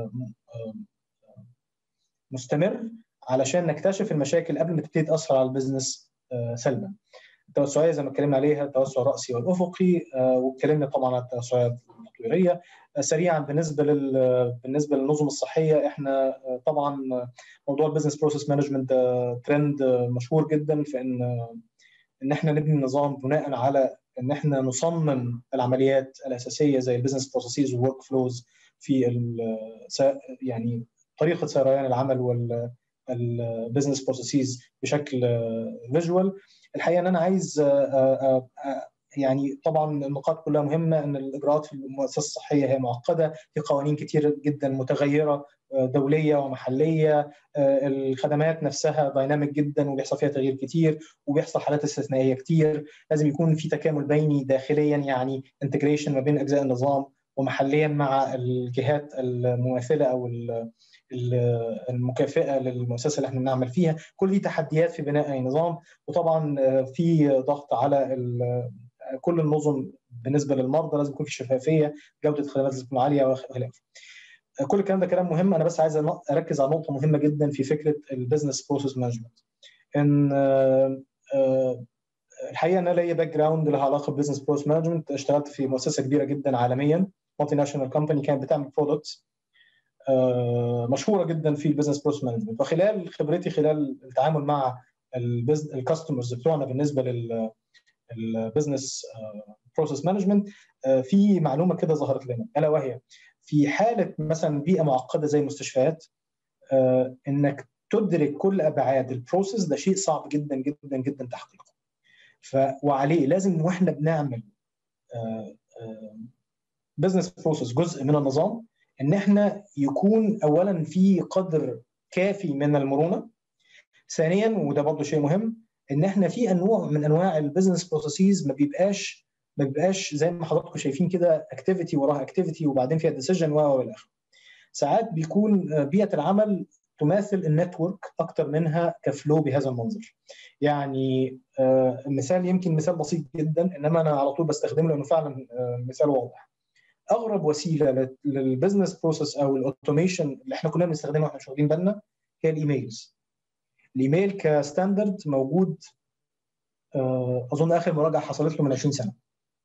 مستمر علشان نكتشف المشاكل قبل ما تبتدي تاثر على البيزنس سلبا. التوسعيه زي ما اتكلمنا عليها التوسع الراسي والافقي واتكلمنا طبعا عن التوسعات التطويريه. سريعا بالنسبه لل بالنسبه للنظم الصحيه احنا طبعا موضوع البيزنس بروسيس مانجمنت ترند مشهور جدا في ان ان احنا نبني النظام بناء على ان احنا نصمم العمليات الاساسيه زي البيزنس بروسيسز والورك فلوز في يعني طريقه سريان العمل وال البيزنس بروسيسز بشكل فيجوال الحقيقه ان انا عايز يعني طبعا النقاط كلها مهمه ان الاجراءات في المؤسسه الصحيه هي معقده في قوانين كتير جدا متغيره دوليه ومحليه الخدمات نفسها دايناميك جدا وبيحصل فيها تغيير كتير وبيحصل حالات استثنائيه كتير لازم يكون في تكامل بيني داخليا يعني انتجريشن ما بين اجزاء النظام ومحليا مع الجهات المماثله او المكافئه للمؤسسه اللي احنا بنعمل فيها كل دي تحديات في بناء اي نظام وطبعا في ضغط على كل النظم بالنسبه للمرضى لازم يكون في شفافيه جوده الخدمات لازم تكون عاليه وخلافه كل الكلام ده كلام مهم انا بس عايز اركز على نقطه مهمه جدا في فكره البيزنس بروسيس مانجمنت ان الحقيقه انا ليا باك جراوند لها علاقه ببزنس بروسيس مانجمنت اشتغلت في مؤسسه كبيره جدا عالميا مالتي ناشونال كومباني كانت بتعمل برودكتس مشهوره جدا في البيزنس بروسيس مانجمنت وخلال خبرتي خلال التعامل مع الكاستمرز بتوعنا بالنسبه لل البيزنس بروسيس مانجمنت في معلومه كده ظهرت لنا الا وهي في حاله مثلا بيئه معقده زي المستشفيات انك تدرك كل ابعاد البروسيس ده شيء صعب جدا جدا جدا تحقيقه ف وعليه لازم واحنا بنعمل بزنس بروسيس جزء من النظام ان احنا يكون اولا في قدر كافي من المرونه ثانيا وده برضه شيء مهم ان احنا في انواع من انواع البيزنس بروسيسز ما بيبقاش ما بيبقاش زي ما حضراتكم شايفين كده اكتيفيتي وراها اكتيفيتي وبعدين فيها ديسيجن و الى اخره. ساعات بيكون بيئه العمل تماثل النتورك اكتر منها كفلو بهذا المنظر. يعني مثال يمكن مثال بسيط جدا انما انا على طول بستخدمه لانه فعلا مثال واضح. اغرب وسيله للبزنس بروسيس او الاوتوميشن اللي احنا كنا بنستخدمها واحنا مش واخدين بالنا هي الايميلز. الايميل كستاندرد موجود اظن اخر مراجعه حصلت له من 20 سنه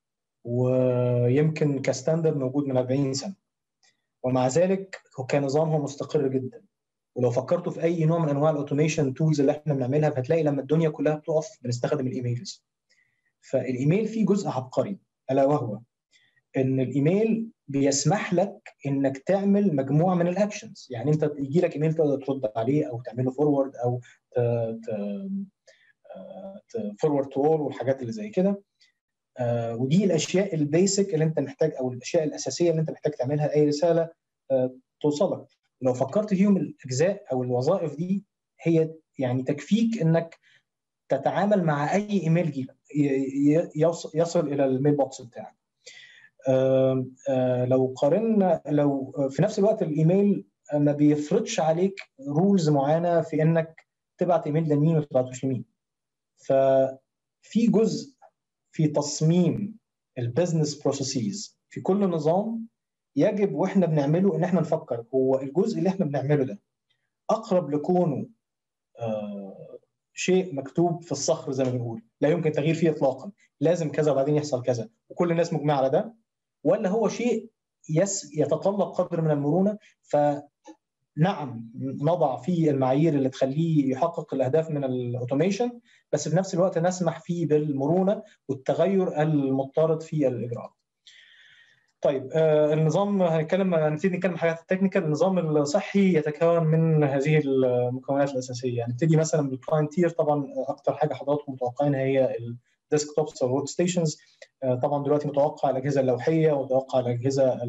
ويمكن كستاندرد موجود من 40 سنه ومع ذلك هو كنظام هو مستقر جدا ولو فكرتوا في اي نوع من انواع الاوتوميشن تولز اللي احنا بنعملها هتلاقي لما الدنيا كلها بتقف بنستخدم الايميلز فالايميل فيه جزء عبقري الا وهو ان الايميل بيسمح لك انك تعمل مجموعه من الاكشنز يعني انت يجي لك ايميل تقدر ترد عليه او تعمله فورورد او فورورد تو اول والحاجات اللي زي كده آه ودي الاشياء البيسك اللي انت محتاج او الاشياء الاساسيه اللي انت محتاج تعملها لاي رساله آه توصلك لو فكرت فيهم الاجزاء او الوظائف دي هي يعني تكفيك انك تتعامل مع اي ايميل يصل الى الميل بوكس بتاعك آه آه لو قارنا لو في نفس الوقت الايميل ما بيفرضش عليك رولز معينه في انك تبعت ايميل لمين وما تبعتوش لمين ففي جزء في تصميم البزنس بروسيسز في كل نظام يجب واحنا بنعمله ان احنا نفكر هو الجزء اللي احنا بنعمله ده اقرب لكونه آه شيء مكتوب في الصخر زي ما بنقول لا يمكن تغيير فيه اطلاقا لازم كذا وبعدين يحصل كذا وكل الناس مجمعه على ده ولا هو شيء يس يتطلب قدر من المرونه فنعم نضع فيه المعايير اللي تخليه يحقق الاهداف من الاوتوميشن بس في نفس الوقت نسمح فيه بالمرونه والتغير المضطرد في الاجراءات. طيب آه النظام هنتكلم هنبتدي نتكلم حاجات التكنيكال النظام الصحي يتكون من هذه المكونات الاساسيه هنبتدي يعني مثلا بالكلاينت تير طبعا اكثر حاجه حضراتكم متوقعينها هي الديسك توبس او ورك ستيشنز طبعا دلوقتي متوقع الاجهزه اللوحيه ومتوقع الاجهزه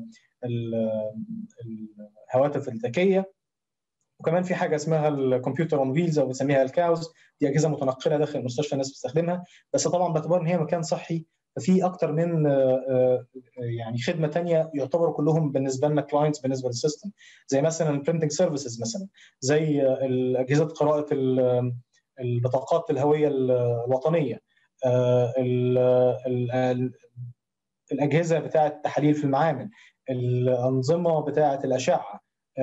الهواتف الذكيه وكمان في حاجه اسمها الكمبيوتر اون ويلز او بنسميها الكاوز دي اجهزه متنقله داخل المستشفى الناس بتستخدمها بس طبعا باعتبار ان هي مكان صحي ففي اكتر من يعني خدمه ثانيه يعتبروا كلهم بالنسبه لنا كلاينتس بالنسبه للسيستم زي مثلا البرنتنج سيرفيسز مثلا زي اجهزه قراءه البطاقات الهويه الوطنيه الاجهزه بتاعه التحاليل في المعامل الانظمه بتاعه الاشعه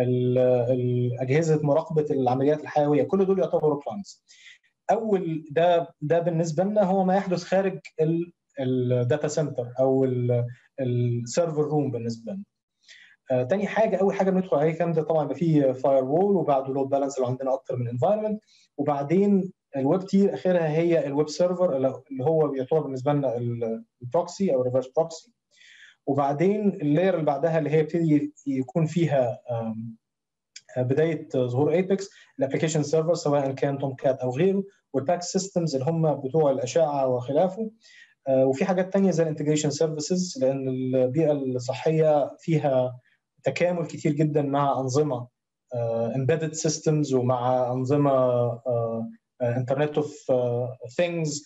اجهزه مراقبه العمليات الحيويه كل دول يعتبروا كلاينتس اول ده ده بالنسبه لنا هو ما يحدث خارج الداتا سنتر او السيرفر روم بالنسبه لنا آه، تاني حاجه اول حاجه بندخل عليه كام ده طبعا يبقى فيه فاير وول وبعده لود بالانس لو عندنا اكتر من انفايرمنت وبعدين الويب تير اخرها هي الويب سيرفر اللي هو بيعتبر بالنسبه لنا البروكسي او الريفرس بروكسي وبعدين اللاير اللي بعدها اللي هي يبتدي يكون فيها بدايه ظهور ايبكس الابلكيشن سيرفر سواء كان توم كات او غيره والباك سيستمز اللي هم بتوع الاشعه وخلافه وفي حاجات تانية زي الانتجريشن سيرفيسز لان البيئه الصحيه فيها تكامل كتير جدا مع انظمه امبيدد سيستمز ومع انظمه انترنت اوف ثينجز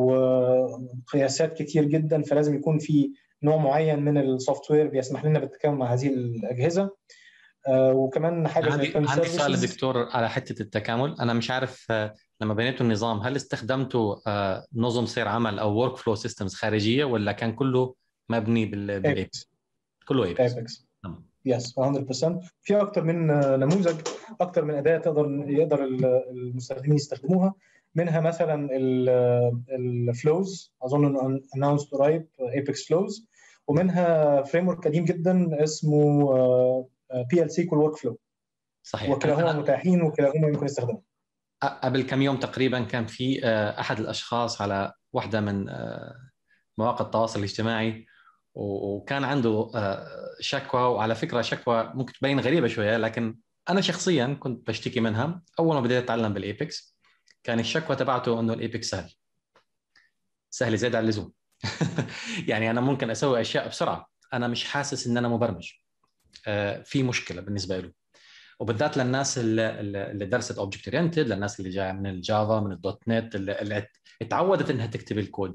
وقياسات كتير جدا فلازم يكون في نوع معين من السوفت وير بيسمح لنا بالتكامل مع هذه الاجهزه وكمان حاجه عندي عندي سؤال دكتور على حته التكامل انا مش عارف لما بنيتوا النظام هل استخدمتوا نظم سير عمل او ورك فلو سيستمز خارجيه ولا كان كله مبني بالايبكس كله ايبكس يس 100% في اكثر من نموذج اكثر من اداه تقدر يقدر المستخدمين يستخدموها منها مثلا الفلوز اظن انه اناونس قريب ايبكس فلوز ومنها فريم ورك قديم جدا اسمه بي ال سيكول ورك فلو صحيح وكلاهما متاحين وكلاهما يمكن استخدامهم قبل كم يوم تقريبا كان في احد الاشخاص على واحده من مواقع التواصل الاجتماعي وكان عنده شكوى وعلى فكره شكوى ممكن تبين غريبه شويه لكن انا شخصيا كنت بشتكي منها اول ما بديت اتعلم بالايبكس كان الشكوى تبعته انه الايبكس سهل سهل زيادة عن اللزوم يعني انا ممكن اسوي اشياء بسرعه انا مش حاسس ان انا مبرمج في مشكله بالنسبه له وبالذات للناس اللي, اللي درست اوبجكت اورينتد للناس اللي جايه من الجافا من الدوت نت اللي, اللي اتعودت انها تكتب الكود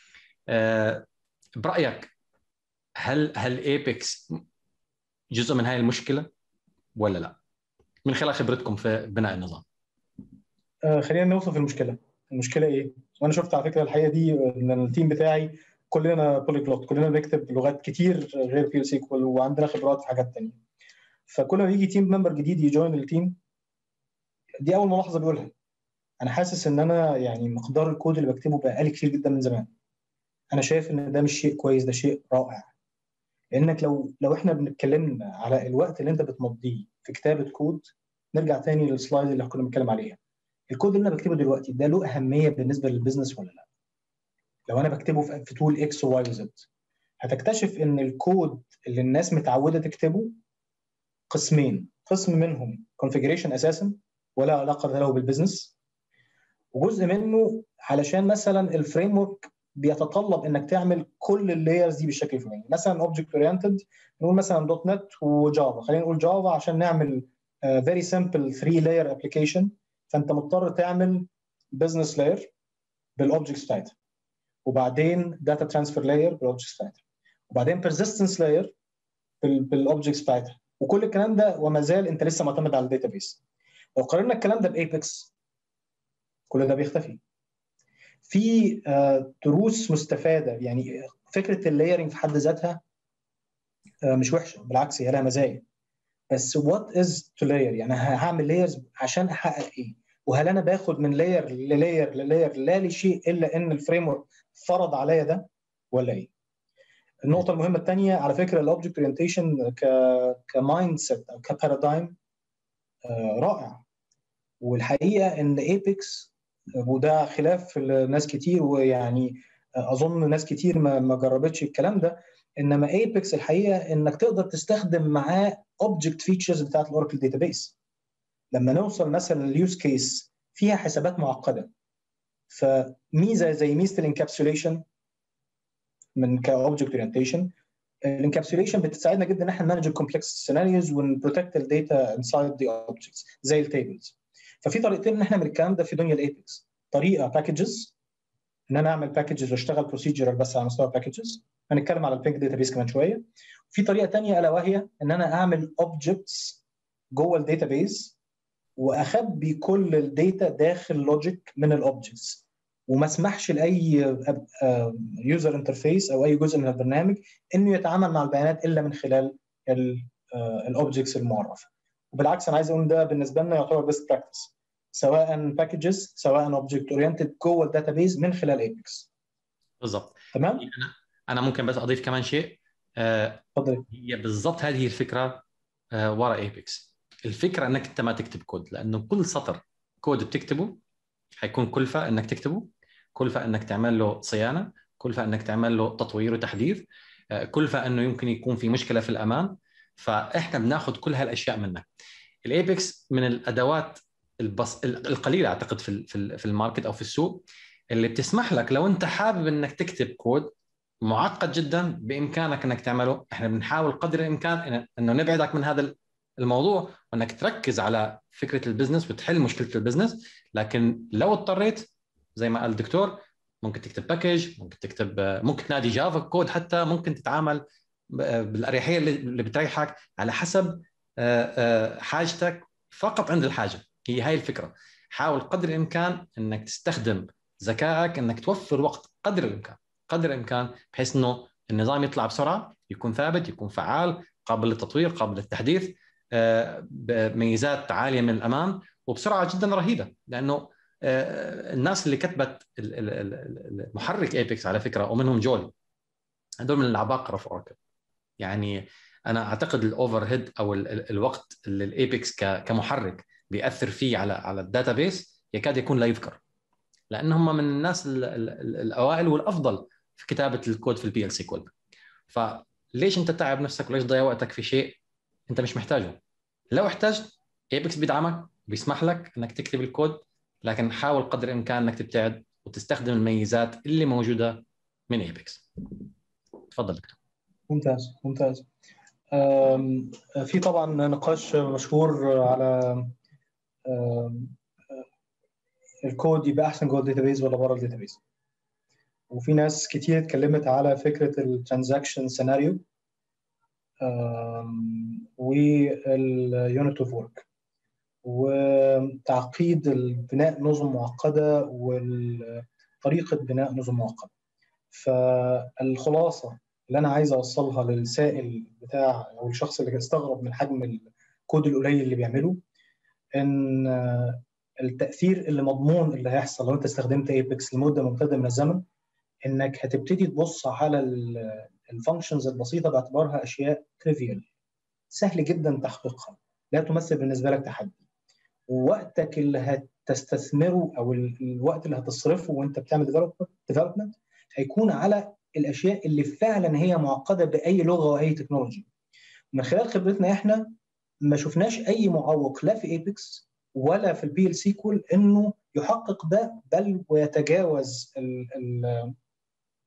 برايك هل هل ايبكس جزء من هاي المشكله ولا لا؟ من خلال خبرتكم في بناء النظام. آه خلينا نوصف المشكله، المشكله ايه؟ وانا شفت على فكره الحقيقه دي ان التيم بتاعي كلنا بوليجلوت كلنا بنكتب لغات كتير غير بي سيكوال وعندنا خبرات في حاجات تانية. فكل ما يجي تيم ممبر جديد يجوين التيم دي اول ملاحظه بيقولها انا حاسس ان انا يعني مقدار الكود اللي بكتبه بقى كتير جدا من زمان. انا شايف ان ده مش شيء كويس ده شيء رائع. لانك لو لو احنا بنتكلم على الوقت اللي انت بتمضيه في كتابه كود نرجع تاني للسلايد اللي كنا بنتكلم عليها الكود اللي انا بكتبه دلوقتي ده له اهميه بالنسبه للبزنس ولا لا لو انا بكتبه في تول اكس وواي وزد هتكتشف ان الكود اللي الناس متعوده تكتبه قسمين قسم منهم كونفيجريشن اساسا ولا علاقه له بالبزنس وجزء منه علشان مثلا الفريم ورك بيتطلب انك تعمل كل اللايرز دي بالشكل الفلاني مثلا اوبجكت اورينتد نقول مثلا دوت نت وجافا خلينا نقول جافا عشان نعمل فيري سمبل 3 لاير ابلكيشن فانت مضطر تعمل بزنس لاير بالاوبجكتس بتاعتها وبعدين داتا ترانسفير لاير بالاوبجكتس بتاعتها وبعدين بيرزيستنس لاير بالاوبجكتس بتاعتها وكل الكلام ده وما زال انت لسه معتمد على الداتا بيس لو قارنا الكلام ده بايبكس كل ده بيختفي في آه، دروس مستفاده يعني فكره اللايرنج في حد ذاتها آه، مش وحشه بالعكس هي لها مزايا بس وات از تو لاير يعني هعمل لايرز عشان احقق ايه وهل انا باخد من لاير للاير للاير لا لشيء الا ان الفريم ورك فرض عليا ده ولا ايه النقطه المهمه الثانيه على فكره الاوبجكت اورينتيشن ك كمايند سيت او كبارادايم آه، رائع والحقيقه ان ايبكس وده خلاف ناس كتير ويعني اظن ناس كتير ما ما جربتش الكلام ده انما ايبكس الحقيقه انك تقدر تستخدم معاه اوبجكت فيتشرز بتاعت الاوراكل داتابيس لما نوصل مثلا اليوز كيس فيها حسابات معقده فميزه زي ميزه الانكابسوليشن من كاوبجكت اورينتيشن الانكابسوليشن بتساعدنا جدا ان احنا نمانج الكومبلكس سيناريوز ونبروتكت الداتا انسايد ذا اوبجكتس زي التيبلز ففي طريقتين ان احنا نعمل الكلام ده في دنيا الايبكس طريقه باكجز ان انا اعمل باكجز واشتغل بروسيجرال بس على مستوى باكجز هنتكلم على البينك داتا بيس كمان شويه في طريقه ثانيه الا وهي ان انا اعمل اوبجكتس جوه الداتا بيس واخبي كل الداتا داخل لوجيك من الاوبجكتس وما اسمحش لاي يوزر انترفيس او اي جزء من البرنامج انه يتعامل مع البيانات الا من خلال الاوبجكتس المعرفه وبالعكس انا عايز اقول ده بالنسبه لنا يعتبر بيست براكتس سواء باكجز سواء اوبجكت اورينتد جوه الداتا بيز من خلال ايبكس بالضبط تمام انا انا ممكن بس اضيف كمان شيء آه، تفضل هي بالضبط هذه الفكره آه، ورا ايبكس الفكره انك انت ما تكتب كود لانه كل سطر كود بتكتبه حيكون كلفه انك تكتبه كلفه انك تعمل له صيانه كلفه انك تعمل له تطوير وتحديث آه، كلفه انه يمكن يكون في مشكله في الامان فاحنا بناخذ كل هالاشياء منك الايبكس من الادوات البص... القليله اعتقد في في في الماركت او في السوق اللي بتسمح لك لو انت حابب انك تكتب كود معقد جدا بامكانك انك تعمله احنا بنحاول قدر الامكان انه نبعدك من هذا الموضوع وانك تركز على فكره البزنس وتحل مشكله البزنس لكن لو اضطريت زي ما قال الدكتور ممكن تكتب باكج ممكن تكتب ممكن تنادي جافا كود حتى ممكن تتعامل بالاريحيه اللي بتريحك على حسب آه، آه، حاجتك فقط عند الحاجه هي هاي الفكره حاول قدر الامكان انك تستخدم ذكائك انك توفر وقت قدر الامكان قدر الامكان بحيث انه النظام يطلع بسرعه يكون ثابت يكون فعال قابل للتطوير قابل للتحديث آه، بميزات عاليه من الامان وبسرعه جدا رهيبه لانه الناس اللي كتبت المحرك ايبكس على فكره ومنهم جول هذول من العباقره في اوراكل يعني انا اعتقد الاوفر هيد او الوقت اللي الايبكس كمحرك بياثر فيه على على الداتا بيس يكاد يكون لا يذكر لان هم من الناس الاوائل والافضل في كتابه الكود في البي ال سيكول فليش انت تعب نفسك وليش تضيع وقتك في شيء انت مش محتاجه لو احتجت ايبكس بيدعمك بيسمح لك انك تكتب الكود لكن حاول قدر الامكان انك تبتعد وتستخدم الميزات اللي موجوده من ايبكس تفضل دكتور ممتاز ممتاز في طبعا نقاش مشهور على الكود يبقى احسن جوه الداتابيز ولا بره الداتابيز وفي ناس كتير اتكلمت على فكره الترانزاكشن سيناريو واليونت اوف ورك وتعقيد البناء نظم معقده وطريقه بناء نظم معقده فالخلاصه اللي انا عايز اوصلها للسائل بتاع او الشخص اللي استغرب من حجم الكود القليل اللي بيعمله ان التاثير اللي مضمون اللي هيحصل لو انت استخدمت ايبكس لمده ممتده من الزمن انك هتبتدي تبص على الفانكشنز البسيطه باعتبارها اشياء تريفيال سهل جدا تحقيقها لا تمثل بالنسبه لك تحدي ووقتك اللي هتستثمره او الوقت اللي هتصرفه وانت بتعمل ديفلوبمنت هيكون على الاشياء اللي فعلا هي معقده باي لغه واي تكنولوجي من خلال خبرتنا احنا ما شفناش اي معوق لا في ايبكس ولا في البي ال سيكول انه يحقق ده بل ويتجاوز ال ال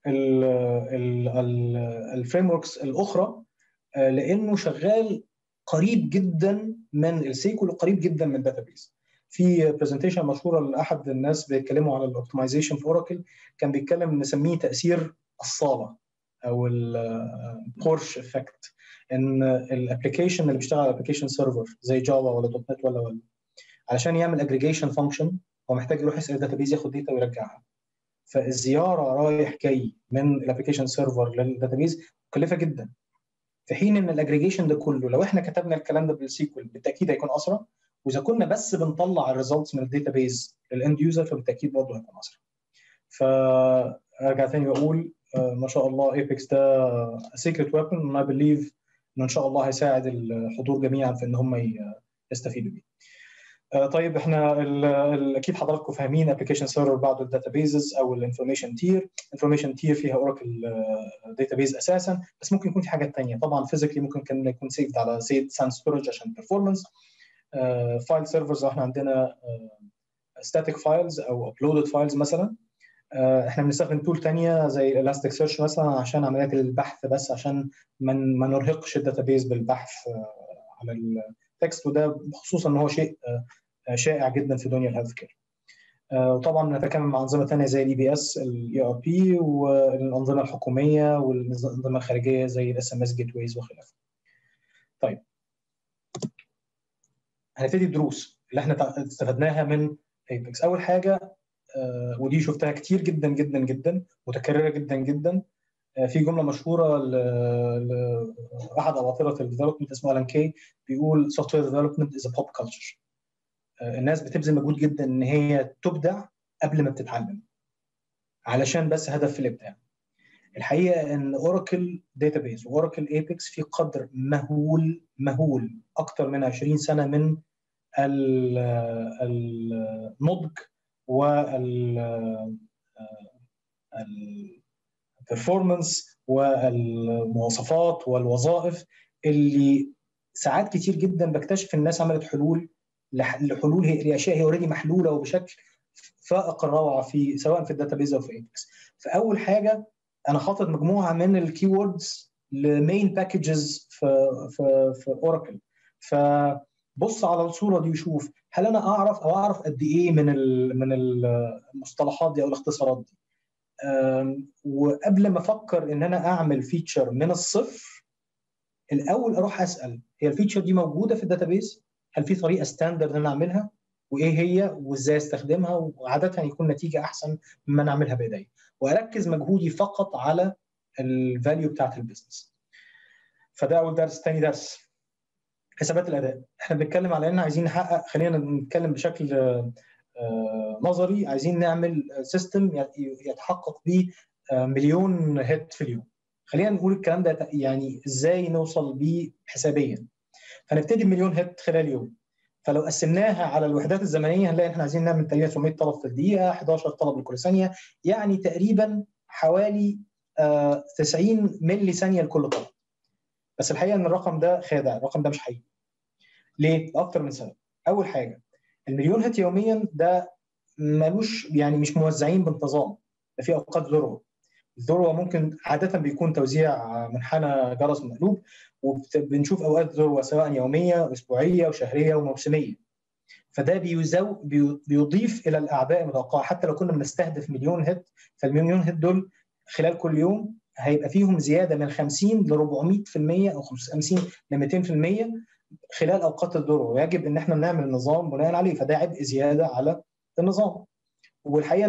الفريم وركس الاخرى لانه شغال قريب جدا من السيكول وقريب جدا من الداتابيز في برزنتيشن مشهوره لاحد الناس بيتكلموا على الاوبتمايزيشن في اوراكل كان بيتكلم نسميه تاثير الصاله او البورش افكت ان الابلكيشن اللي بيشتغل على ابلكيشن سيرفر زي جافا ولا دوت نت ولا ولا علشان يعمل اجريجيشن فانكشن هو محتاج يروح يسال الداتابيز ياخد داتا ويرجعها فالزياره رايح جاي من الابلكيشن سيرفر للداتابيز مكلفه جدا في حين ان الاجريجيشن ده كله لو احنا كتبنا الكلام ده بالسيكول بالتاكيد هيكون اسرع واذا كنا بس بنطلع الريزلتس من الداتابيز للاند يوزر فبالتاكيد برضه هيكون اسرع فارجع تاني واقول ما شاء الله ايبكس ده سيكريت ويبن اي بليف انه ان شاء الله هيساعد الحضور جميعا في ان هم يستفيدوا بيه. طيب احنا اكيد حضراتكم فاهمين ابلكيشن سيرفر بعده الداتابيزز او الانفورميشن تير، انفورميشن تير فيها اوراكل داتابيز اساسا بس ممكن يكون في حاجات ثانيه طبعا فيزيكلي ممكن كان يكون سيفد على سيد سان ستورج عشان بيرفورمانس فايل سيرفرز احنا عندنا ستاتيك فايلز او ابلودد فايلز مثلا احنا بنستخدم تول ثانيه زي الالاستيك سيرش مثلا عشان عمليات البحث بس عشان ما ما نرهقش الداتابيز بالبحث على التكست وده خصوصا ان هو شيء شائع جدا في دنيا الهيلث كير. وطبعا نتكلم مع انظمه ثانيه زي الاي بي اس الاي ار بي والانظمه الحكوميه والانظمه الخارجيه زي الاس ام اس جيت ويز وخلافه. طيب هنبتدي الدروس اللي احنا استفدناها من ايبكس اول حاجه ودي شفتها كتير جدا جدا جدا متكرره جدا جدا في جمله مشهوره لاحد اباطره الديفلوبمنت اسمه الان كي بيقول سوفت وير ديفلوبمنت از بوب كلتشر الناس بتبذل مجهود جدا ان هي تبدع قبل ما بتتعلم علشان بس هدف الابداع الحقيقه ان اوراكل داتابيز واوراكل ايبكس في قدر مهول مهول اكثر من 20 سنه من النضج وال البرفورمانس والمواصفات والوظائف اللي ساعات كتير جدا بكتشف الناس عملت حلول لحلول هي لاشياء هي اوريدي محلوله وبشكل فائق الروعه في سواء في الداتابيز او في ايبكس فاول حاجه انا حاطط مجموعه من الكي ووردز لمين باكجز في في في اوراكل فبص على الصوره دي وشوف هل انا اعرف او اعرف قد ايه من من المصطلحات دي او الاختصارات دي وقبل ما افكر ان انا اعمل فيتشر من الصفر الاول اروح اسال هي الفيتشر دي موجوده في الداتابيز هل في طريقه ستاندرد ان انا اعملها وايه هي وازاي استخدمها وعاده يكون نتيجه احسن مما انا اعملها بايدي واركز مجهودي فقط على الفاليو بتاعت البيزنس فده اول درس ثاني درس حسابات الاداء احنا بنتكلم على ان عايزين نحقق خلينا نتكلم بشكل نظري عايزين نعمل سيستم يتحقق بيه مليون هيت في اليوم خلينا نقول الكلام ده يعني ازاي نوصل بيه حسابيا فنبتدي بمليون هيت خلال يوم فلو قسمناها على الوحدات الزمنيه هنلاقي احنا عايزين نعمل تقريبا 700 طلب في الدقيقه 11 طلب لكل ثانيه يعني تقريبا حوالي 90 ملي ثانيه لكل طلب بس الحقيقه ان الرقم ده خادع الرقم ده مش حقيقي ليه؟ لاكثر من سبب اول حاجه المليون هيت يوميا ده ملوش يعني مش موزعين بانتظام ده في اوقات ذروه الذروه ممكن عاده بيكون توزيع منحنى جرس مقلوب وبنشوف اوقات ذروه سواء يوميه واسبوعيه وشهريه وموسميه فده بيزو بيضيف الى الاعباء المتوقعه حتى لو كنا بنستهدف مليون هيت فالمليون هيت دول خلال كل يوم هيبقى فيهم زياده من 50 ل 400% او 50 ل 200% خلال اوقات الذروه ويجب ان احنا نعمل نظام بناء عليه فده عبء زياده على النظام والحقيقه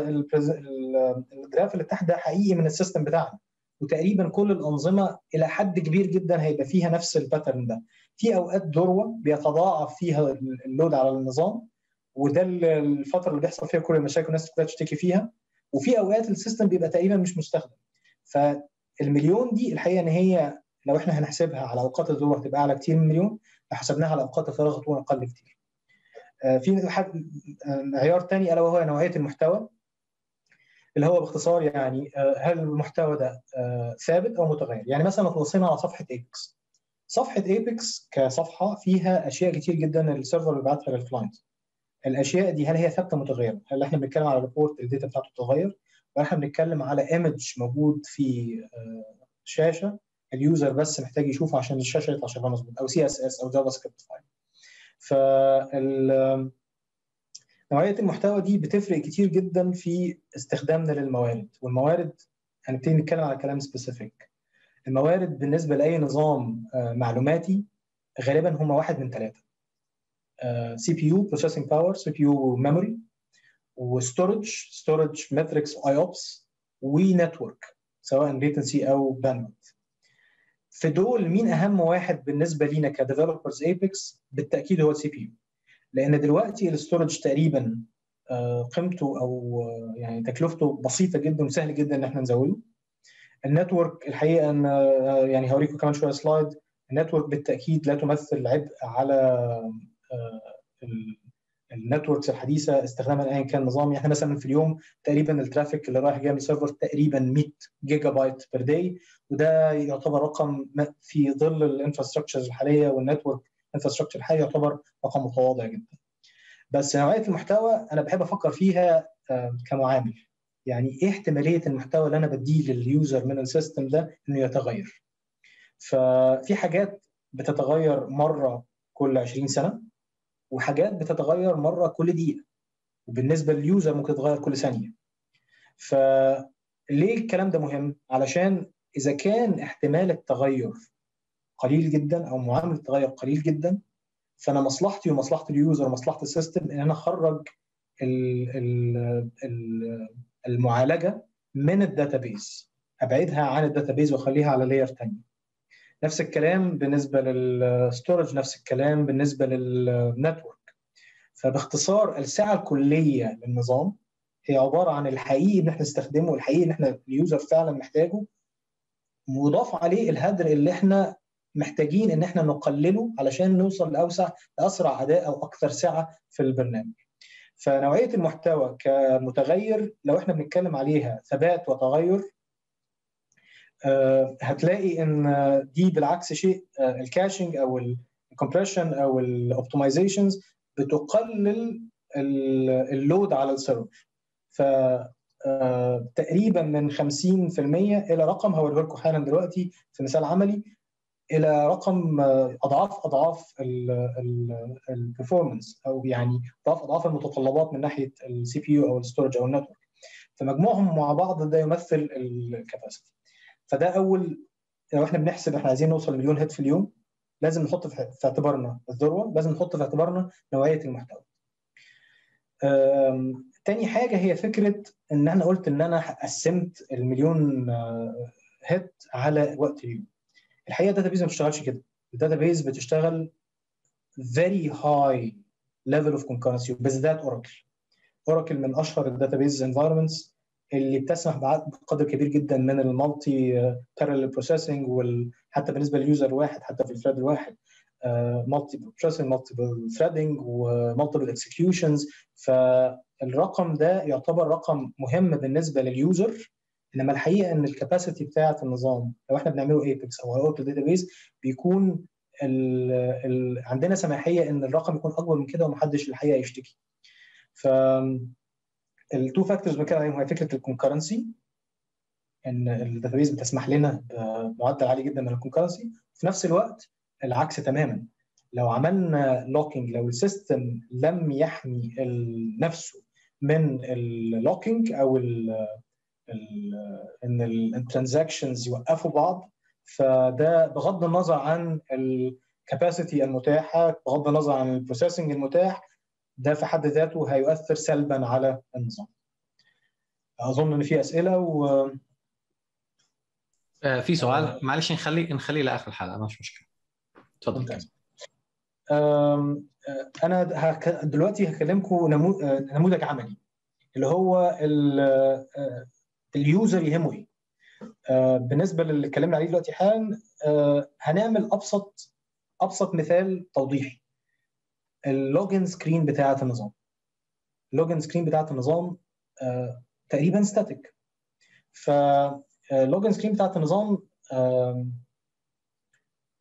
الجراف اللي تحت ده حقيقي من السيستم بتاعنا وتقريبا كل الانظمه الى حد كبير جدا هيبقى فيها نفس الباترن ده في اوقات ذروه بيتضاعف فيها اللود على النظام وده الفتره اللي بيحصل فيها كل المشاكل الناس كلها تشتكي فيها وفي اوقات السيستم بيبقى تقريبا مش مستخدم فالمليون دي الحقيقه ان هي لو احنا هنحسبها على اوقات الذروه هتبقى اعلى كتير من مليون لو حسبناها على اوقات الفراغ هتكون اقل كتير في معيار تاني الا وهو نوعيه المحتوى اللي هو باختصار يعني هل المحتوى ده ثابت او متغير يعني مثلا لو بصينا على صفحه ايبكس صفحه ايبكس كصفحه فيها اشياء كتير جدا السيرفر بيبعتها للكلاينت الاشياء دي هل هي ثابته متغيره هل احنا بنتكلم على ريبورت الداتا بتاعته بتتغير واحنا بنتكلم على ايمج موجود في شاشه اليوزر بس محتاج يشوفه عشان الشاشه يطلع شكلها مظبوط او سي اس اس او جافا سكريبت فايل فال نوعيه المحتوى دي بتفرق كتير جدا في استخدامنا للموارد والموارد هنبتدي نتكلم على كلام سبيسيفيك الموارد بالنسبه لاي نظام معلوماتي غالبا هم واحد من ثلاثه سي بي يو بروسيسنج باور سي بي يو ميموري وستورج ستورج ماتريكس اي اوبس ونتورك سواء ليتنسي او باندويث في دول مين اهم واحد بالنسبه لينا كديفلوبرز ايبكس بالتاكيد هو السي بي يو لان دلوقتي الاستورج تقريبا قيمته او يعني تكلفته بسيطه جدا وسهل جدا ان احنا نزوده النتورك الحقيقه ان يعني هوريكم كمان شويه سلايد النتورك بالتاكيد لا تمثل عبء على النتوركس الحديثه استخداما ايا كان نظام يعني مثلا في اليوم تقريبا الترافيك اللي رايح جاي من السيرفر تقريبا 100 جيجا بايت بير داي وده يعتبر رقم في ظل الانفراستراكشر الحاليه والنتورك انفراستراكشر الحالي يعتبر رقم متواضع جدا بس نوعيه المحتوى انا بحب افكر فيها كمعامل يعني ايه احتماليه المحتوى اللي انا بديه لليوزر من السيستم ده انه يتغير ففي حاجات بتتغير مره كل 20 سنه وحاجات بتتغير مره كل دقيقه وبالنسبه لليوزر ممكن تتغير كل ثانيه فليه الكلام ده مهم علشان اذا كان احتمال التغير قليل جدا او معامل التغير قليل جدا فانا مصلحتي ومصلحه اليوزر ومصلحه السيستم ان انا اخرج المعالجه من الداتابيز ابعدها عن الداتابيز واخليها على لاير ثانيه نفس الكلام بالنسبه للستورج نفس الكلام بالنسبه للنتورك فباختصار السعه الكليه للنظام هي عباره عن الحقيقي ان احنا نستخدمه والحقيقي ان احنا اليوزر فعلا محتاجه مضاف عليه الهدر اللي احنا محتاجين ان احنا نقلله علشان نوصل لاوسع لاسرع اداء او اكثر سعه في البرنامج. فنوعيه المحتوى كمتغير لو احنا بنتكلم عليها ثبات وتغير هتلاقي ان دي بالعكس شيء الكاشنج او الكompression او الاوبتمايزيشنز بتقلل اللود على السيرفر ف تقريبا من 50% الى رقم هوريه لكم حالا دلوقتي في مثال عملي الى رقم اضعاف اضعاف البرفورمانس او يعني اضعاف اضعاف المتطلبات من ناحيه السي بي يو او الستورج او النتورك فمجموعهم مع بعض ده يمثل الكاباسيتي فده اول لو احنا بنحسب احنا عايزين نوصل مليون هيت في اليوم لازم نحط في اعتبارنا الذروه لازم نحط في اعتبارنا نوعيه المحتوى تاني حاجه هي فكره ان انا قلت ان انا قسمت المليون هيت على وقت اليوم الحقيقه الداتابيز ما بتشتغلش كده الداتابيز بتشتغل very high level of concurrency بالذات اوراكل اوراكل من اشهر الداتابيز انفايرمنتس اللي بتسمح بقدر كبير جدا من المالتي بارallel بروسيسنج حتى بالنسبه لليوزر واحد حتى في الثريد الواحد مالتي بروسيسنج مالتي ثريدنج ومالتيبل اكسكيوشنز فالرقم ده يعتبر رقم مهم بالنسبه لليوزر انما الحقيقه ان الكباسيتي بتاعه النظام لو احنا بنعمله ايبكس او اوراكل داتابيز بيكون ال ال عندنا سماحيه ان الرقم يكون اكبر من كده ومحدش الحقيقه يشتكي ف التو فاكتورز بنتكلم عليهم هي فكره الكونكرنسي ان الداتابيز بتسمح لنا بمعدل عالي جدا من الكونكرنسي في نفس الوقت العكس تماما لو عملنا لوكينج لو السيستم لم يحمي نفسه من اللوكينج او ال ال ان الترانزاكشنز يوقفوا بعض فده بغض النظر عن الكاباسيتي المتاحه بغض النظر عن البروسيسنج المتاح ده في حد ذاته هيؤثر سلبا على النظام اظن ان في اسئله و آه في سؤال معلش نخليه نخليه لاخر الحلقه مش مشكله تفضل انا هك... دلوقتي هكلمكم نمو... نموذج عملي اللي هو ال... اليوزر يهمه ايه بالنسبه للي اتكلمنا عليه دلوقتي حالا هنعمل ابسط ابسط مثال توضيحي اللوجن سكرين بتاعه النظام اللوجن سكرين بتاعه النظام آه، تقريبا ستاتيك فاللوجن سكرين بتاعه النظام آه،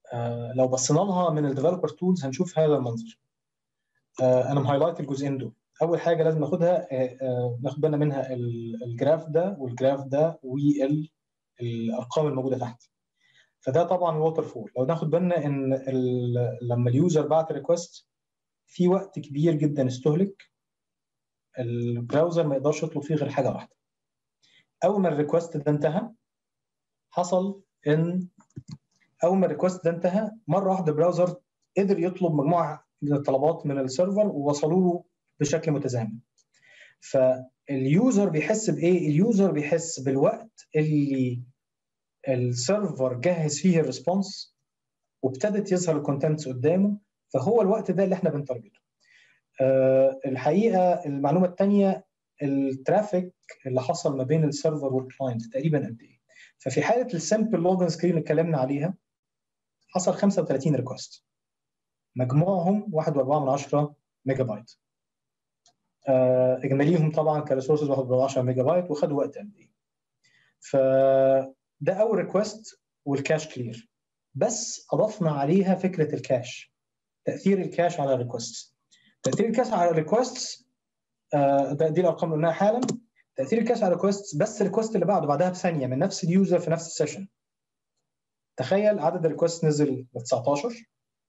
آه، لو بصينا لها من الديفلوبر تولز هنشوف هذا المنظر انا مهايلايت الجزئين دول اول حاجه لازم ناخدها ناخد بالنا منها الجراف ده والجراف ده والارقام الموجوده تحت فده طبعا الووتر فول لو ناخد بالنا ان لما اليوزر بعت ريكوست في وقت كبير جدا استهلك البراوزر ما يقدرش يطلب فيه غير حاجه واحده اول ما الريكوست ده انتهى حصل ان اول ما الريكوست ده انتهى مره واحده البراوزر قدر يطلب مجموعه من الطلبات من السيرفر ووصلوا له بشكل متزامن فاليوزر بيحس بايه اليوزر بيحس بالوقت اللي السيرفر جهز فيه الريسبونس وابتدت يظهر الكونتنتس قدامه فهو الوقت ده اللي احنا بنترجته أه الحقيقه المعلومه الثانيه الترافيك اللي حصل ما بين السيرفر والكلاينت تقريبا قد ايه ففي حاله السمبل لوجن سكرين اللي اتكلمنا عليها حصل 35 ريكوست مجموعهم 1.4 ميجا بايت أه اجماليهم طبعا كريسورسز 1.10 ميجا بايت وخدوا وقت قد ايه فده اول ريكوست والكاش كلير بس اضفنا عليها فكره الكاش تاثير الكاش على الريكوست تاثير الكاش على الريكوست آه دي الارقام اللي قلناها حالا تاثير الكاش على الريكوست بس الريكوست اللي بعده بعدها بثانيه من نفس اليوزر في نفس السيشن تخيل عدد الريكوست نزل ل 19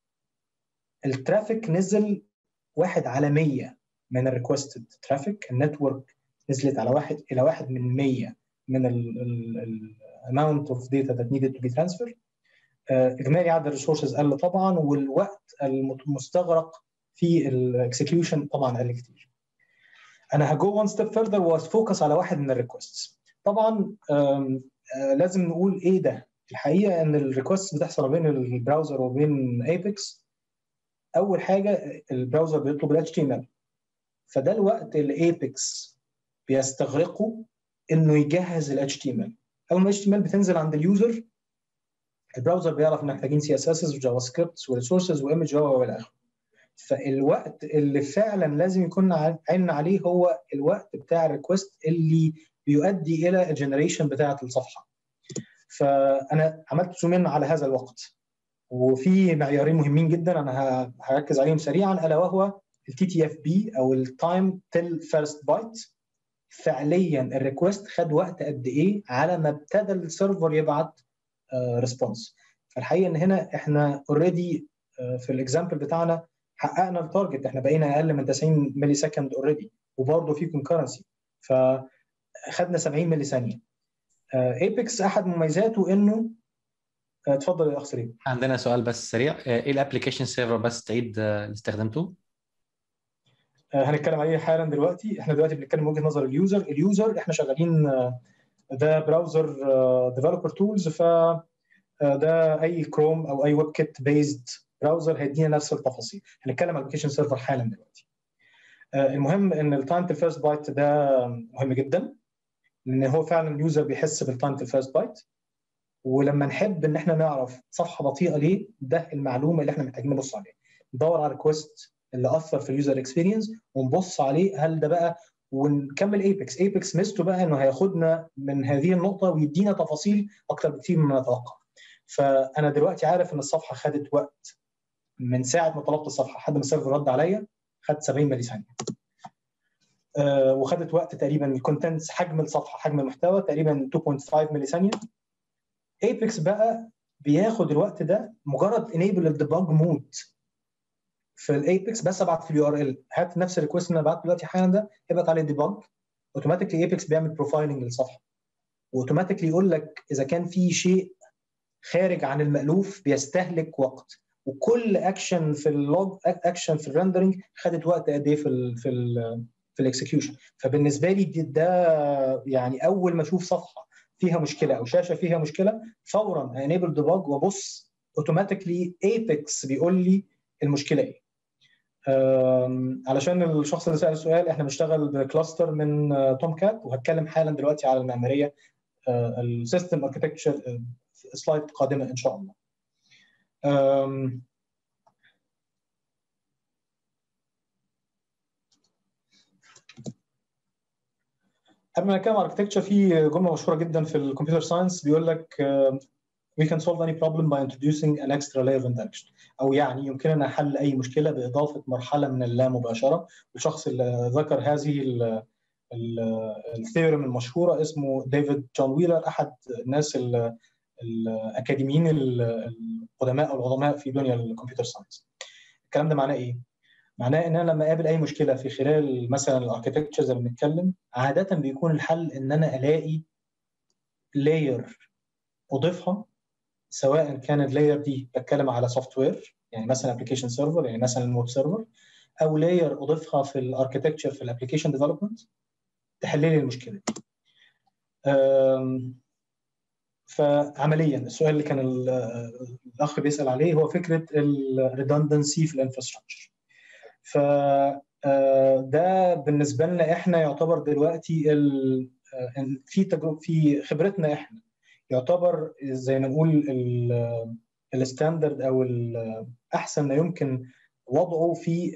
الترافيك نزل واحد على 100 من الريكوستد ترافيك النتورك نزلت على واحد الى واحد من 100 من الاماونت اوف داتا ذات نيدد تو بي ترانسفير اجمالي عدد الريسورسز قل طبعا والوقت المستغرق في الاكسكيوشن طبعا قل كتير انا هجو وان ستيب فيرذر وافوكس على واحد من الريكوستس طبعا لازم نقول ايه ده الحقيقه ان الريكوست بتحصل ما بين البراوزر وبين ايبكس اول حاجه البراوزر بيطلب ال HTML فده الوقت اللي ايبكس بيستغرقه انه يجهز ال HTML اول ما HTML بتنزل عند اليوزر البراوزر بيعرف ان محتاجين سي اس اس وجافا سكريبت وريسورسز وايمج والى اخره فالوقت اللي فعلا لازم يكون عيننا عليه هو الوقت بتاع الريكوست اللي بيؤدي الى الجنريشن بتاعه الصفحه فانا عملت زوم على هذا الوقت وفي معيارين مهمين جدا انا هركز عليهم سريعا الا وهو التي تي اف بي او التايم تيل فيرست بايت فعليا الريكوست خد وقت قد ايه على ما ابتدى السيرفر يبعت ريسبونس فالحقيقه ان هنا احنا اوريدي في الاكزامبل بتاعنا حققنا التارجت احنا بقينا اقل من 90 ملي سكند اوريدي وبرضه في كونكرنسي فخدنا 70 ملي ثانيه ايبكس احد مميزاته انه اتفضل يا اخ سليم عندنا سؤال بس سريع ايه الابلكيشن سيرفر بس تعيد اللي استخدمته هنتكلم عليه حالا دلوقتي احنا دلوقتي بنتكلم من وجهه نظر اليوزر اليوزر احنا شغالين ده براوزر ديفلوبر تولز ف ده اي كروم او اي ويب كيت بيزد براوزر هيدينا نفس التفاصيل هنتكلم عن الابلكيشن سيرفر حالا دلوقتي المهم ان التايم تو فيرست بايت ده مهم جدا لان هو فعلا اليوزر بيحس بالتايم تو فيرست بايت ولما نحب ان احنا نعرف صفحه بطيئه ليه ده المعلومه اللي احنا محتاجين نبص عليها ندور على الريكوست اللي اثر في اليوزر اكسبيرينس ونبص عليه هل ده بقى ونكمل ايبكس ايبكس ميزته بقى انه هياخدنا من هذه النقطه ويدينا تفاصيل اكتر بكتير مما نتوقع فانا دلوقتي عارف ان الصفحه خدت وقت من ساعه ما طلبت الصفحه لحد ما السيرفر رد عليا خد 70 ملي ثانيه أه وخدت وقت تقريبا الكونتنتس حجم الصفحه حجم المحتوى تقريبا 2.5 ملي ثانيه ايبكس بقى بياخد الوقت ده مجرد انيبل الديباج مود في الايبكس بس ابعت في اليو ار ال هات نفس الريكوست اللي انا بعته دلوقتي حالا ده ابعت عليه ديباج اوتوماتيكلي ايبكس بيعمل بروفايلنج للصفحه واوتوماتيكلي يقول لك اذا كان في شيء خارج عن المالوف بيستهلك وقت وكل اكشن في اللوج اكشن في الريندرنج خدت وقت قد ايه في ال في ال في الاكسكيوشن فبالنسبه لي ده يعني اول ما اشوف صفحه فيها مشكله او شاشه فيها مشكله فورا انيبل ديباج وابص اوتوماتيكلي ايبكس بيقول لي المشكله ايه علشان الشخص اللي سال السؤال احنا بنشتغل بكلاستر من توم كات وهتكلم حالا دلوقتي على المعماريه السيستم اركتكتشر سلايد قادمه ان شاء الله قبل ما نتكلم على اركتكتشر في جمله مشهوره جدا في الكمبيوتر ساينس بيقول لك we can solve any problem by introducing an extra layer of interaction او يعني يمكننا حل اي مشكله باضافه مرحله من اللامباشره الشخص اللي ذكر هذه الثيورم المشهوره اسمه ديفيد جون ويلر احد الناس الاكاديميين القدماء او العظماء في دنيا الكمبيوتر ساينس الكلام ده معناه ايه معناه ان انا لما اقابل اي مشكله في خلال مثلا الاركتكتشر زي ما بنتكلم عاده بيكون الحل ان انا الاقي لاير اضيفها سواء كان اللاير دي بتكلم على سوفت وير يعني مثلا ابلكيشن سيرفر يعني مثلا ويب سيرفر او لاير اضيفها في الاركتكتشر في الابلكيشن ديفلوبمنت تحل لي المشكله دي. فعمليا السؤال اللي كان الاخ بيسال عليه هو فكره الريدندنسي في الانفراستراكشر. ف ده بالنسبه لنا احنا يعتبر دلوقتي في تجربه في خبرتنا احنا يعتبر زي ما نقول الستاندرد او احسن ما يمكن وضعه في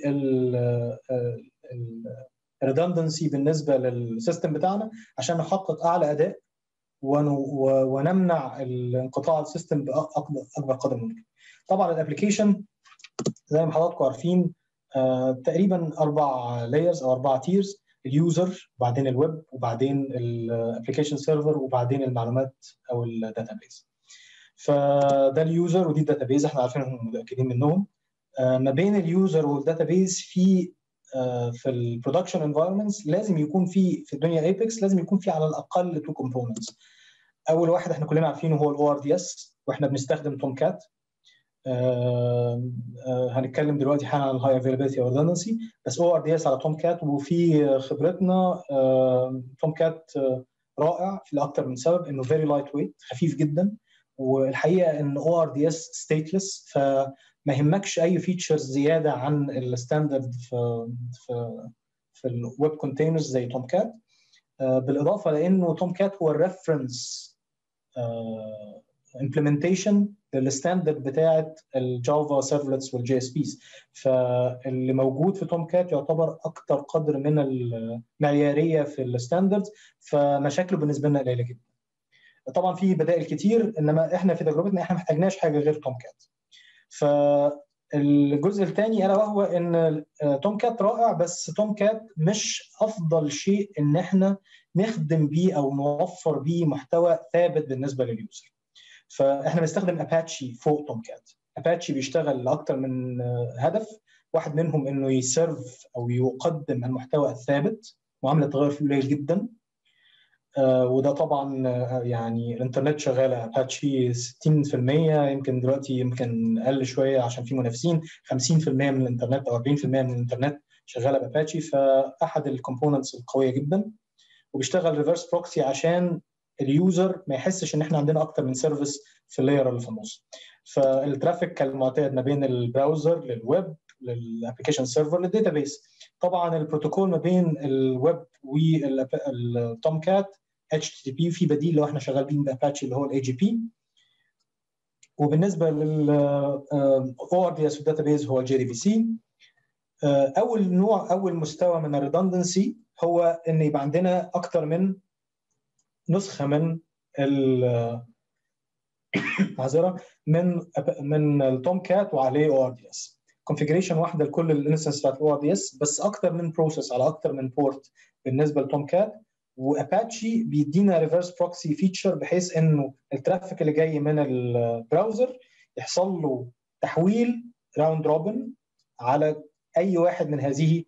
الريدندنسي بالنسبه للسيستم بتاعنا عشان نحقق اعلى اداء ونمنع انقطاع السيستم باكبر قدر ممكن. طبعا الابلكيشن زي ما حضراتكم عارفين تقريبا اربع لايرز او اربع تيرز اليوزر وبعدين الويب وبعدين الابلكيشن سيرفر وبعدين المعلومات او الداتابيز فده اليوزر ودي الداتابيز احنا عارفينهم متاكدين منهم ما بين اليوزر والداتابيز في في البرودكشن انفايرمنتس لازم يكون في في الدنيا ايبكس لازم يكون في على الاقل تو كومبوننتس اول واحد احنا كلنا عارفينه هو الاو ار دي اس واحنا بنستخدم توم كات آه آه هنتكلم دلوقتي حالا عن الهاي افيلابيلتي او ريدندنسي بس او ار دي اس على توم كات وفي خبرتنا آه توم كات رائع لاكثر من سبب انه فيري لايت ويت خفيف جدا والحقيقه ان او ار دي اس ستيتلس فما يهمكش اي فيتشرز زياده عن الستاندرد في في في الويب كونتينرز زي توم كات بالاضافه لانه توم كات هو الريفرنس امبلمنتيشن للستاندرد بتاعه الجافا سيرفلتس والجي اس بيز فاللي موجود في توم كات يعتبر اكثر قدر من المعياريه في الستاندردز فمشاكله بالنسبه لنا قليله جدا طبعا في بدائل كتير انما احنا في تجربتنا احنا ما محتاجناش حاجه غير توم كات فالجزء الثاني الا وهو ان توم كات رائع بس توم كات مش افضل شيء ان احنا نخدم بيه او نوفر بيه محتوى ثابت بالنسبه لليوزر فاحنا بنستخدم اباتشي فوق توم كات اباتشي بيشتغل لاكثر من هدف واحد منهم انه يسيرف او يقدم المحتوى الثابت معامله تغير فيه قليل جدا آه وده طبعا آه يعني الانترنت شغاله اباتشي 60% يمكن دلوقتي يمكن اقل شويه عشان في منافسين 50% من الانترنت او 40% من الانترنت شغاله باباتشي فاحد الكومبوننتس القويه جدا وبيشتغل ريفرس بروكسي عشان اليوزر ما يحسش ان احنا عندنا اكتر من سيرفيس في اللاير اللي في النص فالترافيك كالمعتاد ما بين البراوزر للويب للابلكيشن سيرفر للداتابيس طبعا البروتوكول ما بين الويب والتوم كات اتش تي بي في بديل لو احنا شغالين باباتشي اللي هو الاي جي بي وبالنسبه لل او ار دي اس والداتابيز هو الجي دي بي سي اول نوع اول مستوى من الريدندنسي هو ان يبقى عندنا اكتر من نسخه من ال معذره من من التوم كات وعليه او ار دي اس كونفيجريشن واحده لكل الانستنس بتاعت الاو ار دي اس بس اكتر من بروسيس على اكتر من بورت بالنسبه لتوم كات واباتشي بيدينا ريفرس بروكسي فيتشر بحيث انه الترافيك اللي جاي من البراوزر يحصل له تحويل راوند روبن على اي واحد من هذه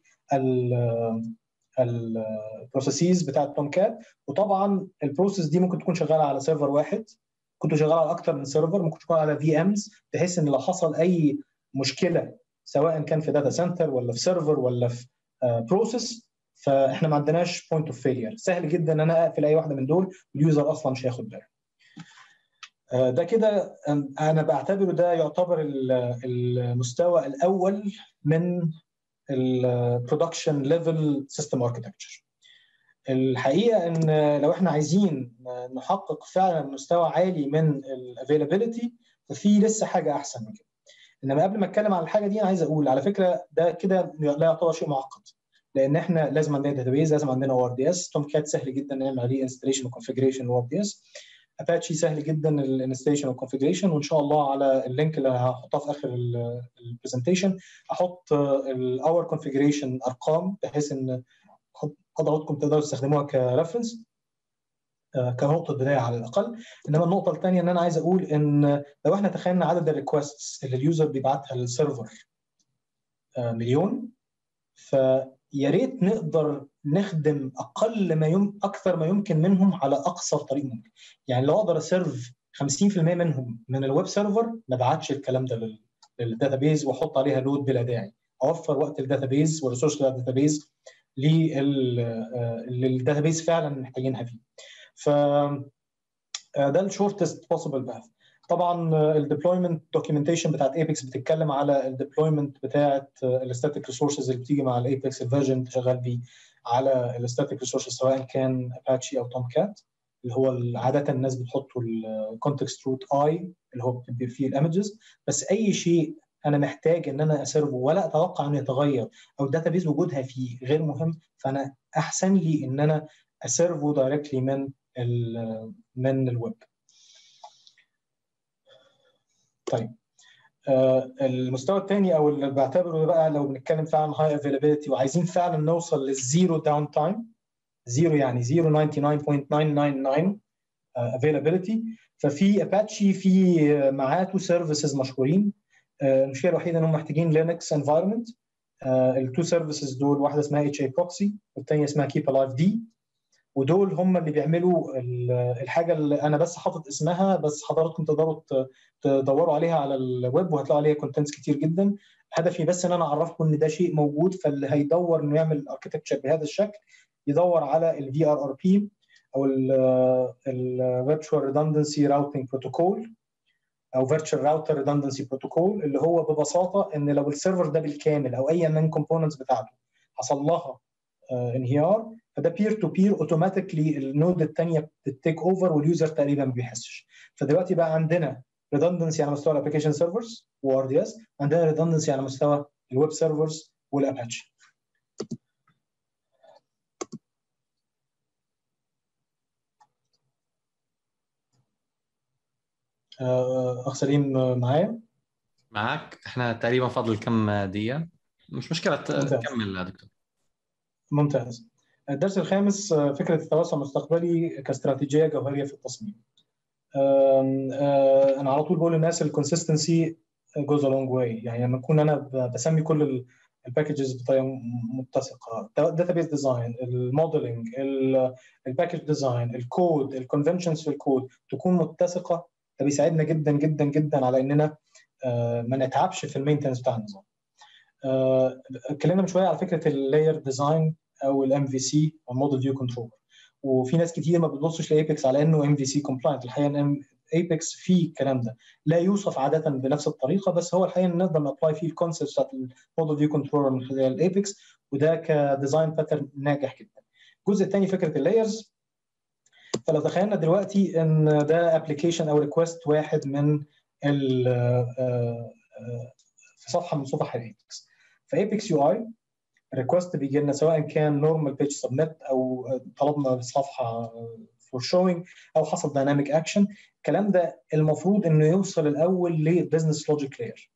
البروسيسز بتاعت توم كات وطبعا البروسيس دي ممكن تكون شغاله على سيرفر واحد كنت شغال على اكتر من سيرفر ممكن تكون على في امز بحيث ان لو حصل اي مشكله سواء كان في داتا سنتر ولا في سيرفر ولا في بروسيس فاحنا ما عندناش بوينت اوف فيلير سهل جدا ان انا اقفل اي واحده من دول اليوزر اصلا مش هياخد باله ده كده انا بعتبره ده يعتبر المستوى الاول من البرودكشن ليفل سيستم اركتكتشر الحقيقه ان لو احنا عايزين نحقق فعلا مستوى عالي من الافيلابيلتي ففي لسه حاجه احسن من كده انما قبل ما اتكلم عن الحاجه دي انا عايز اقول على فكره ده كده لا يعتبر شيء معقد لان احنا لازم عندنا داتابيز لازم عندنا او ار دي اس توم كات سهل جدا نعمل عليه انستليشن وكونفجريشن او ار دي اس اباتشي سهل جدا الانستيشن والكونفجريشن وان شاء الله على اللينك اللي هحطها في اخر البرزنتيشن هحط الاور كونفجريشن ارقام بحيث ان حضراتكم تقدروا تستخدموها كريفرنس كنقطه بدايه على الاقل انما النقطه الثانيه ان انا عايز اقول ان لو احنا تخيلنا عدد الريكوستس اللي اليوزر بيبعتها للسيرفر مليون فيا ريت نقدر نخدم اقل ما يم اكثر ما يمكن منهم على اقصر طريق ممكن يعني لو اقدر اسيرف 50% منهم من الويب سيرفر ما ابعتش الكلام ده للداتابيز واحط عليها لود بلا داعي اوفر وقت الداتابيز والريسورس بتاع الداتابيز اللي الداتابيز فعلا محتاجينها فيه ف ده الشورتست بوسيبل باث طبعا الديبلويمنت دوكيومنتيشن بتاعت ايبكس بتتكلم على الديبلويمنت بتاعت الستاتيك ريسورسز اللي بتيجي مع الايبكس الفيرجن اللي شغال بيه على الستاتيك ريسورسز سواء كان اباتشي او توم كات اللي هو عاده الناس بتحطوا الكونتكست روت اي اللي هو بتبقى فيه الايمجز بس اي شيء انا محتاج ان انا اسيرفه ولا اتوقع انه يتغير او الداتابيز وجودها فيه غير مهم فانا احسن لي ان انا اسيرفه دايركتلي من من الويب طيب آه المستوى الثاني او اللي بعتبره بقى لو بنتكلم فعلا هاي افيلابيلتي وعايزين فعلا نوصل للزيرو داون تايم زيرو يعني 099.999 افيلابيلتي ففي اباتشي في معاته سيرفيسز مشهورين آه المشكله الوحيده انهم محتاجين لينكس انفايرمنت التو سيرفيسز دول واحده اسمها اتش اي بروكسي والثانيه اسمها كيب الايف دي ودول هم اللي بيعملوا الحاجه اللي انا بس حاطط اسمها بس حضراتكم تقدروا تدوروا عليها على الويب وهتلاقوا عليها كونتنتس كتير جدا هدفي بس ان انا اعرفكم ان ده شيء موجود فاللي هيدور انه يعمل اركتكتشر بهذا الشكل يدور على الفي ار ار بي او الفيرتشوال ريدندنسي راوتنج بروتوكول او فيرتشوال راوتر ريدندنسي بروتوكول اللي هو ببساطه ان لو السيرفر ده بالكامل او اي من كومبوننتس بتاعته حصل لها انهيار فده بير تو بير اوتوماتيكلي النود الثانيه بتتيك اوفر واليوزر تقريبا ما بيحسش فدلوقتي بقى عندنا ريدندنسي على مستوى الابلكيشن سيرفرز وار دي اس عندنا ريدندنسي على مستوى الويب سيرفرز والاباتشي اخ سليم معايا معك احنا تقريبا فاضل كم دقيقه مش مشكله تكمل دكتور ممتاز الدرس الخامس فكره التوسع المستقبلي كاستراتيجيه جوهريه في التصميم انا على طول بقول للناس الكونسستنسي جوز لونج واي يعني لما اكون انا بسمي كل الباكجز بطريقه متسقه داتابيز ديزاين الموديلنج الباكج ديزاين الكود الكونفنشنز في الكود تكون متسقه ده بيساعدنا جدا جدا جدا على اننا ما نتعبش في المينتنس بتاع النظام اتكلمنا من شويه على فكره اللاير ديزاين او الام في سي او موديل فيو كنترول وفي ناس كتير ما بتبصش لايبكس على انه ام في سي كومبلاينت الحقيقه ان ايبكس فيه الكلام ده لا يوصف عاده بنفس الطريقه بس هو الحقيقه نقدر نابلاي فيه الكونسيبت بتاعت الموديل فيو كنترول من خلال الايبكس وده كديزاين باترن ناجح جدا الجزء الثاني فكره اللايرز فلو تخيلنا دلوقتي ان ده ابلكيشن او ريكوست واحد من ال في صفحه من صفح الايبكس فايبكس يو اي ريكوست بيجي لنا سواء كان نورمال بيج سبميت او طلبنا صفحه فور شوينج او حصل دايناميك اكشن الكلام ده المفروض انه يوصل الاول للبزنس لوجيك لاير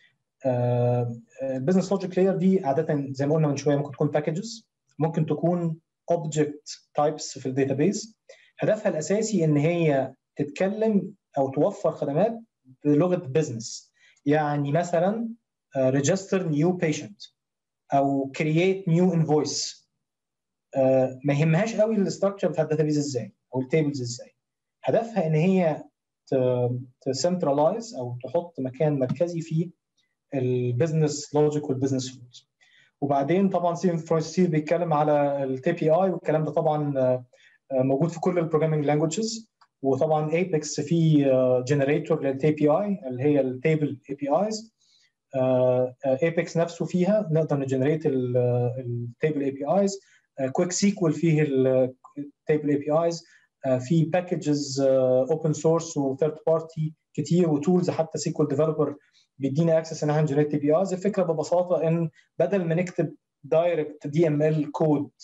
البزنس لوجيك لاير دي عاده زي ما قلنا من شويه ممكن تكون باكجز ممكن تكون اوبجكت تايبس في الداتابيز هدفها الاساسي ان هي تتكلم او توفر خدمات بلغه بزنس يعني مثلا ريجستر نيو بيشنت او كرييت نيو انفويس ما يهمهاش قوي الاستراكشر بتاع الداتابيز ازاي او التيبلز ازاي هدفها ان هي تسنترلايز او تحط مكان مركزي فيه البزنس لوجيك والبزنس رولز وبعدين طبعا ستيفن فرويستير بيتكلم على التي بي اي والكلام ده طبعا موجود في كل البروجرامينج لانجوجز وطبعا ايبكس في جنريتور للتي بي اي اللي هي التيبل اي بي ايز ايبكس نفسه فيها نقدر نجنريت التيبل اي بي ايز كويك سيكوال فيه التيبل اي بي ايز في باكجز اوبن سورس وثيرد بارتي كتير وتولز حتى سيكوال ديفلوبر بيدينا اكسس ان احنا نجنريت تي بي ايز الفكره ببساطه ان بدل ما نكتب دايركت دي ام ال كود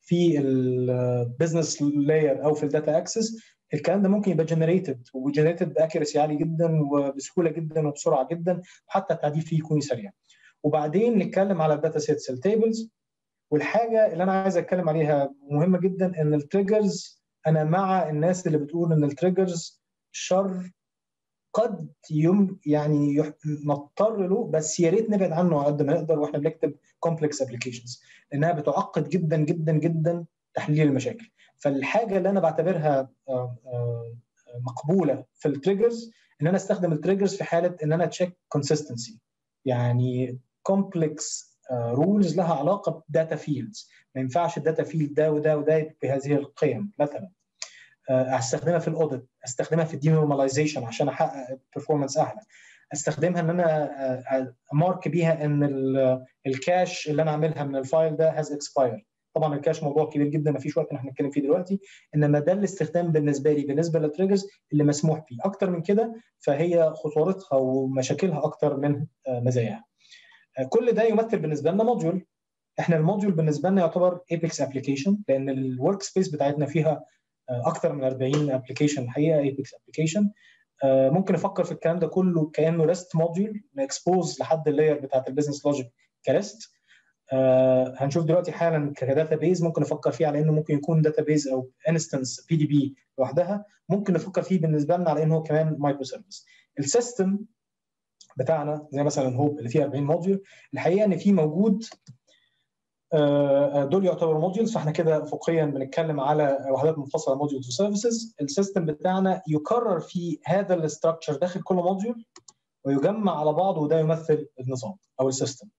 في البزنس لاير او في الداتا اكسس الكلام ده ممكن يبقى جنريتد وجنريتد باكيرسي عالي جدا وبسهوله جدا وبسرعه جدا وحتى التعديل فيه يكون سريع وبعدين نتكلم على الداتا سيتس التيبلز والحاجه اللي انا عايز اتكلم عليها مهمه جدا ان التريجرز انا مع الناس اللي بتقول ان التريجرز شر قد يم يعني نضطر له بس يا ريت نبعد عنه قد ما نقدر واحنا بنكتب كومبلكس ابلكيشنز لانها بتعقد جدا جدا جدا تحليل المشاكل فالحاجه اللي انا بعتبرها مقبوله في التريجرز ان انا استخدم التريجرز في حاله ان انا تشيك كونسيستنسي يعني كومبلكس رولز لها علاقه بداتا فيلدز ما ينفعش الداتا فيلد ده وده وده بهذه القيم مثلا استخدمها في الاوديت استخدمها في الدينورماليزيشن عشان احقق برفورمانس اعلى استخدمها ان انا مارك بيها ان الكاش اللي انا عاملها من الفايل ده هاز اكسباير طبعا الكاش موضوع كبير جدا ما فيش وقت ان احنا نتكلم فيه دلوقتي انما ده الاستخدام بالنسبه لي بالنسبه للتريجرز اللي مسموح فيه اكتر من كده فهي خطورتها ومشاكلها اكتر من مزاياها كل ده يمثل بالنسبه لنا موديول احنا الموديول بالنسبه لنا يعتبر ايبكس ابلكيشن لان الورك سبيس بتاعتنا فيها اكتر من 40 ابلكيشن الحقيقه ايبكس ابلكيشن ممكن نفكر في الكلام ده كله كانه ريست موديول نكسبوز لحد اللاير بتاعت البيزنس لوجيك كريست آه هنشوف دلوقتي حالا كداتا بيز ممكن نفكر فيه على انه ممكن يكون داتا بيز او انستنس بي دي بي لوحدها ممكن نفكر فيه بالنسبه لنا على انه كمان مايكرو سيرفيس السيستم بتاعنا زي مثلا هوب اللي فيه 40 موديول الحقيقه ان في موجود دول يعتبروا موديولز فاحنا كده افقيا بنتكلم على وحدات منفصله موديولز وسيرفيسز السيستم بتاعنا يكرر في هذا الاستراكشر داخل كل موديول ويجمع على بعضه وده يمثل النظام او السيستم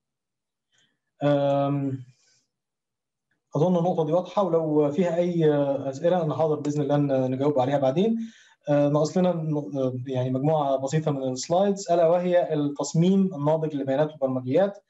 اظن النقطه دي واضحه ولو فيها اي اسئله انا حاضر باذن الله نجاوب عليها بعدين ناقص لنا يعني مجموعه بسيطه من السلايدز الا وهي التصميم الناضج لبيانات وبرمجيات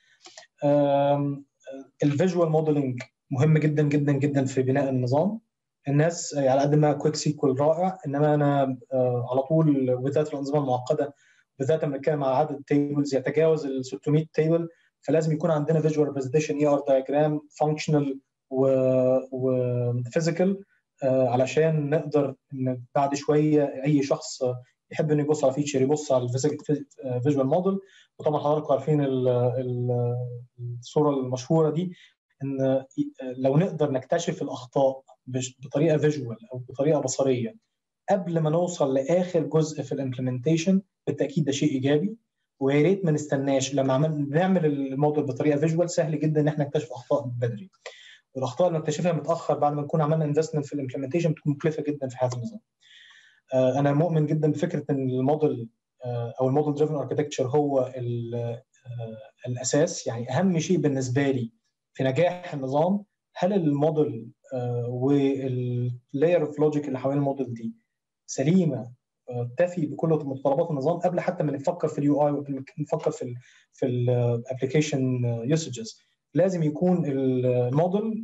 الفيجوال موديلنج مهم جدا جدا جدا في بناء النظام الناس على قد ما كويك سيكول رائع انما انا على طول بالذات الانظمه المعقده بالذات لما بنتكلم على عدد تيبلز يتجاوز ال 600 تيبل فلازم يكون عندنا فيجوال ريبريزنتيشن اي ار دايجرام فانكشنال وفيزيكال علشان نقدر ان بعد شويه اي شخص يحب انه يبص على فيتشر يبص على الفيجوال موديل وطبعا حضراتكم عارفين الصوره المشهوره دي ان لو نقدر نكتشف الاخطاء بطريقه فيجوال او بطريقه بصريه قبل ما نوصل لاخر جزء في الامبلمنتيشن بالتاكيد ده شيء ايجابي ويا ريت ما نستناش لما عمل بنعمل الموديل بطريقه فيجوال سهل جدا ان احنا نكتشف اخطاء بدري والاخطاء اللي نكتشفها متاخر بعد ما نكون عملنا انفستمنت في الامبلمنتيشن بتكون مكلفه جدا في هذا النظام انا مؤمن جدا بفكره ان الموديل او الموديل دريفن اركتكتشر هو الاساس يعني اهم شيء بالنسبه لي في نجاح النظام هل الموديل واللاير اوف لوجيك اللي حوالين الموديل دي سليمه تفي بكل متطلبات النظام قبل حتى ما نفكر في اليو اي ونفكر في ال في الابلكيشن يوسجز لازم يكون الموديل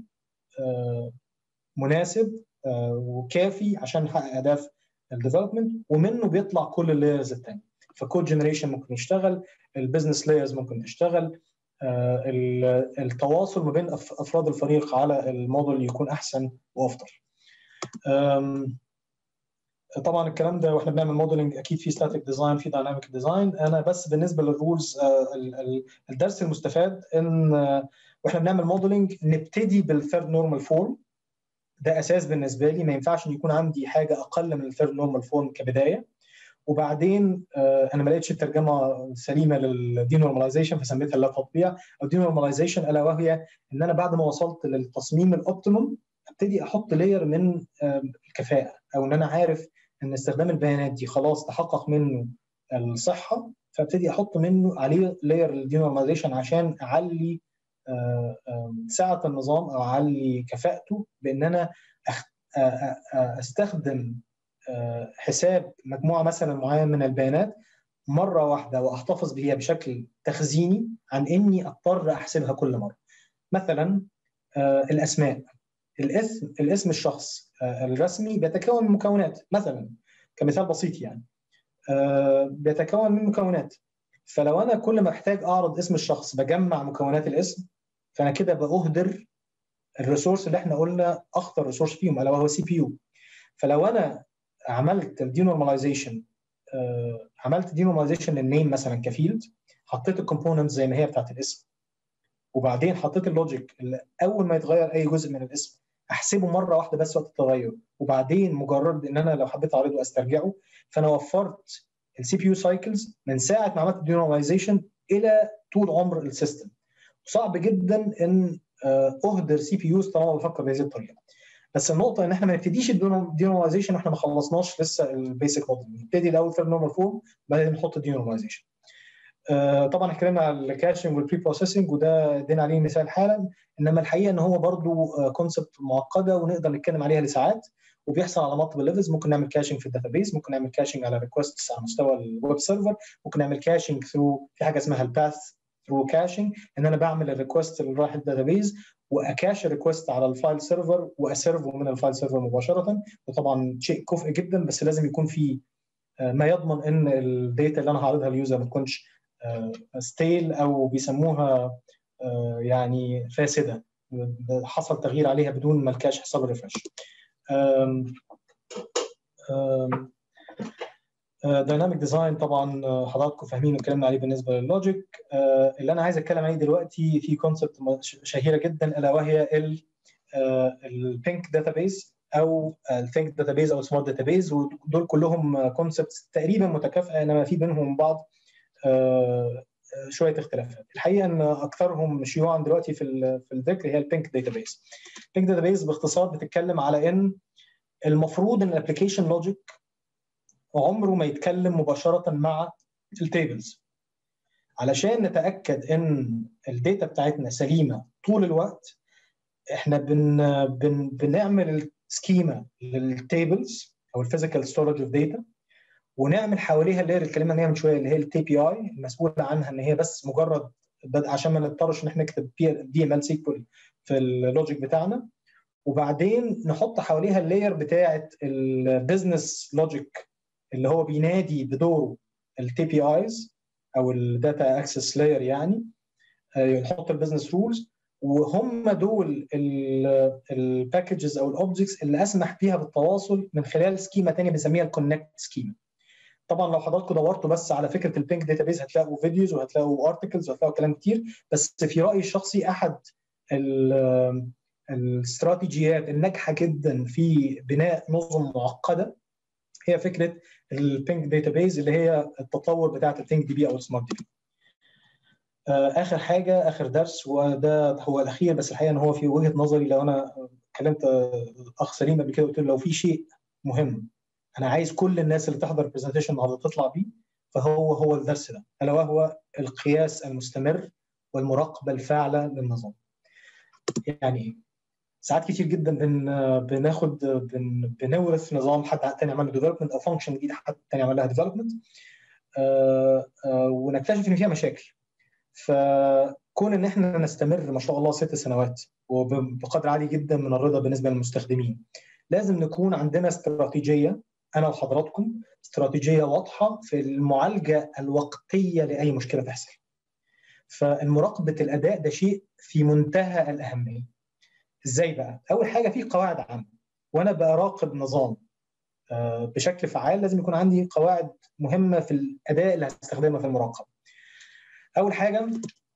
مناسب وكافي عشان نحقق اهداف الديفلوبمنت ومنه بيطلع كل اللايرز الثانيه فكود جنريشن ممكن يشتغل البيزنس لايرز ممكن تشتغل التواصل ما بين افراد الفريق على الموديل يكون احسن وافضل طبعا الكلام ده واحنا بنعمل موديلنج اكيد في ستاتيك ديزاين في دايناميك ديزاين انا بس بالنسبه للرولز الدرس المستفاد ان واحنا بنعمل موديلنج نبتدي بالثيرد نورمال فورم ده اساس بالنسبه لي ما ينفعش ان يكون عندي حاجه اقل من الثيرد نورمال فورم كبدايه وبعدين انا ما لقيتش الترجمه السليمه للدينورماليزيشن فسميتها لا تطبيع او دينورماليزيشن الا وهي ان انا بعد ما وصلت للتصميم الاوبتيموم ابتدي احط لاير من الكفاءه او ان انا عارف ان استخدام البيانات دي خلاص تحقق منه الصحه فابتدي احط منه عليه لاير الدينورماليزيشن عشان اعلي سعه النظام او اعلي كفاءته بان انا استخدم حساب مجموعه مثلا معينه من البيانات مره واحده واحتفظ بيها بشكل تخزيني عن اني اضطر احسبها كل مره. مثلا الاسماء الاسم الاسم الشخص الرسمي بيتكون من مكونات مثلا كمثال بسيط يعني بيتكون من مكونات فلو انا كل ما احتاج اعرض اسم الشخص بجمع مكونات الاسم فانا كده باهدر الريسورس اللي احنا قلنا اخطر ريسورس فيهم الا وهو سي بي يو فلو انا عملت الدينورماليزيشن آه عملت دينورماليزيشن للنيم مثلا كفيلد حطيت الكومبوننت زي ما هي بتاعت الاسم وبعدين حطيت اللوجيك اللي اول ما يتغير اي جزء من الاسم احسبه مره واحده بس وقت التغير وبعدين مجرد ان انا لو حبيت اعرضه استرجعه فانا وفرت السي بي يو سايكلز من ساعه ما عملت الدينورماليزيشن الى طول عمر السيستم صعب جدا ان اهدر سي بي يوز طالما بفكر بهذه الطريقه بس النقطه ان احنا ما نبتديش الدينورماليزيشن واحنا ما خلصناش لسه البيسك موديل نبتدي الاول في النورمال فورم بعدين نحط الدينورماليزيشن طبعا اتكلمنا على الكاشنج والبري بروسيسنج وده ادينا عليه مثال حالا انما الحقيقه ان هو برضو كونسبت معقده ونقدر نتكلم عليها لساعات وبيحصل على مالتيبل ليفلز ممكن نعمل كاشنج في الداتابيز ممكن نعمل كاشنج على ريكوست على مستوى الويب سيرفر ممكن نعمل كاشنج ثرو في حاجه اسمها الباث ثرو كاشنج ان انا بعمل الريكوست اللي رايح الداتابيز واكاش الريكوست على الفايل سيرفر واسيرفه من الفايل سيرفر مباشره وطبعا شيء كفء جدا بس لازم يكون في ما يضمن ان الداتا اللي انا هعرضها لليوزر ما تكونش ستيل او بيسموها يعني فاسده حصل تغيير عليها بدون ما الكاش حصل ريفرش دايناميك ديزاين طبعا حضراتكم فاهمين واتكلمنا عليه بالنسبه للوجيك اللي انا عايز اتكلم عليه دلوقتي في كونسبت شهيره جدا الا وهي البينك داتابيز او الثينك داتابيز او السمارت داتابيز ودول كلهم كونسبتس تقريبا متكافئه انما في بينهم بعض شويه اختلافات الحقيقه ان اكثرهم شيوعا دلوقتي في في الذكر هي البينك داتابيز البينك داتابيز باختصار بتتكلم على ان المفروض ان الابلكيشن لوجيك عمره ما يتكلم مباشره مع التيبلز علشان نتاكد ان الداتا بتاعتنا سليمه طول الوقت احنا بن بن بنعمل السكيما للتيبلز او الفيزيكال ستورج اوف داتا ونعمل حواليها اللي هي اللي اتكلمنا عليها من شويه اللي هي التي بي اي المسؤوله عنها ان هي بس مجرد عشان ما نضطرش ان احنا نكتب دي ام ال سيكول في اللوجيك بتاعنا وبعدين نحط حواليها اللاير بتاعه البيزنس لوجيك اللي هو بينادي بدوره التي بي ايز او الداتا اكسس لاير يعني نحط البيزنس رولز وهم دول الباكجز او الاوبجكتس اللي اسمح بيها بالتواصل من خلال سكيما ثانيه بنسميها الكونكت سكيما طبعا لو حضراتكم دورتوا بس على فكره البينك داتابيز هتلاقوا فيديوز وهتلاقوا ارتكلز وهتلاقوا كلام كتير بس في رايي الشخصي احد الاستراتيجيات الناجحه جدا في بناء نظم معقده هي فكره البينك داتابيز اللي هي التطور بتاعه الثينك دي بي او السمارت دي بي اخر حاجه اخر درس وده هو الاخير بس الحقيقه ان هو في وجهه نظري لو انا كلمت اخ سليم قبل كده قلت له لو في شيء مهم انا عايز كل الناس اللي تحضر البرزنتيشن النهارده تطلع بيه فهو هو الدرس ده الا وهو القياس المستمر والمراقبه الفاعله للنظام. يعني ايه؟ ساعات كتير جدا بن بناخد بن بنورث نظام حد تاني عمل له ديفلوبمنت او فانكشن جديده حد تاني عمل لها ديفلوبمنت ونكتشف ان فيها مشاكل. فكون ان احنا نستمر ما شاء الله ست سنوات وبقدر عالي جدا من الرضا بالنسبه للمستخدمين لازم نكون عندنا استراتيجيه انا وحضراتكم استراتيجيه واضحه في المعالجه الوقتيه لاي مشكله تحصل. فالمراقبه الاداء ده شيء في منتهى الاهميه. ازاي بقى؟ اول حاجه في قواعد عامه وانا براقب نظام بشكل فعال لازم يكون عندي قواعد مهمه في الاداء اللي هستخدمها في المراقبه. اول حاجه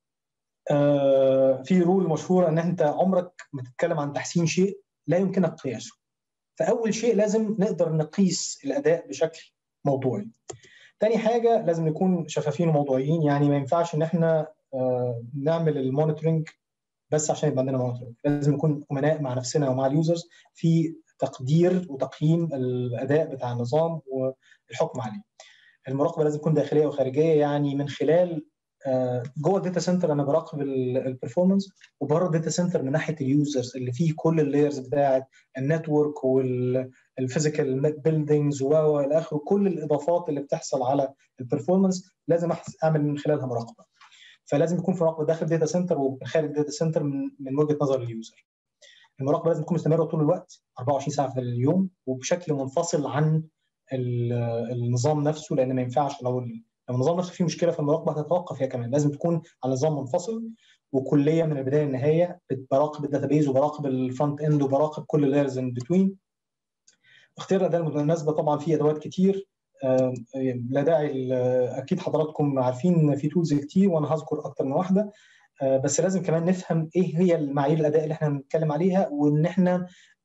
في رول مشهوره ان انت عمرك ما تتكلم عن تحسين شيء لا يمكنك قياسه. فاول شيء لازم نقدر نقيس الاداء بشكل موضوعي. تاني حاجه لازم نكون شفافين وموضوعيين يعني ما ينفعش ان احنا نعمل المونيتورنج بس عشان يبقى عندنا مونيتورنج، لازم نكون امناء مع نفسنا ومع اليوزرز في تقدير وتقييم الاداء بتاع النظام والحكم عليه. المراقبه لازم تكون داخليه وخارجيه يعني من خلال جوه الداتا سنتر انا براقب البرفورمانس وبره الداتا سنتر من ناحيه اليوزرز اللي فيه كل اللايرز بتاعه النتورك والفيزيكال بيلدينجز و الى اخره كل الاضافات اللي بتحصل على البرفورمانس لازم اعمل من خلالها مراقبه فلازم يكون في مراقبه داخل الداتا سنتر وخارج الداتا سنتر من, من وجهه نظر اليوزر المراقبه لازم تكون مستمره طول الوقت 24 ساعه في اليوم وبشكل منفصل عن النظام نفسه لان ما ينفعش لو لو النظام نفسه فيه مشكله في المراقبه هتتوقف هي كمان لازم تكون على نظام منفصل وكليه من البدايه للنهايه براقب الداتابيز وبراقب الفرونت اند وبراقب كل اللايرز ان بتوين اختيار الاداه بالمناسبه طبعا في ادوات كتير لا داعي اكيد حضراتكم عارفين في تولز كتير وانا هذكر اكتر من واحده بس لازم كمان نفهم ايه هي المعايير الاداء اللي احنا بنتكلم عليها وان احنا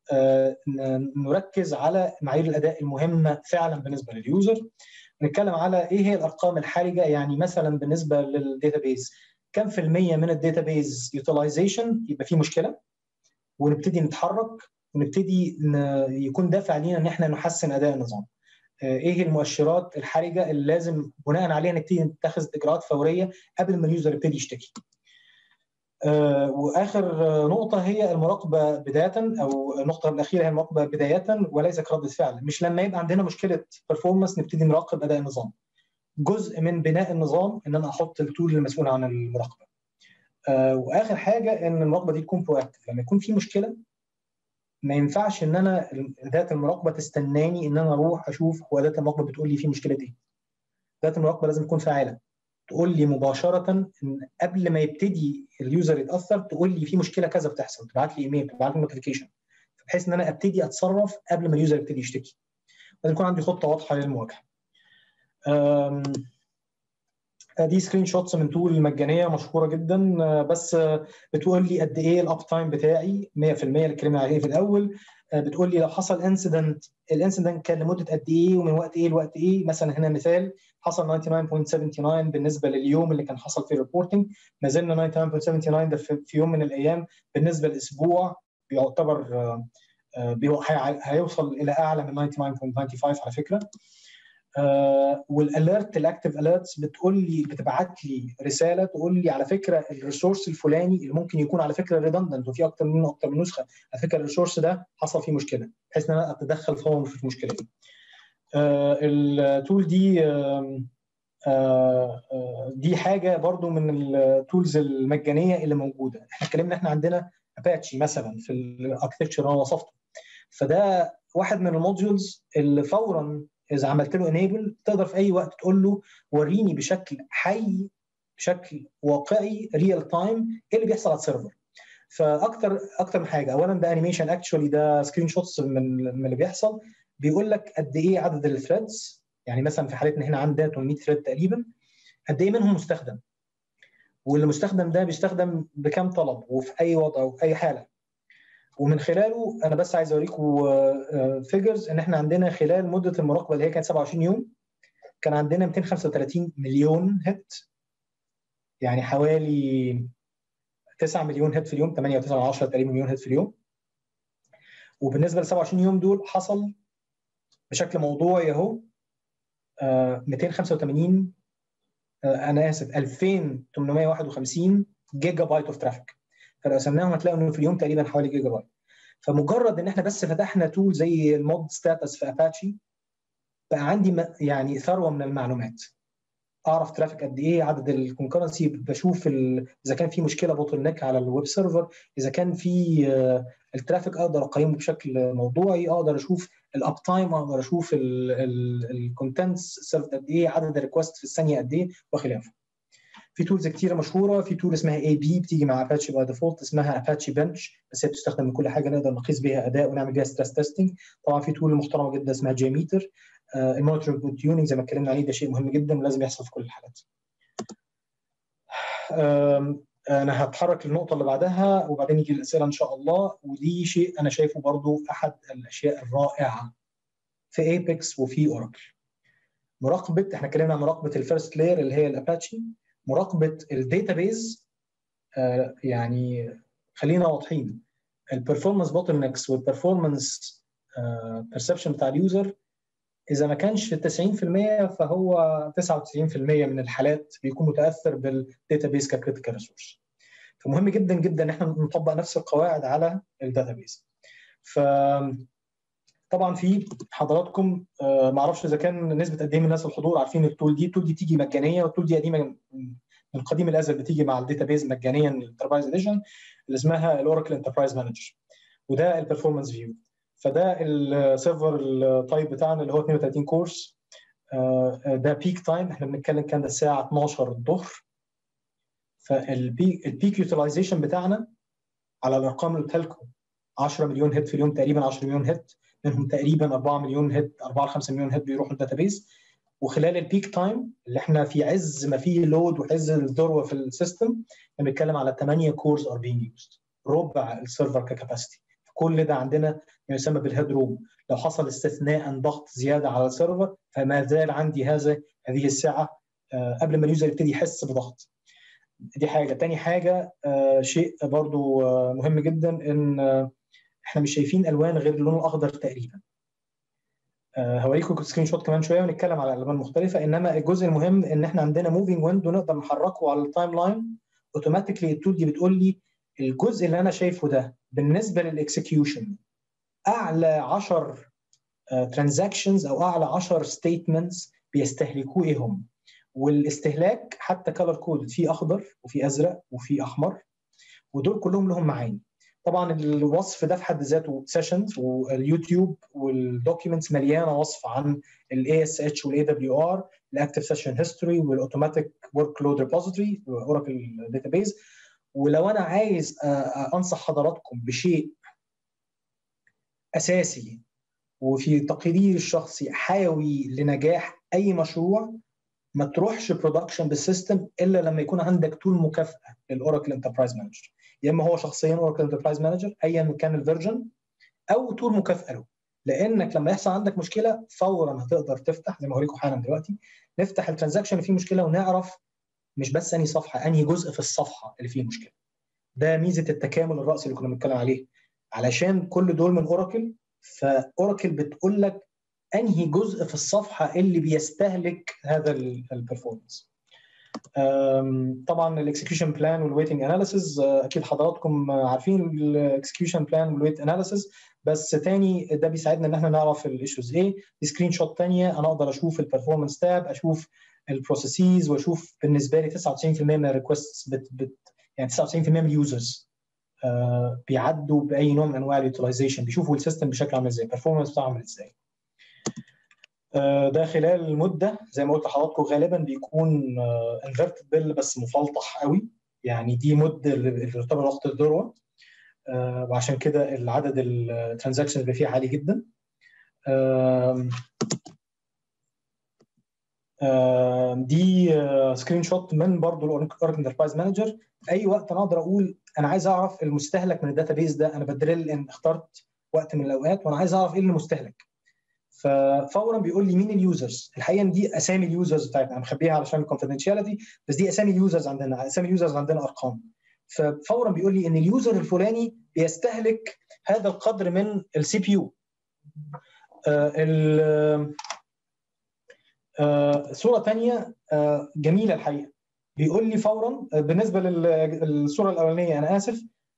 نركز على معايير الاداء المهمه فعلا بالنسبه لليوزر نتكلم على ايه هي الارقام الحرجه يعني مثلا بالنسبه للداتابيز كم في المية من الداتابيز يوتيلايزيشن يبقى في مشكله ونبتدي نتحرك ونبتدي يكون دافع لينا ان احنا نحسن اداء النظام. ايه المؤشرات الحرجه اللي لازم بناء عليها نبتدي نتخذ اجراءات فوريه قبل ما اليوزر يبتدي يشتكي. آه واخر نقطه هي المراقبه بدايه او النقطه الاخيره هي المراقبه بدايه وليس كرده فعل، مش لما يبقى عندنا مشكله performance نبتدي نراقب اداء النظام. جزء من بناء النظام ان انا احط التول المسؤول عن المراقبه. آه واخر حاجه ان المراقبه دي تكون برو لما يكون في مشكله ما ينفعش ان انا اداه المراقبه تستناني ان انا اروح اشوف هو اداه المراقبه بتقول لي في مشكله ايه. اداه المراقبه لازم تكون فاعله. تقول لي مباشره ان قبل ما يبتدي اليوزر يتاثر تقول لي في مشكله كذا بتحصل تبعت لي ايميل تبعت لي نوتيفيكيشن بحيث ان انا ابتدي اتصرف قبل ما اليوزر يبتدي يشتكي. لازم يكون عندي خطه واضحه للمواجهه. دي سكرين شوتس من تول مجانيه مشهوره جدا بس بتقول لي قد ايه الاب تايم بتاعي 100% اللي اتكلمنا عليه في الاول بتقول لي لو حصل انسيدنت الانسيدنت كان لمده قد ايه ومن وقت ايه لوقت ايه مثلا هنا مثال حصل 99.79 بالنسبه لليوم اللي كان حصل فيه ريبورتنج ما زلنا 99.79 ده في يوم من الايام بالنسبه لاسبوع بيعتبر هيوصل الى اعلى من 99.95 على فكره آه والاليرت الاكتف اليرتس بتقول لي بتبعت لي رساله تقول لي على فكره الريسورس الفلاني اللي ممكن يكون على فكره ريدندنت وفي اكتر منه اكتر من نسخه على فكره الريسورس ده حصل فيه مشكله بحيث ان انا اتدخل فورا في المشكله دي. آه التول دي آه دي حاجه برضو من التولز المجانيه اللي موجوده احنا اتكلمنا احنا عندنا اباتشي مثلا في الاركتكتشر اللي انا وصفته فده واحد من الموديولز اللي فورا اذا عملت له انيبل تقدر في اي وقت تقول له وريني بشكل حي بشكل واقعي ريال تايم ايه اللي بيحصل على السيرفر فاكتر اكتر من حاجه اولا ده انيميشن اكشولي ده سكرين شوتس من, من اللي بيحصل بيقول لك قد ايه عدد الثريدز يعني مثلا في حالتنا هنا عندنا 800 ثريد تقريبا قد ايه منهم مستخدم واللي مستخدم ده بيستخدم بكم طلب وفي اي وضع وفي اي حاله ومن خلاله انا بس عايز اوريكم فيجرز ان احنا عندنا خلال مده المراقبه اللي هي كانت 27 يوم كان عندنا 235 مليون هيت يعني حوالي 9 مليون هيت في اليوم 8 و9 10 تقريبا مليون هيت في اليوم وبالنسبه ل 27 يوم دول حصل بشكل موضوعي اهو 285 انا اسف 2851 جيجا بايت اوف ترافيك فلو قسمناهم هتلاقوا انه في اليوم تقريبا حوالي جيجا بايت فمجرد ان احنا بس فتحنا تول زي المود ستاتس في اباتشي بقى عندي يعني ثروه من المعلومات اعرف ترافيك قد ايه عدد الكونكرنسي بشوف اذا كان في مشكله بوتل نيك على الويب سيرفر اذا كان في الترافيك اقدر اقيمه بشكل موضوعي اقدر اشوف الاب تايم اقدر اشوف الكونتنتس سيرف قد ايه عدد الريكوست في الثانيه قد ايه وخلافه في تولز كتيره مشهوره في تول اسمها اي بي بتيجي مع اباتشي باي ديفولت اسمها اباتشي بنش بس هي بتستخدم من كل حاجه نقدر نقيس بيها اداء ونعمل بيها ستريس تيستنج طبعا في تول محترمه جدا اسمها جي ميتر المونيتورنج والتيوننج زي ما اتكلمنا عليه ده شيء مهم جدا ولازم يحصل في كل الحالات انا هتحرك للنقطه اللي بعدها وبعدين يجي الاسئله ان شاء الله ودي شيء انا شايفه برضو احد الاشياء الرائعه في ايبكس وفي اوراكل مراقبه احنا اتكلمنا عن مراقبه الفيرست لاير اللي هي الاباتشي مراقبه الداتابيز آه يعني خلينا واضحين البرفورمانس بوتل نكس والبرفورمانس بيرسبشن بتاع اليوزر اذا ما كانش في 90% فهو 99% من الحالات بيكون متاثر بالداتابيز ككريتيكال ريسورس فمهم جدا جدا ان احنا نطبق نفس القواعد على الداتابيز ف طبعا في حضراتكم آه ما اعرفش اذا كان نسبه قد ايه من الناس الحضور عارفين التول دي التول دي تيجي مجانيه والتول دي قديمه من قديم الازل بتيجي مع الداتابيز مجانيا الانتربرايز اديشن اللي اسمها الاوراكل انتربرايز مانجر وده البرفورمانس فيو فده السيرفر التايب بتاعنا اللي هو 32 كورس ده بيك تايم احنا بنتكلم كان ده الساعه 12 الظهر فالبيك البيك يوتيلايزيشن بتاعنا على الارقام اللي قلت لكم 10 مليون هيت في اليوم تقريبا 10 مليون هيت منهم تقريبا 4 مليون هيت 4 ل 5 مليون هيت بيروحوا الداتابيز وخلال البيك تايم اللي احنا في عز ما فيه لود وعز الذروه في السيستم بنتكلم على 8 كورز ار بينج يوزد ربع السيرفر ككاباسيتي كل ده عندنا ما يسمى بالهيد روم لو حصل استثناء ضغط زياده على السيرفر فما زال عندي هذا هذه الساعه قبل ما اليوزر يبتدي يحس بضغط دي حاجه تاني حاجه شيء برضو مهم جدا ان احنا مش شايفين الوان غير اللون الاخضر تقريبا هوريكم سكرين شوت كمان شويه ونتكلم على الوان مختلفه انما الجزء المهم ان احنا عندنا موفينج ويندو نقدر نحركه على التايم لاين اوتوماتيكلي التول دي بتقول لي الجزء اللي انا شايفه ده بالنسبه للاكسكيوشن اعلى 10 ترانزاكشنز او اعلى 10 ستيتمنتس بيستهلكوه ايه هم والاستهلاك حتى كلر كود في اخضر وفي ازرق وفي احمر ودول كلهم لهم معاني طبعا الوصف ده في حد ذاته سيشنز واليوتيوب والدوكيومنتس مليانه وصف عن الاي اس اتش والاي دبليو ار الاكتف سيشن هيستوري والاوتوماتيك ورك لود ريبوزيتوري اوراكل داتابيز ولو انا عايز انصح حضراتكم بشيء اساسي وفي تقديري الشخصي حيوي لنجاح اي مشروع ما تروحش برودكشن بالسيستم الا لما يكون عندك تول مكافاه للاوراكل انتربرايز مانجر يا اما هو شخصيا اوراكل انتربرايز مانجر ايا كان الفيرجن او تول مكافاه له لانك لما يحصل عندك مشكله فورا هتقدر تفتح زي ما هوريكم حالا دلوقتي نفتح الترانزاكشن اللي فيه مشكله ونعرف مش بس انهي صفحه انهي جزء في الصفحه اللي فيه مشكله ده ميزه التكامل الراسي اللي كنا بنتكلم عليه علشان كل دول من اوراكل فاوراكل بتقول لك انهي جزء في الصفحه اللي بيستهلك هذا البرفورمانس طبعا الاكسكيوشن بلان والويتنج اناليسيز اكيد حضراتكم عارفين الاكسكيوشن بلان والويت اناليسيز بس تاني ده بيساعدنا ان احنا نعرف الايشوز ايه دي سكرين شوت ثانيه انا اقدر اشوف البرفورمانس تاب اشوف البروسيسز واشوف بالنسبه لي 99% من الريكوست بت بت يعني 99% من اليوزرز آه بيعدوا باي نوع من انواع اليوتيلايزيشن بيشوفوا السيستم بشكل عامل ازاي البرفورمانس بتاعه عامل ازاي آه ده خلال المده زي ما قلت لحضراتكم غالبا بيكون انفرتد بيل بس مفلطح قوي يعني دي مده اللي تعتبر وقت الذروه آه وعشان كده العدد الترانزاكشن اللي فيها عالي جدا دي سكرين شوت من برضه الاوراكل انتربرايز مانجر اي وقت انا اقدر اقول انا عايز اعرف المستهلك من الداتابيز ده انا بدرل ان اخترت وقت من الاوقات وانا عايز اعرف ايه اللي مستهلك ففورا بيقول لي مين اليوزرز الحقيقه ان دي اسامي اليوزرز بتاعتنا انا مخبيها علشان الكونفدينشاليتي بس دي اسامي اليوزرز عندنا اسامي اليوزرز عندنا ارقام ففورا بيقول لي ان اليوزر الفلاني بيستهلك هذا القدر من السي بي يو آه صوره ثانيه آه جميله الحقيقه بيقول لي فورا آه بالنسبه للصوره الاولانيه انا اسف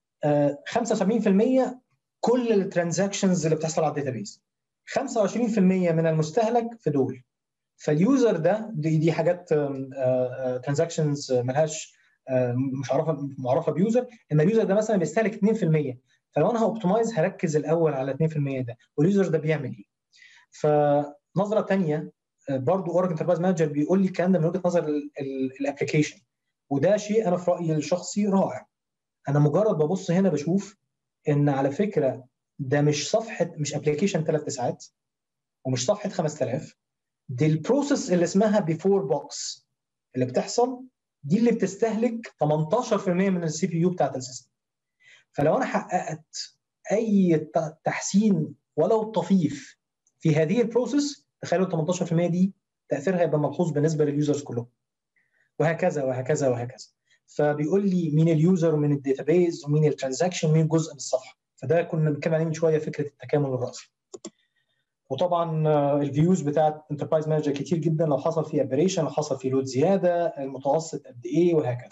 75% كل الترانزاكشنز اللي بتحصل على الداتابيز 25% من المستهلك في دول فاليوزر ده دي, دي حاجات ترانزاكشنز ملهاش مش معرفه معرفه بيوزر ان اليوزر ده مثلا بيستهلك 2% فلو انا هوبتمايز هركز الاول على 2% ده واليوزر ده بيعمل ايه فنظره ثانيه برضو اورج انتربرايز مانجر بيقول لي الكلام ده من وجهه نظر الابلكيشن وده شيء انا في رايي الشخصي رائع انا مجرد ببص هنا بشوف ان على فكره ده مش صفحه مش ابلكيشن ثلاث ساعات ومش صفحه 5000 دي البروسيس اللي اسمها بيفور بوكس اللي بتحصل دي اللي بتستهلك 18% من السي بي يو بتاعت السيستم فلو انا حققت اي تحسين ولو طفيف في هذه البروسيس تخيلوا 18% دي تاثيرها هيبقى ملحوظ بالنسبه لليوزرز كلهم وهكذا وهكذا وهكذا فبيقول لي مين اليوزر ومين الداتابيز ومين الترانزاكشن ومين جزء من الصفحه فده كنا بنتكلم عليه من شويه فكره التكامل الراسي وطبعا الفيوز بتاعت انتربرايز مانجر كتير جدا لو حصل فيه ابريشن لو حصل فيه لود زياده المتوسط قد ايه وهكذا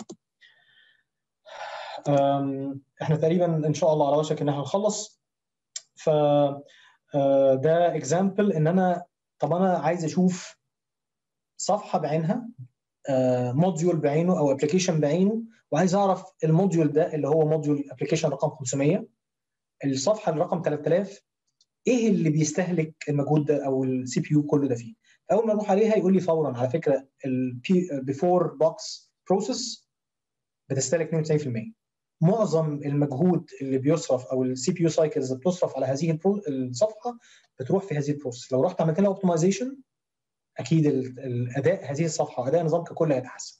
احنا تقريبا ان شاء الله على وشك ان احنا نخلص ف ده اكزامبل ان انا طب انا عايز اشوف صفحه بعينها موديول بعينه او ابلكيشن بعينه وعايز اعرف الموديول ده اللي هو موديول ابلكيشن رقم 500 الصفحه الرقم 3000 ايه اللي بيستهلك المجهود ده او السي بي يو كله ده فيه اول ما اروح عليها يقول لي فورا على فكره البيفور بوكس بروسيس بتستهلك 92% معظم المجهود اللي بيصرف او السي بي يو سايكلز اللي بتصرف على هذه الصفحه بتروح في هذه البروسيس لو رحت عملت لها اوبتمايزيشن اكيد الاداء هذه الصفحه اداء النظام ككل هيتحسن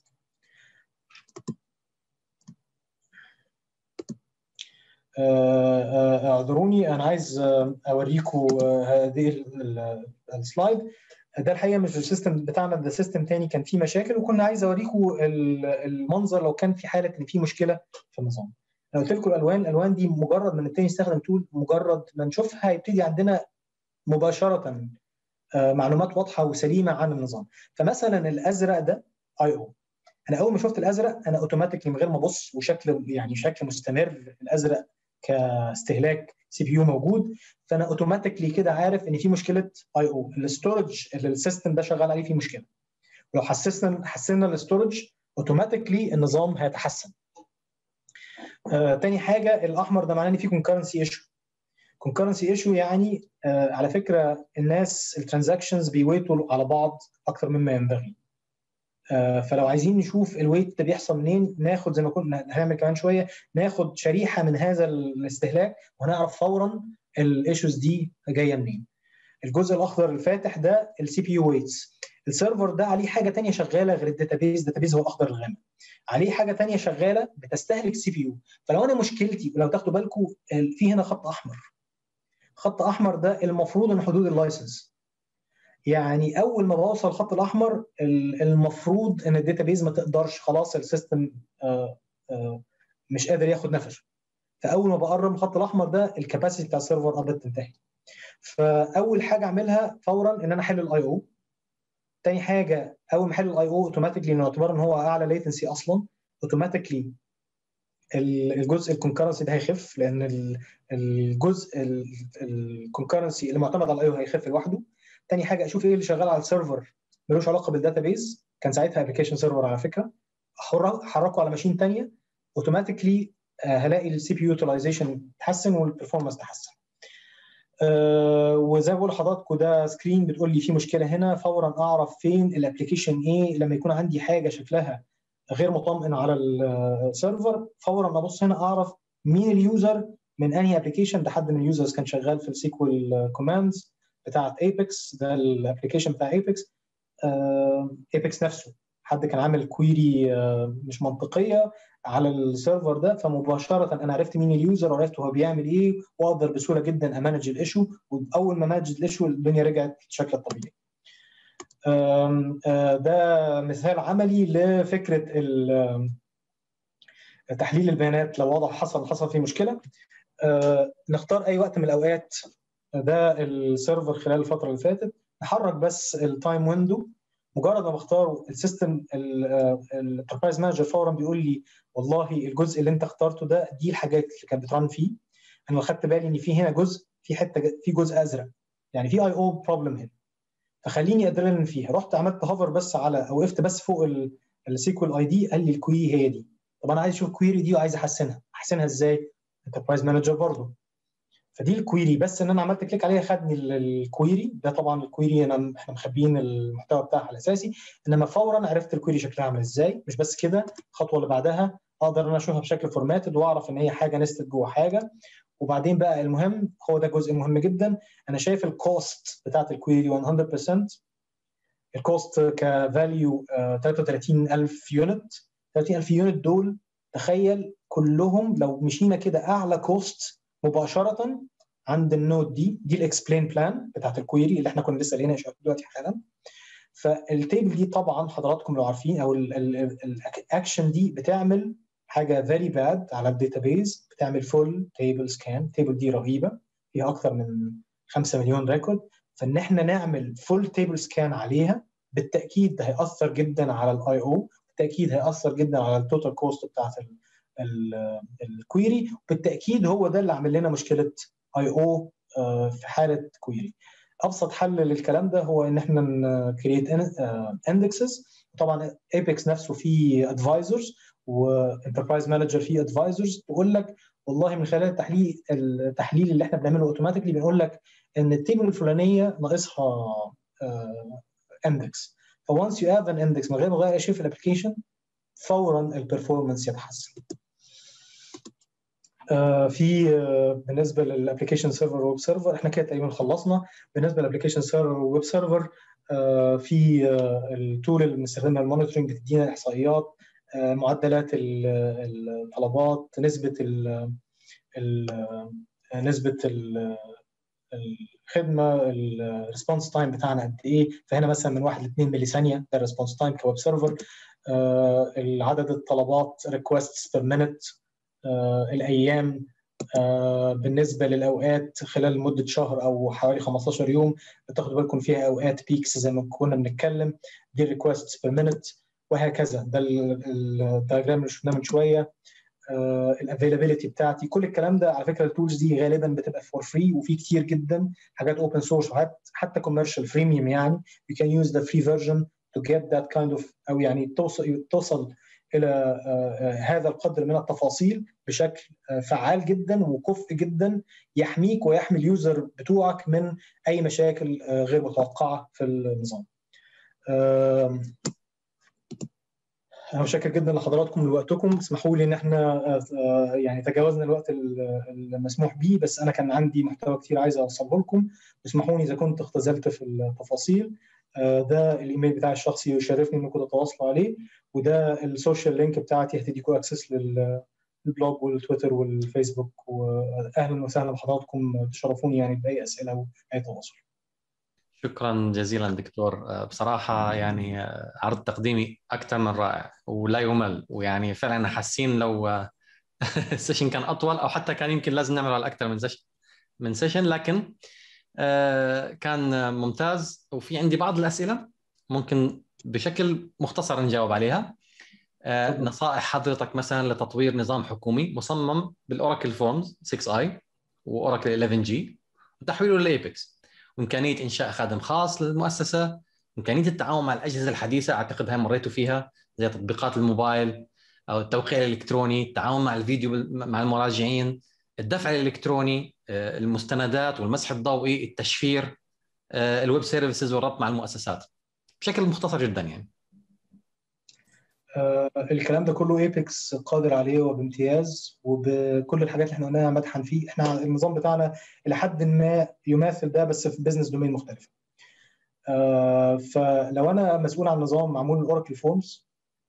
اعذروني انا عايز اوريكم هذه السلايد ده الحقيقه مش السيستم بتاعنا ده سيستم تاني كان فيه مشاكل وكنا عايز اوريكم المنظر لو كان في حاله ان في مشكله في النظام انا قلت لكم الالوان الالوان دي مجرد ما نبتدي نستخدم تول مجرد ما نشوفها يبتدي عندنا مباشره معلومات واضحه وسليمه عن النظام فمثلا الازرق ده اي او انا اول ما شفت الازرق انا اوتوماتيكلي من غير ما ابص وشكل يعني شكل مستمر الازرق كاستهلاك سي بي يو موجود فانا اوتوماتيكلي كده عارف ان في مشكله اي او الاستورج اللي السيستم ده شغال عليه فيه مشكله لو حسسنا حسنا الاستورج اوتوماتيكلي النظام هيتحسن آه، تاني حاجه الاحمر ده معناه ان في كونكرنسي ايشو كونكرنسي ايشو يعني آه على فكره الناس الترانزاكشنز بيويتوا على بعض اكتر مما ينبغي آه فلو عايزين نشوف الويت ده بيحصل منين ناخد زي ما كنا هنعمل كمان شويه ناخد شريحه من هذا الاستهلاك وهنعرف فورا الايشوز دي جايه منين الجزء الاخضر الفاتح ده السي بي يو ويتس السيرفر ده عليه حاجه ثانيه شغاله غير الداتابيز الداتابيز هو الاخضر الغامق عليه حاجه ثانيه شغاله بتستهلك سي بي يو فلو انا مشكلتي ولو تاخدوا بالكم في هنا خط احمر خط احمر ده المفروض ان حدود اللايسنس يعني اول ما بوصل الخط الاحمر المفروض ان الداتابيز ما تقدرش خلاص السيستم مش قادر ياخد نفسه فاول ما بقرب من الخط الاحمر ده الكباسيتي بتاع السيرفر قربت تنتهي فاول حاجه اعملها فورا ان انا احل الاي او تاني حاجه اول ما احل الاي او اوتوماتيكلي نعتبر ان هو اعلى ليتنسي اصلا اوتوماتيكلي الجزء الكونكرنسي ده هيخف لان الجزء الكونكرنسي اللي معتمد على الاي او هيخف لوحده تاني حاجه اشوف ايه اللي شغال على السيرفر ملوش علاقه بالداتابيز كان ساعتها ابلكيشن سيرفر على فكره حركه على ماشين ثانيه اوتوماتيكلي هلاقي السي بي يوتيلايزيشن تحسن والبرفورمانس تحسن أه وزي ما بقول لحضراتكم ده سكرين بتقول لي في مشكله هنا فورا اعرف فين الابلكيشن ايه لما يكون عندي حاجه شكلها غير مطمئن على السيرفر فورا ابص هنا اعرف مين اليوزر من انهي ابلكيشن ده حد من اليوزرز كان شغال في السيكوال كوماندز بتاعت ايبكس ده الابلكيشن بتاع ايبكس ايبكس نفسه حد كان عامل كويري مش منطقيه على السيرفر ده فمباشره انا عرفت مين اليوزر وعرفت هو بيعمل ايه واقدر بسهوله جدا امانج الايشو واول ما مانج الايشو الدنيا رجعت لشكلها الطبيعي. ده مثال عملي لفكره تحليل البيانات لو وضع حصل حصل فيه مشكله نختار اي وقت من الاوقات ده السيرفر خلال الفتره اللي فاتت نحرك بس التايم ويندو مجرد ما بختاره السيستم الانتربرايز مانجر فورا بيقول لي والله الجزء اللي انت اخترته ده دي الحاجات اللي كانت بترن فيه انا خدت بالي ان في هنا جزء في حته في جزء ازرق يعني في اي او بروبلم هنا فخليني ادرن فيها رحت عملت هوفر بس على او وقفت بس فوق السيكوال اي دي قال لي الكويري هي دي طب انا عايز اشوف الكويري دي وعايز احسنها احسنها ازاي انتربرايز مانجر برضه فدي الكويري بس ان انا عملت كليك عليها خدني الكويري ده طبعا الكويري انا احنا مخبيين المحتوى بتاعها الاساسي انما فورا عرفت الكويري شكلها عامل ازاي مش بس كده الخطوه اللي بعدها اقدر ان انا اشوفها بشكل فورماتد واعرف ان هي حاجه نستد جوه حاجه وبعدين بقى المهم هو ده جزء مهم جدا انا شايف الكوست بتاعت الكويري 100% الكوست كفاليو 33000 يونت 30000 يونت دول تخيل كلهم لو مشينا كده اعلى كوست مباشره عند النود دي دي الاكسبلين بلان بتاعت الكويري اللي احنا كنا لسه قايلينها دلوقتي حالا فالتيبل دي طبعا حضراتكم لو عارفين او الاكشن دي بتعمل حاجه فيري باد على الداتابيز بتعمل فول تيبل سكان التيبل دي رهيبه فيها اكثر من 5 مليون ريكورد فان احنا نعمل فول تيبل سكان عليها بالتاكيد ده هياثر جدا على الاي او بالتاكيد هياثر جدا على التوتال كوست بتاعت الكويري بالتاكيد هو ده اللي عامل لنا مشكله اي او في حاله كويري ابسط حل للكلام ده هو ان احنا نكريت اندكسز طبعا ايبكس نفسه فيه ادفايزرز وانتربرايز مانجر فيه ادفايزرز تقول لك والله من خلال التحليل التحليل اللي احنا بنعمله اوتوماتيكلي بنقول لك ان التيبل الفلانيه ناقصها اندكس فونس يو هاف ان اندكس من غير ما اغير اي شيء في الابلكيشن فورا البرفورمانس يتحسن آه في آه بالنسبه للابلكيشن سيرفر ويب سيرفر احنا كده تقريبا خلصنا بالنسبه للابلكيشن سيرفر ويب سيرفر آه في آه التول اللي بنستخدمها المونيتورنج بتدينا احصائيات آه معدلات الطلبات نسبه ال نسبه الخدمه الريسبونس تايم بتاعنا قد ايه فهنا مثلا من 1 ل 2 ملي ثانيه ده الريسبونس تايم كويب سيرفر عدد الطلبات ريكويستس بير مينت الايام آه بالنسبه للاوقات خلال مده شهر او حوالي 15 يوم بتاخدوا بالكم فيها اوقات بيكس زي ما كنا بنتكلم دي ريكويستس بير مينت وهكذا ده الدياجرام اللي شفناه من شويه الافيلابيلتي بتاعتي كل الكلام ده على فكره التولز دي غالبا بتبقى فور فري وفي كتير جدا حاجات اوبن سورس حتى كوميرشال فريميوم يعني you can use the free version to get that kind of او يعني توصل توصل الى هذا القدر من التفاصيل بشكل فعال جدا وكفء جدا يحميك ويحمي اليوزر بتوعك من اي مشاكل غير متوقعه في النظام. انا متشكر جدا لحضراتكم لوقتكم اسمحوا لي ان احنا يعني تجاوزنا الوقت المسموح به بس انا كان عندي محتوى كتير عايز اوصله لكم اسمحوا لي اذا كنت اختزلت في التفاصيل ده الايميل بتاعي الشخصي يشرفني انكم تتواصلوا عليه وده السوشيال لينك بتاعتي هتديكم اكسس للبلوج والتويتر والفيسبوك واهلا وسهلا بحضراتكم تشرفوني يعني باي اسئله او اي تواصل شكرا جزيلا دكتور بصراحة يعني عرض تقديمي أكثر من رائع ولا يمل ويعني فعلا حاسين لو السيشن كان أطول أو حتى كان يمكن لازم نعمل على أكثر من سيشن من سيشن لكن كان ممتاز وفي عندي بعض الأسئلة ممكن بشكل مختصر نجاوب عليها نصائح حضرتك مثلا لتطوير نظام حكومي مصمم بالاوراكل فورمز 6 اي واوراكل 11 جي وتحويله للايبكس وامكانيه انشاء خادم خاص للمؤسسه امكانيه التعاون مع الاجهزه الحديثه اعتقد هاي مريتوا فيها زي تطبيقات الموبايل او التوقيع الالكتروني التعاون مع الفيديو مع المراجعين الدفع الالكتروني المستندات والمسح الضوئي التشفير الويب سيرفيسز والربط مع المؤسسات بشكل مختصر جدا يعني آه الكلام ده كله ايبكس قادر عليه وبامتياز وبكل الحاجات اللي احنا قلناها مدحا فيه احنا النظام بتاعنا الى حد ما يماثل ده بس في بزنس دومين مختلف آه فلو انا مسؤول عن نظام معمول الاوراكل فورمز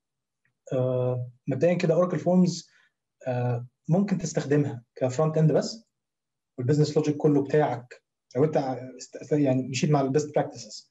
آه مبدئيا كده اوراكل فورمز آه ممكن تستخدمها كفرونت اند بس والبزنس لوجيك كله بتاعك لو انت يعني مشيت مع البيست براكتسز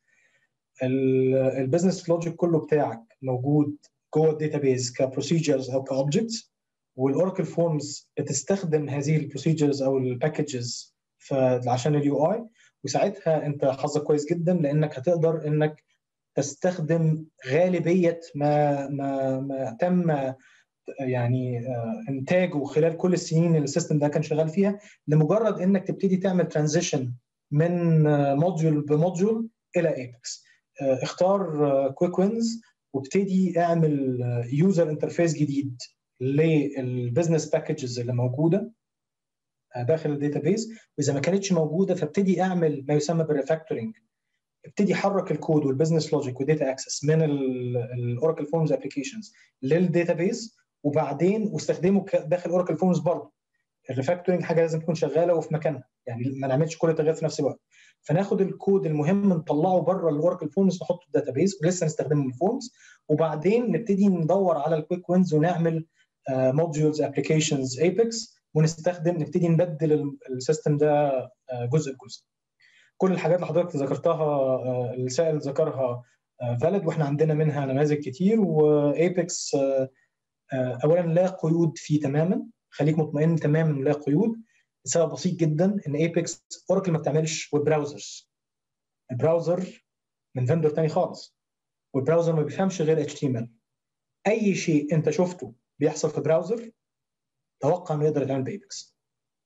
البزنس لوجيك كله بتاعك موجود جوه الداتابيز كبروسيجرز او كاوبجكتس والاوراكل فورمز بتستخدم هذه البروسيجرز او الباكجز عشان اليو اي وساعتها انت حظك كويس جدا لانك هتقدر انك تستخدم غالبيه ما ما ما تم يعني انتاجه خلال كل السنين اللي السيستم ده كان شغال فيها لمجرد انك تبتدي تعمل ترانزيشن من موديول بموديول الى ايبكس اختار كويك وينز وابتدي اعمل يوزر انترفيس جديد للبزنس باكجز اللي موجوده داخل الداتابيز واذا ما كانتش موجوده فابتدي اعمل ما يسمى بالريفاكتورنج ابتدي حرك الكود والبزنس لوجيك وداتا اكسس من الاوراكل فورمز ابلكيشنز للداتابيز وبعدين واستخدمه داخل اوراكل فورمز برضه الريفاكتورنج حاجه لازم تكون شغاله وفي مكانها يعني ما نعملش كل التغييرات في نفس الوقت فناخد الكود المهم نطلعه بره الاوراكل فورمز نحطه في الداتابيز ولسه نستخدمه من الفورمز وبعدين نبتدي ندور على الكويك وينز ونعمل موديولز ابلكيشنز ايبكس ونستخدم نبتدي نبدل السيستم ده جزء بجزء كل الحاجات اللي حضرتك ذكرتها السائل ذكرها فاليد واحنا عندنا منها نماذج كتير وايبكس اولا لا قيود فيه تماما خليك مطمئن تماما لا قيود لسبب بسيط جدا ان ايبكس اوراكل ما بتعملش ويب براوزرز البراوزر من فندور تاني خالص والبراوزر ما بيفهمش غير HTML اي شيء انت شفته بيحصل في براوزر توقع انه يقدر يتعمل بايبكس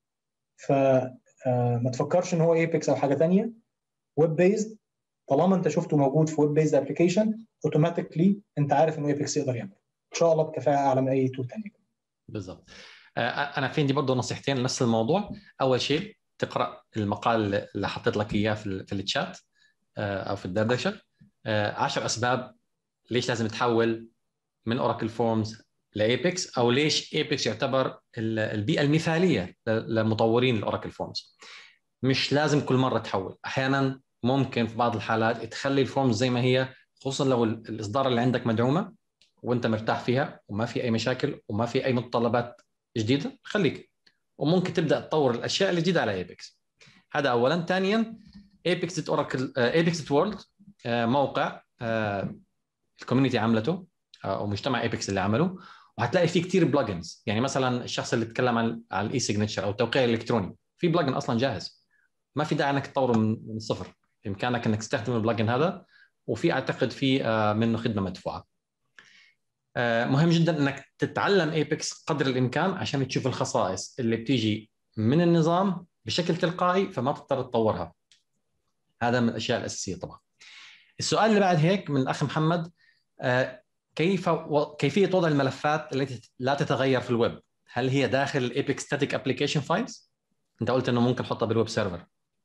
فما تفكرش ان هو ايبكس او حاجه ثانيه ويب بيزد طالما انت شفته موجود في ويب بيزد ابلكيشن اوتوماتيكلي انت عارف انه ايبكس يقدر يعمل ان شاء الله بكفاءه اعلى من اي تول ثانيه بالضبط انا في عندي برضه نصيحتين لنفس الموضوع اول شيء تقرا المقال اللي حطيت لك اياه في, في الشات او في الدردشه 10 اسباب ليش لازم تحول من اوراكل فورمز لايبكس او ليش ايبكس يعتبر البيئه المثاليه لمطورين الاوراكل فورمز مش لازم كل مره تحول احيانا ممكن في بعض الحالات تخلي الفورمز زي ما هي خصوصا لو الاصدار اللي عندك مدعومه وانت مرتاح فيها وما في اي مشاكل وما في اي متطلبات جديده خليك وممكن تبدا تطور الاشياء الجديده على ايبكس هذا اولا ثانيا ايبكس اوراكل ايبكس وورلد موقع آه، الكوميونتي عملته آه، او مجتمع ايبكس اللي عمله وهتلاقي فيه كثير بلجنز يعني مثلا الشخص اللي تكلم عن عن الاي سيجنتشر او التوقيع الالكتروني في بلجن اصلا جاهز ما في داعي انك تطوره من الصفر بامكانك انك تستخدم البلجن هذا وفي اعتقد في آه، منه خدمه مدفوعه آه، مهم جدا انك تتعلم ايبكس قدر الامكان عشان تشوف الخصائص اللي بتيجي من النظام بشكل تلقائي فما تضطر تطورها هذا من الاشياء الاساسيه طبعا السؤال اللي بعد هيك من الاخ محمد آه، كيف كيفيه وضع الملفات التي لا تتغير في الويب هل هي داخل الايبكس ستاتيك ابلكيشن فايلز انت قلت انه ممكن تحطها بالويب سيرفر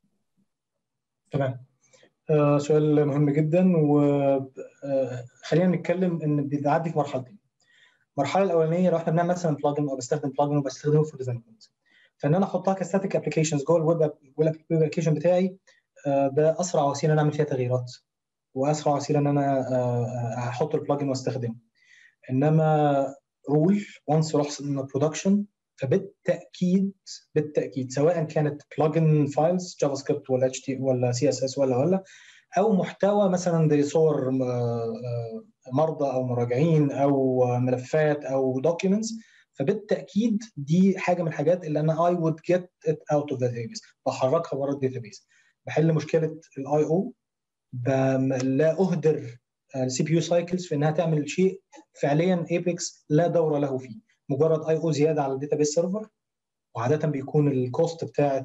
تمام آه سؤال مهم جدا وخلينا آه نتكلم ان بيعدي في مرحلتين المرحله الاولانيه لو احنا بنعمل مثلا بلجن او بستخدم بلجن وبستخدمه في ديفلوبمنت فان انا احطها كستاتيك ابلكيشنز جوه الويب ابلكيشن بتاعي آه ده اسرع وسيله نعمل فيها تغييرات واسرع وسيله ان انا آه، احط البلجن واستخدمه انما رول وانس رحت من البرودكشن فبالتاكيد بالتاكيد سواء كانت بلجن فايلز جافا سكريبت ولا اتش تي ولا سي اس اس ولا ولا او محتوى مثلا زي صور آه، آه، مرضى او مراجعين او ملفات او دوكيومنتس فبالتاكيد دي حاجه من الحاجات اللي انا اي وود جيت ات اوت اوف ذا داتابيس بحركها بره الداتابيس بحل مشكله الاي او لا اهدر السي بي يو سايكلز في انها تعمل شيء فعليا ايبكس لا دور له فيه مجرد اي او زياده على الداتابيس سيرفر وعاده بيكون الكوست بتاعه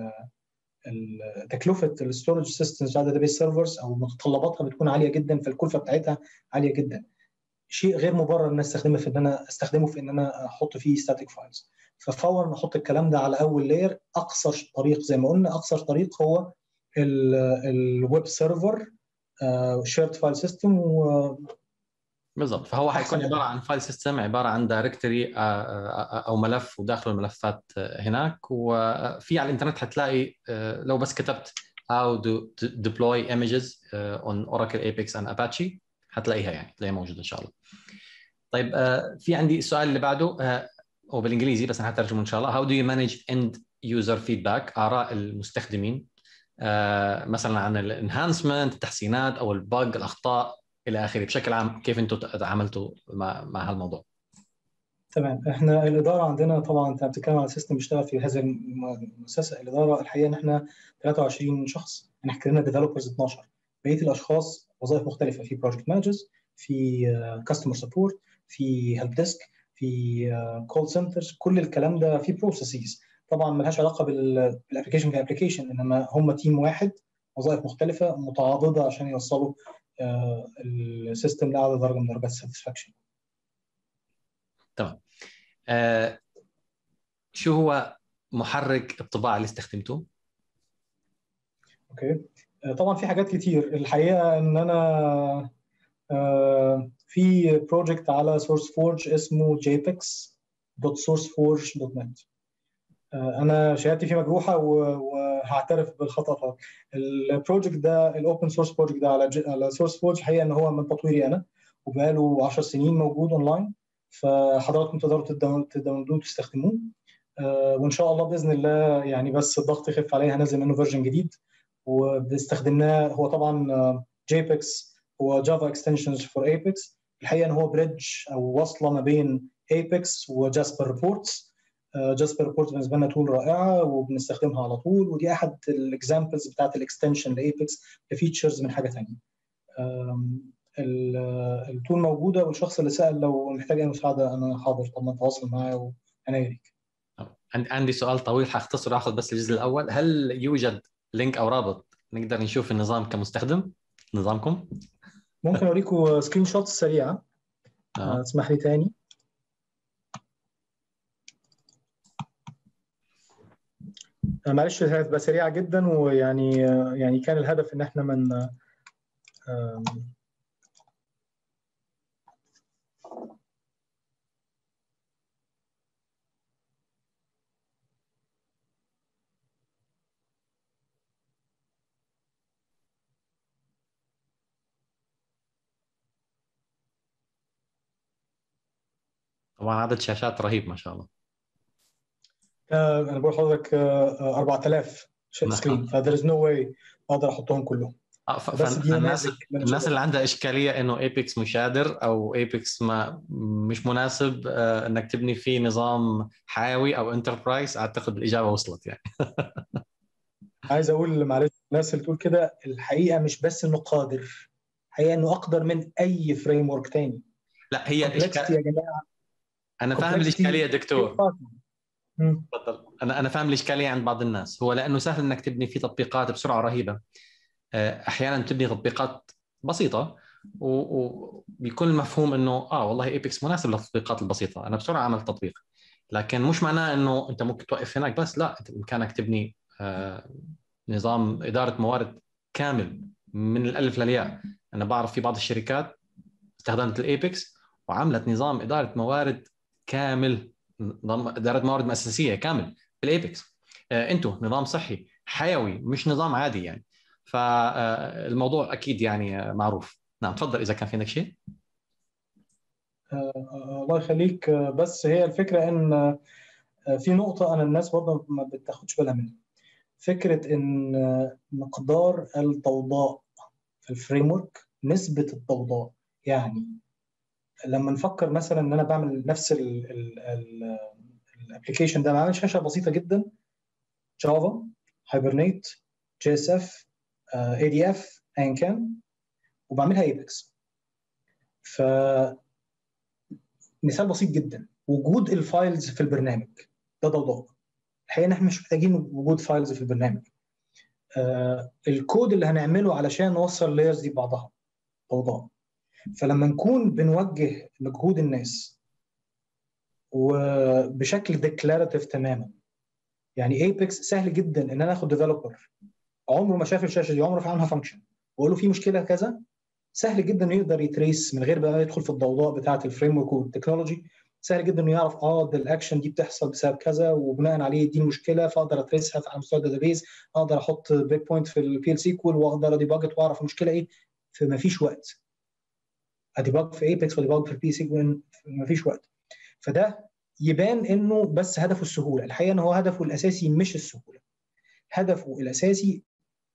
تكلفه الستورج سيستمز على الداتابيس سيرفرز او متطلباتها بتكون عاليه جدا فالكلفه بتاعتها عاليه جدا شيء غير مبرر ان استخدمه في ان انا استخدمه في ان انا احط فيه ستاتيك فايلز ففورا احط الكلام ده على اول لاير اقصر طريق زي ما قلنا اقصر طريق هو الويب سيرفر شيرد فايل سيستم بالضبط فهو حيكون عباره عن فايل سيستم عباره عن دايركتوري آه، آه، او ملف وداخله الملفات آه، هناك وفي على الانترنت حتلاقي لو بس كتبت how to deploy images on Oracle Apex and Apache حتلاقيها يعني تلاقيها موجوده ان شاء الله. طيب في عندي السؤال اللي بعده هو بالانجليزي بس انا حترجمه ان شاء الله how do you manage end user feedback اراء المستخدمين آه، مثلا عن الانهانسمنت التحسينات او الباج الاخطاء الى اخره بشكل عام كيف انتم تعاملتوا مع مع هالموضوع تمام احنا الاداره عندنا طبعا انت بتتكلم على سيستم بيشتغل في هذه المؤسسه الاداره الحقيقه ان احنا 23 شخص احنا كلنا ديفلوبرز 12 بقيه الاشخاص وظائف مختلفه في بروجكت مانجرز في كاستمر سبورت في هيلب ديسك في كول سنترز كل الكلام ده في بروسيسز طبعا ملهاش علاقه بالابلكيشن كابلكيشن انما هم تيم واحد وظائف مختلفه متعاضده عشان يوصلوا آه، السيستم لاعلى درجه من درجات الساتسفاكشن تمام آه شو هو محرك الطباعه اللي استخدمته؟ اوكي آه طبعا في حاجات كتير الحقيقه ان انا آه في بروجكت على سورس فورج اسمه jpix.sourceforge.net آه، انا شهادتي فيه مجروحه وهعترف بالخطا البروجكت ده الاوبن سورس بروجكت ده على على سورس فورج الحقيقه ان هو من تطويري انا وبقاله 10 سنين موجود اونلاين فحضراتكم تقدروا تداونلودوه وتستخدموه آه، وان شاء الله باذن الله يعني بس الضغط يخف عليه هنزل منه فيرجن جديد واستخدمناه هو طبعا جيبكس آه، هو جافا اكستنشنز فور ايبكس الحقيقه ان هو بريدج او وصله ما بين ايبكس وجاسبر ريبورتس جاسبر ريبورت بالنسبه لنا تول رائعه وبنستخدمها على طول ودي احد الاكزامبلز بتاعت الاكستنشن لايبكس لفيتشرز من حاجه ثانيه التول موجوده والشخص اللي سال لو محتاج اي مساعده انا حاضر طبعا تواصل معاه وانا يريك عندي سؤال طويل حاختصر اخذ بس الجزء الاول هل يوجد لينك او رابط نقدر نشوف النظام كمستخدم نظامكم ممكن اوريكم سكرين شوت سريعه آه. اسمح لي ثاني معلش هتبقى سريعه جدا ويعني يعني كان الهدف ان احنا من طبعا عدد شاشات رهيب ما شاء الله آه، انا بقول لحضرتك 4000 سكرين فذير از نو واي اقدر احطهم كلهم آه، بس الناس الناس اللي عندها اشكاليه انه ايبكس مشادر او ايبكس ما مش مناسب آه، انك تبني فيه نظام حيوي او انتربرايز اعتقد الاجابه وصلت يعني عايز اقول معلش الناس اللي تقول كده الحقيقه مش بس انه قادر الحقيقه انه اقدر من اي فريم ورك تاني لا هي الاشكال يا جماعه انا فاهم الاشكاليه دكتور تفضل انا انا فاهم الاشكاليه عند بعض الناس هو لانه سهل انك تبني فيه تطبيقات بسرعه رهيبه آه، احيانا تبني تطبيقات بسيطه وبيكون المفهوم انه اه والله ايبكس مناسب للتطبيقات البسيطه انا بسرعه عملت تطبيق لكن مش معناه انه انت ممكن توقف هناك بس لا انت بامكانك تبني آه، نظام اداره موارد كامل من الالف للياء انا بعرف في بعض الشركات استخدمت الايبكس وعملت نظام اداره موارد كامل نظام اداره موارد مؤسسيه كامل بالايبكس آه، انتم نظام صحي حيوي مش نظام عادي يعني فالموضوع اكيد يعني معروف نعم تفضل اذا كان في عندك شيء آه، الله يخليك بس هي الفكره ان آه، في نقطه انا الناس برضه ما بتاخدش بالها منها فكره ان مقدار الضوضاء في الفريم ورك نسبه الضوضاء يعني لما نفكر مثلا ان انا بعمل نفس الابلكيشن ده بعمل شاشه بسيطه جدا جافا هايبرنيت جي اس اف اي دي اف ايا كان وبعملها ايبكس ف مثال بسيط جدا وجود الفايلز في البرنامج ده ضوضاء الحقيقه احنا مش محتاجين وجود فايلز في البرنامج آه الكود اللي هنعمله علشان نوصل اللايرز دي ببعضها ضوضاء فلما نكون بنوجه مجهود الناس وبشكل ديكلاراتيف تماما يعني ايبكس سهل جدا ان انا اخد ديفلوبر عمره ما شاف الشاشه دي عمره ما عنها فانكشن واقول له في مشكله كذا سهل جدا انه يقدر يتريس من غير بقى يدخل في الضوضاء بتاعه الفريم ورك والتكنولوجي سهل جدا انه يعرف اه ده الاكشن دي بتحصل بسبب كذا وبناء عليه دي المشكله فاقدر اتريسها على مستوى الداتابيز اقدر احط بريك بوينت في البي ال سيكول واقدر اديباجت واعرف المشكله ايه فما فيش وقت اديباج في ايبكس وديباج في البي سيكول ما فيش وقت فده يبان انه بس هدفه السهوله الحقيقه ان هو هدفه الاساسي مش السهوله هدفه الاساسي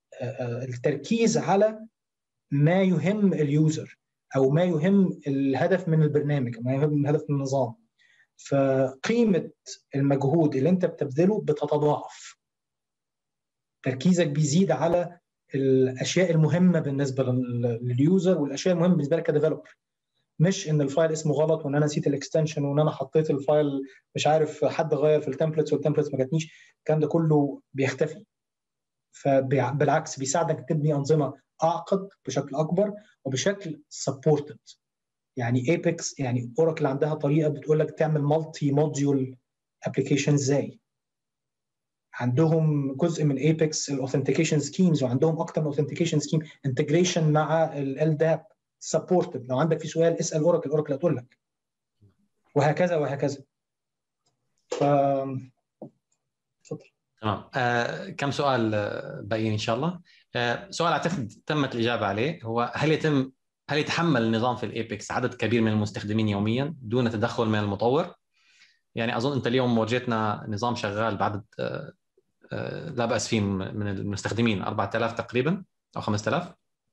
التركيز على ما يهم اليوزر او ما يهم الهدف من البرنامج ما يهم الهدف من النظام فقيمه المجهود اللي انت بتبذله بتتضاعف تركيزك بيزيد على الاشياء المهمه بالنسبه لليوزر والاشياء المهمه بالنسبه لك كديفلوبر مش ان الفايل اسمه غلط وان انا نسيت الاكستنشن وان انا حطيت الفايل مش عارف حد غير في التمبلتس والتمبلتس ما جاتنيش الكلام ده كله بيختفي فبالعكس بيساعدك تبني انظمه اعقد بشكل اكبر وبشكل سبورتد يعني ايبكس يعني اوراكل عندها طريقه بتقول لك تعمل مالتي موديول ابلكيشن ازاي عندهم جزء من ايبكس الاوثنتيكيشن سكيمز وعندهم اكتر من اوثنتيكيشن سكيم انتجريشن مع ال داب سبورتد لو عندك في سؤال اسال اوراكل اوراكل هتقول لك وهكذا وهكذا ف اتفضل تمام آه، كم سؤال آه، باقيين ان شاء الله آه، سؤال اعتقد تمت الاجابه عليه هو هل يتم هل يتحمل النظام في الايبكس عدد كبير من المستخدمين يوميا دون تدخل من المطور؟ يعني اظن انت اليوم ورجيتنا نظام شغال بعدد آه، آه، لا باس فيه من المستخدمين 4000 تقريبا او 5000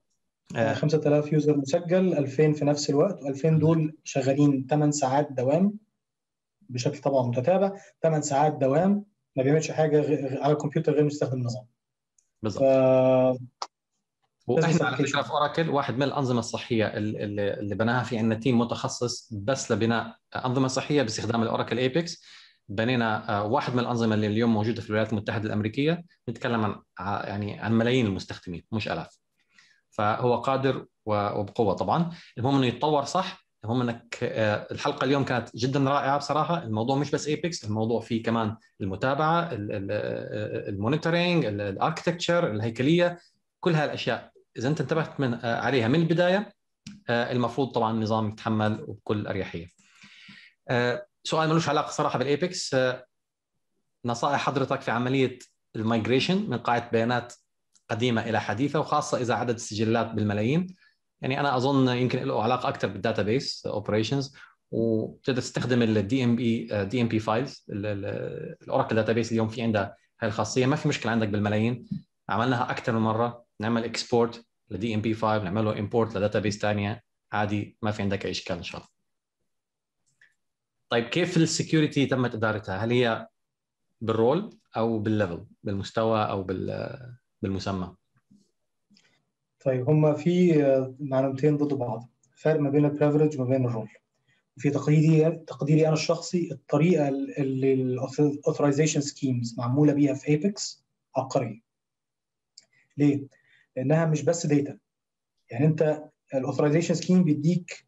5000 يوزر مسجل 2000 في نفس الوقت و2000 دول شغالين 8 ساعات دوام بشكل طبعا متتابع 8 ساعات دوام ما بيعملش حاجه على الكمبيوتر غير مستخدم النظام بالظبط ف... واحنا على فكره في اوراكل واحد من الانظمه الصحيه اللي, اللي بناها في عندنا تيم متخصص بس لبناء انظمه صحيه باستخدام الاوراكل ايبكس بنينا آه، واحد من الانظمه اللي اليوم موجوده في الولايات المتحده الامريكيه نتكلم عن يعني عن ملايين المستخدمين مش الاف فهو قادر وبقوه طبعا المهم انه يتطور صح المهم انك آه، الحلقه اليوم كانت جدا رائعه بصراحه الموضوع مش بس ايبكس الموضوع فيه كمان المتابعه المونيتورنج الاركتكتشر الهيكليه كل هالاشياء اذا انت انتبهت من عليها من البدايه المفروض طبعا النظام يتحمل وبكل اريحيه. سؤال ملوش علاقه صراحه بالايبكس نصائح حضرتك في عمليه المايجريشن من قاعده بيانات قديمه الى حديثه وخاصه اذا عدد السجلات بالملايين يعني انا اظن يمكن له علاقه اكثر بالداتا بيس اوبريشنز وبتقدر تستخدم الدي ام بي دي ام بي فايلز الاوراكل داتا بيس اليوم في عندها هاي الخاصيه ما في مشكله عندك بالملايين عملناها اكثر من مره نعمل اكسبورت لدي ام بي 5 نعمل له امبورت لداتا بيس ثانيه عادي ما في عندك اي اشكال ان شاء الله طيب كيف السكيورتي تمت ادارتها؟ هل هي بالرول او بالليفل بالمستوى او بالمسمى؟ طيب هم في معلومتين ضد بعض فرق ما بين البريفليج وما بين الرول في تقديري تقديري انا الشخصي الطريقه اللي الاوثرايزيشن سكيمز معموله بيها في ايبكس عبقريه ليه؟ لانها مش بس داتا يعني انت الاوثرايزيشن سكيم بيديك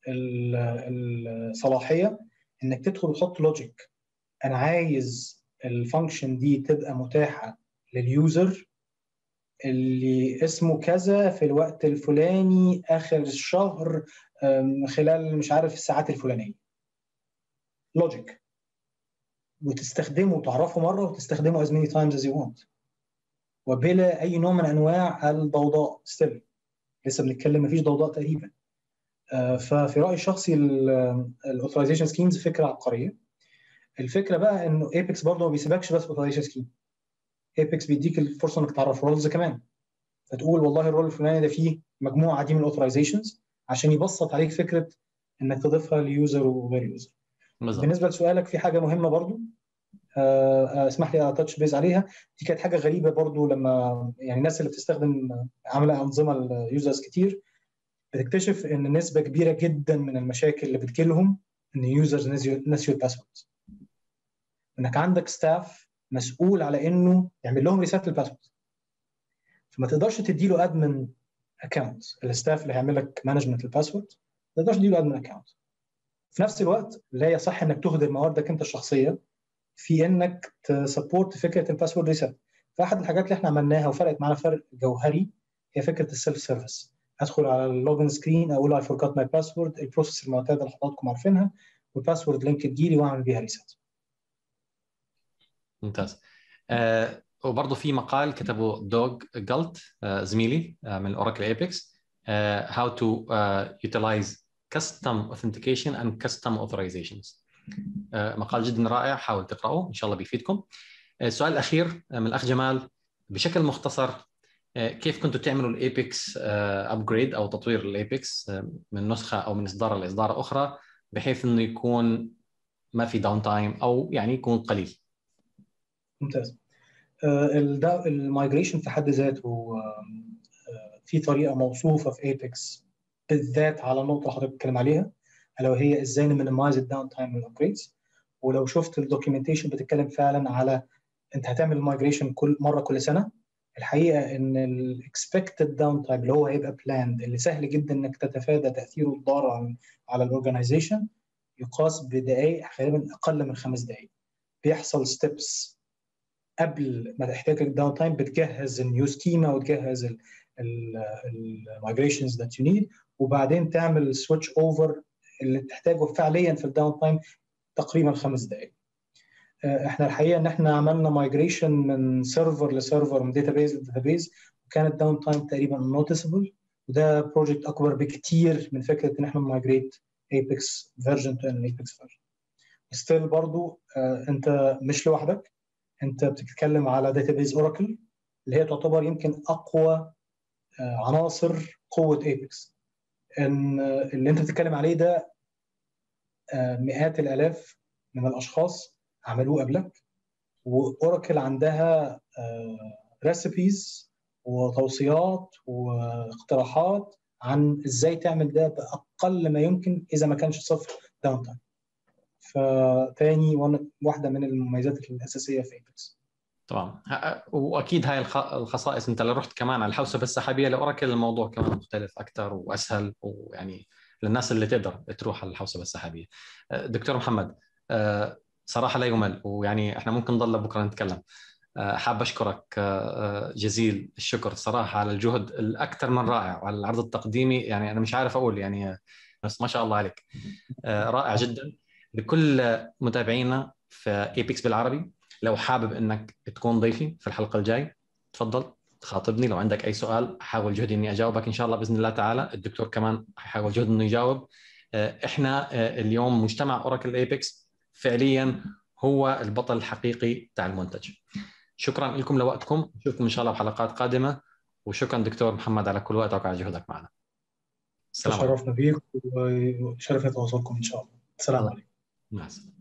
الصلاحيه انك تدخل وتحط لوجيك انا عايز الفانكشن دي تبقى متاحه لليوزر اللي اسمه كذا في الوقت الفلاني اخر الشهر خلال مش عارف الساعات الفلانيه لوجيك وتستخدمه وتعرفه مره وتستخدمه as many times as you want وبلا اي نوع من انواع الضوضاء ستيل لسه بنتكلم مفيش ضوضاء تقريبا ففي رايي الشخصي الاوثرايزيشن سكيمز فكره عبقريه الفكره بقى انه ايبكس برضه ما بيسيبكش بس اوثرايزيشن سكيم ايبكس بيديك الفرصه انك تعرف رولز كمان فتقول والله الرول الفلاني ده فيه مجموعه دي من الاوثرايزيشنز عشان يبسط عليك فكره انك تضيفها ليوزر وغير يوزر بالنسبه لسؤالك في حاجه مهمه برضو اسمح لي اتاتش بيز عليها دي كانت حاجه غريبه برضو لما يعني الناس اللي بتستخدم عامله انظمه اليوزرز كتير بتكتشف ان نسبه كبيره جدا من المشاكل اللي بتجيلهم ان يوزرز نسيوا الباسورد انك عندك ستاف مسؤول على انه يعمل لهم ريسيت للباسورد فما تقدرش تدي له ادمن اكونت الستاف اللي هيعمل لك مانجمنت للباسورد ما تقدرش تدي له ادمن اكونت في نفس الوقت لا يصح انك تهدر مواردك انت الشخصيه في انك تسبورت فكره الباسورد ريسيت فاحد الحاجات اللي احنا عملناها وفرقت معانا فرق جوهري هي فكره السيلف سيرفيس ادخل على اللوجن سكرين اقول اي فورجوت ماي باسورد البروسيس المعتاده اللي حضراتكم عارفينها والباسورد لينك تجيلي واعمل بيها ريسيت ممتاز آه وبرضه في مقال كتبه دوغ جالت آه زميلي آه من الاوراكل ايبكس هاو تو يوتيلايز كاستم اوثنتيكيشن اند كاستم اوثرايزيشنز مقال جدا رائع حاول تقراه ان شاء الله بيفيدكم السؤال الاخير من الاخ جمال بشكل مختصر كيف كنتوا تعملوا الايبكس ابجريد او تطوير الايبكس من نسخه او من اصدار لاصدار اخرى بحيث انه يكون ما في داون تايم او يعني يكون قليل ممتاز المايجريشن في حد ذاته في طريقه موصوفه في ايبكس بالذات على النقطه اللي حضرتك بتتكلم عليها الا وهي ازاي نمينيمايز الداون تايم والابجريدز ولو شفت الدوكيومنتيشن بتتكلم فعلا على انت هتعمل المايجريشن كل مره كل سنه الحقيقه ان الاكسبكتد داون تايم اللي هو هيبقى بلاند اللي سهل جدا انك تتفادى تاثيره الضار على, على الاورجنايزيشن يقاس بدقائق غالبا اقل من خمس دقائق بيحصل ستيبس قبل ما تحتاج الداون تايم بتجهز النيو سكيما وتجهز المايجريشنز ذات يو نيد وبعدين تعمل سويتش اوفر اللي تحتاجه فعليا في الداون تايم تقريبا خمس دقائق احنا الحقيقه ان احنا عملنا مايجريشن من سيرفر لسيرفر من داتابيز لداتابيز وكان الداون تايم تقريبا نوتسبل وده بروجكت اكبر بكتير من فكره ان احنا مايجريت ايبكس فيرجن تو ان ايبكس فيرجن ستيل برضو اه انت مش لوحدك انت بتتكلم على داتابيز اوراكل اللي هي تعتبر يمكن اقوى اه عناصر قوه ايبكس ان اللي انت بتتكلم عليه ده اه مئات الالاف من الاشخاص عملوه قبلك واوراكل عندها ريسيبيز وتوصيات واقتراحات عن ازاي تعمل ده باقل ما يمكن اذا ما كانش صفر داون تايم فتاني واحده من المميزات الاساسيه في ايبكس طبعا واكيد هاي الخصائص انت لو رحت كمان على الحوسبه السحابيه لاوراكل الموضوع كمان مختلف اكثر واسهل ويعني للناس اللي تقدر تروح على الحوسبه السحابيه دكتور محمد صراحه لا يمل ويعني احنا ممكن نضل بكره نتكلم حاب اشكرك جزيل الشكر صراحه على الجهد الاكثر من رائع وعلى العرض التقديمي يعني انا مش عارف اقول يعني بس ما شاء الله عليك رائع جدا لكل متابعينا في ايبكس بالعربي لو حابب انك تكون ضيفي في الحلقه الجاي تفضل تخاطبني لو عندك اي سؤال احاول جهدي اني اجاوبك ان شاء الله باذن الله تعالى الدكتور كمان حيحاول جهد انه يجاوب احنا اليوم مجتمع اوراكل ايبكس فعليا هو البطل الحقيقي تاع المنتج شكرا لكم لوقتكم نشوفكم ان شاء الله بحلقات قادمه وشكرا دكتور محمد على كل وقتك وعلى جهدك معنا السلام تشرفنا بيك وشرفنا تواصلكم ان شاء الله السلام عليكم مع السلامه